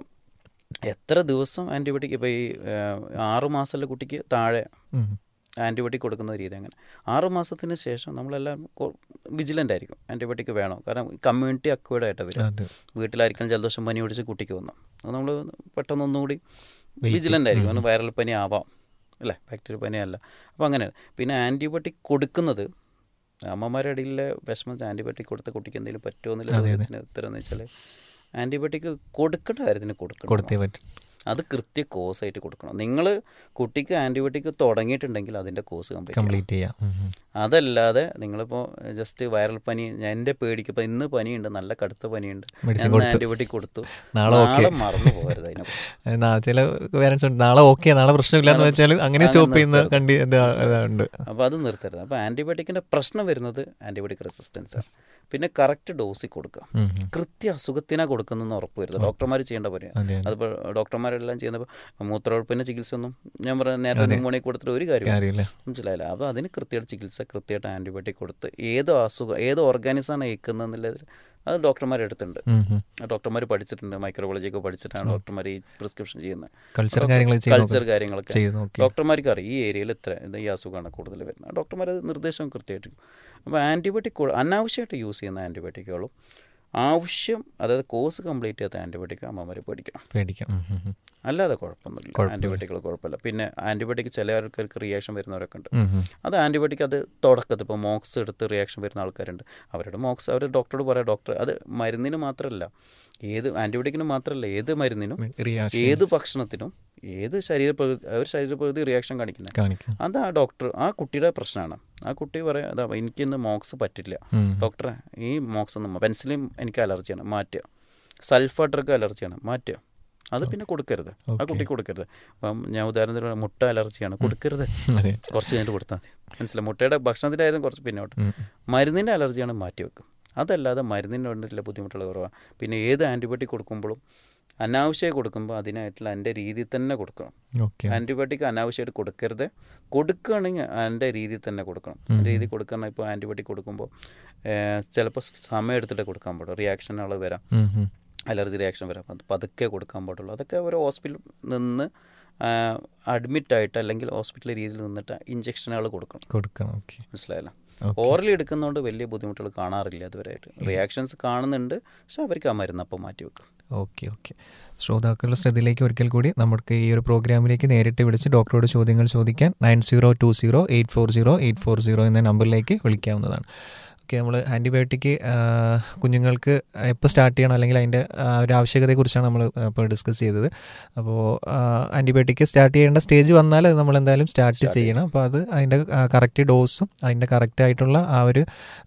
എത്ര ദിവസം ആൻറ്റിബയോട്ടിക് ഇപ്പോൾ ഈ ആ, ആറ് മാസമുള്ള കുട്ടിക്ക് താഴെ ആൻറ്റിബയോട്ടിക് കൊടുക്കുന്ന രീതി അങ്ങനെ ആറ് മാസത്തിന് ശേഷം നമ്മളെല്ലാം വിജിലൻ്റ് ആയിരിക്കും ആൻറ്റിബയോട്ടിക് വേണം കാരണം കമ്മ്യൂണിറ്റി അക്വേർഡ് ആയിട്ട് വരും അതെ വീട്ടിലായിരിക്കും ജലദോഷം പനി പിടിച്ച് കുട്ടിക്ക് വന്നു അത് നമ്മൾ പെട്ടെന്ന് ഒന്നുകൂടി Wait. വിജിലൻ്റ് ആയിരിക്കും ഒന്ന് വൈറൽ പനി ആവാം അല്ലേ ബാക്ടീരിയ പനി അല്ല അപ്പോൾ അങ്ങനെ പിന്നെ ആൻറ്റിബയോട്ടിക് കൊടുക്കുന്നത് അമ്മമാരുടെ ഇടയിലെ വിഷമം ആൻറ്റിബയോട്ടിക് കൊടുത്ത കുട്ടിക്ക് എന്തെങ്കിലും പറ്റുമോ അതെ, അതെ. എന്നുള്ള ഉത്തരം എന്ന് വെച്ചാൽ ആൻറ്റിബയോട്ടിക് കൊടുക്കേണ്ട കാര്യത്തിന് കൊടുക്കണം കൊടുത്തേ പറ്റും അത് കൃത്യ കോഴ്സ് ആയിട്ട് കൊടുക്കണം നിങ്ങൾ കുട്ടിക്ക് ആൻറ്റിബയോട്ടിക് തുടങ്ങിയിട്ടുണ്ടെങ്കിൽ അതിൻ്റെ കോഴ്സ് കംപ്ലീറ്റ് കംപ്ലീറ്റ് ചെയ്യാം ഉം, ഉം. അതല്ലാതെ നിങ്ങളിപ്പോൾ ജസ്റ്റ് വൈറൽ പനി ഞാൻ എൻ്റെ പേടിക്ക് ഇപ്പോൾ ഇന്ന് പനിയുണ്ട് നല്ല കടുത്ത പനിയുണ്ട് Medicine ഞാൻ കൊടുത്തു. ആൻറ്റിബയോട്ടിക് കൊടുത്തു നാളെ okay. മറന്നു പോകരുത് അതിനെക്കുറിച്ച് അത് നാ- ചില പേരൻസ് ഉണ്ട് നാളെ ഓക്കെ നാളെ പ്രശ്നമില്ല എന്ന് വെച്ചാൽ അങ്ങനെ സ്റ്റോപ്പ് ചെയ്യുന്ന കണ്ടി ഇതാ- ഇതുണ്ട് അപ്പോൾ അത് നിർത്തരുത് അപ്പോൾ ആൻറ്റിബയോട്ടിക്കിൻ്റെ പ്രശ്നം വരുന്നത് ആൻറ്റിബയോട്ടിക് റെസിസ്റ്റൻസ് ആണ് പിന്നെ കറക്റ്റ് ഡോസിൽ കൊടുക്കുക ഉം, ഉം. കൃത്യ അസുഖത്തിനാ കൊടുക്കുന്നതെന്ന് ഉറപ്പ് വരുന്നത് ഡോക്ടർമാർ ചെയ്യേണ്ട പണിയാണ് അതെ അതെ. അതിപ്പോൾ ഡോക്ടർമാരെല്ലാം ചെയ്യുന്നപ്പോൾ മൂത്രവെളുപ്പിൻ്റെ ചികിത്സ ഒന്നും ഞാൻ പറഞ്ഞ നേരത്തെ ന്യൂമോണിയ കൊടുത്തിട്ട് ഒരു കാര്യം കാര്യമില്ല മനസ്സിലായില്ല അപ്പോൾ അതിന് കൃത്യമായിട്ട് ചികിത്സ കൃത്യമായിട്ട് ആൻറ്റിബയോട്ടിക് കൊടുത്ത് ഏത് അസുഖം ഏത് ഓർഗാനിസമാണ് ഏക്കുന്നതെന്നുള്ളത് അത് ഡോക്ടർമാർ എടുത്തിട്ടുണ്ട് ഉം, ഉം. ഡോക്ടർമാർ പഠിച്ചിട്ടുണ്ട് മൈക്രോബയോളജി ഒക്കെ പഠിച്ചിട്ടാണ് ഡോക്ടർമാർ ഈ പ്രിസ്ക്രിപ്ഷൻ ചെയ്യുന്നത് കൾച്ചർ കാര്യങ്ങളൊക്കെ ചെയ്ത് കൾച്ചർ നോക്ക്. കാര്യങ്ങളൊക്കെ ചെയ്ത് നോക്കി ഡോക്ടർമാർക്ക് അറിയാം ഈ ഏരിയയിൽ ഇത്ര ഇത് ഈ അസുഖമാണ് കൂടുതൽ വരുന്നത് ഡോക്ടർമാർ അത് നിർദ്ദേശം കൃത്യമായിട്ട് അപ്പോൾ ആൻറ്റിബയോട്ടിക് അനാവശ്യമായിട്ട് യൂസ് ചെയ്യുന്ന ആൻറ്റിബയോട്ടിക്കുകളും ആവശ്യം അതായത് കോഴ്സ് കംപ്ലീറ്റ് ചെയ്യാത്ത ആൻറ്റിബയോട്ടിക് അമ്മമാർ പേടിക്കണം പേടിക്കാം ഉം, ഉം, ഉം. അല്ലാതെ കുഴപ്പമൊന്നുമില്ല കുഴപ്പമില്ല. ആൻറ്റിബയോട്ടിക്കുകൾ കുഴപ്പമില്ല പിന്നെ ആൻറ്റിബയോട്ടിക് ചില ആൾക്കാർക്ക് റിയാക്ഷൻ വരുന്നവരൊക്കെ ഉണ്ട് ഉം, ഉം. അത് ആൻറ്റിബയോട്ടിക് അത് തുടക്കത്തിൽ ഇപ്പോൾ മോക്സ് എടുത്ത് റിയാക്ഷൻ വരുന്ന ആൾക്കാരുണ്ട് അവരുടെ മോക്സ് അവർ ഡോക്ടറോട് പറയാം ഡോക്ടർ അത് മരുന്നിന് മാത്രമല്ല ഏത് ആൻറ്റിബയോട്ടിക്കിന് മാത്രമല്ല ഏത് മരുന്നിനും റിയാക്ഷൻ ഏത് ഭക്ഷണത്തിനും ഏത് ശരീര ഒരു ശരീരപ്രകൃതി റിയാക്ഷൻ കാണിക്കുന്നത് കാണിക്കാം അത് ആ ഡോക്ടർ ആ കുട്ടിയുടെ പ്രശ്നമാണ് ആ കുട്ടി പറയാം അതാ എനിക്കിന്ന് മോക്സ് പറ്റില്ല ഉം. ഡോക്ടറെ ഈ മോക്സ് ഒന്നും പെൻസിലും എനിക്ക് അലർജിയാണ് മാറ്റുക സൾഫർ ഡ്രഗ് അലർജിയാണ് മാറ്റുക അത് പിന്നെ കൊടുക്കരുത് ആ Okay. കുട്ടി കൊടുക്കരുത് അപ്പം ഞാൻ ഉദാഹരണത്തിന് പറയാം, മുട്ട അലർജിയാണ് കൊടുക്കരുത് അതെ കുറച്ച് കഴിഞ്ഞിട്ട് കൊടുത്താൽ മതി മനസ്സിലായി മുട്ടയുടെ ഭക്ഷണത്തിലായാലും കുറച്ച് പിന്നോട്ട് ഉം. മരുന്നിൻ്റെ അലർജിയാണ് മാറ്റി വെക്കും അതല്ലാതെ മരുന്നിന് വേണ്ടിയിട്ടുള്ള ബുദ്ധിമുട്ടുകൾ കുറവാണ് പിന്നെ ഏത് ആൻറ്റിബയോട്ടിക് കൊടുക്കുമ്പോഴും അനാവശ്യമായി കൊടുക്കുമ്പോൾ അതിനായിട്ടുള്ള എൻ്റെ രീതിയിൽ തന്നെ കൊടുക്കണം ഓക്കെ ആൻറ്റിബയോട്ടിക് അനാവശ്യമായിട്ട് കൊടുക്കരുത് കൊടുക്കുകയാണെങ്കിൽ എൻ്റെ രീതിയിൽ തന്നെ കൊടുക്കണം ഉം. രീതി കൊടുക്കണം ഇപ്പോൾ ആൻറ്റിബയോട്ടിക് കൊടുക്കുമ്പോൾ ചിലപ്പോൾ സമയം എടുത്തിട്ട് കൊടുക്കാൻ പാടും റിയാക്ഷനുകൾ വരാം ഉം, ഉം. അലർജി റിയാക്ഷൻ വരാം അത് പതുക്കെ കൊടുക്കാൻ പാടുള്ളൂ അതൊക്കെ ഒരു ഹോസ്പിറ്റലിൽ നിന്ന് അഡ്മിറ്റ് ആയിട്ട് അല്ലെങ്കിൽ ഹോസ്പിറ്റൽ രീതിയിൽ നിന്നിട്ട് ഇഞ്ചക്ഷനുകൾ കൊടുക്കണം കൊടുക്കണം ഓക്കെ മനസ്സിലായല്ലോ ഓക്കെ ഓറലി എടുക്കുന്നതുകൊണ്ട് വലിയ ബുദ്ധിമുട്ടുകൾ കാണാറില്ല അതുവരെയായിട്ട് റിയാക്ഷൻസ് കാണുന്നുണ്ട് പക്ഷെ അവർക്ക് ആ മരുന്ന് അപ്പം മാറ്റി വെക്കും ഓക്കെ ഓക്കെ ശ്രോതാക്കളുടെ ശ്രദ്ധയിലേക്ക് ഒരിക്കൽ കൂടി നമുക്ക് ഈ ഒരു പ്രോഗ്രാമിലേക്ക് നേരിട്ട് വിളിച്ച് ഡോക്ടറോട് ചോദ്യങ്ങൾ ചോദിക്കാൻ nine zero two zero eight four zero eight four zero എന്ന നമ്പറിലേക്ക് വിളിക്കാവുന്നതാണ് ഓക്കെ നമ്മൾ ആൻറ്റിബയോട്ടിക് കുഞ്ഞുങ്ങൾക്ക് എപ്പോൾ സ്റ്റാർട്ട് ചെയ്യണം അല്ലെങ്കിൽ അതിൻ്റെ ആ, ഒരു ആവശ്യകതയെക്കുറിച്ചാണ് നമ്മൾ ഇപ്പോൾ ഡിസ്കസ് ചെയ്തത് അപ്പോൾ ആൻറ്റിബയോട്ടിക് സ്റ്റാർട്ട് ചെയ്യേണ്ട സ്റ്റേജ് വന്നാൽ അത് നമ്മൾ എന്തായാലും സ്റ്റാർട്ട് Start ചെയ്യണം അപ്പോൾ അത് അതിൻ്റെ കറക്റ്റ് ഡോസും അതിൻ്റെ കറക്റ്റ് ആയിട്ടുള്ള ആ ഒരു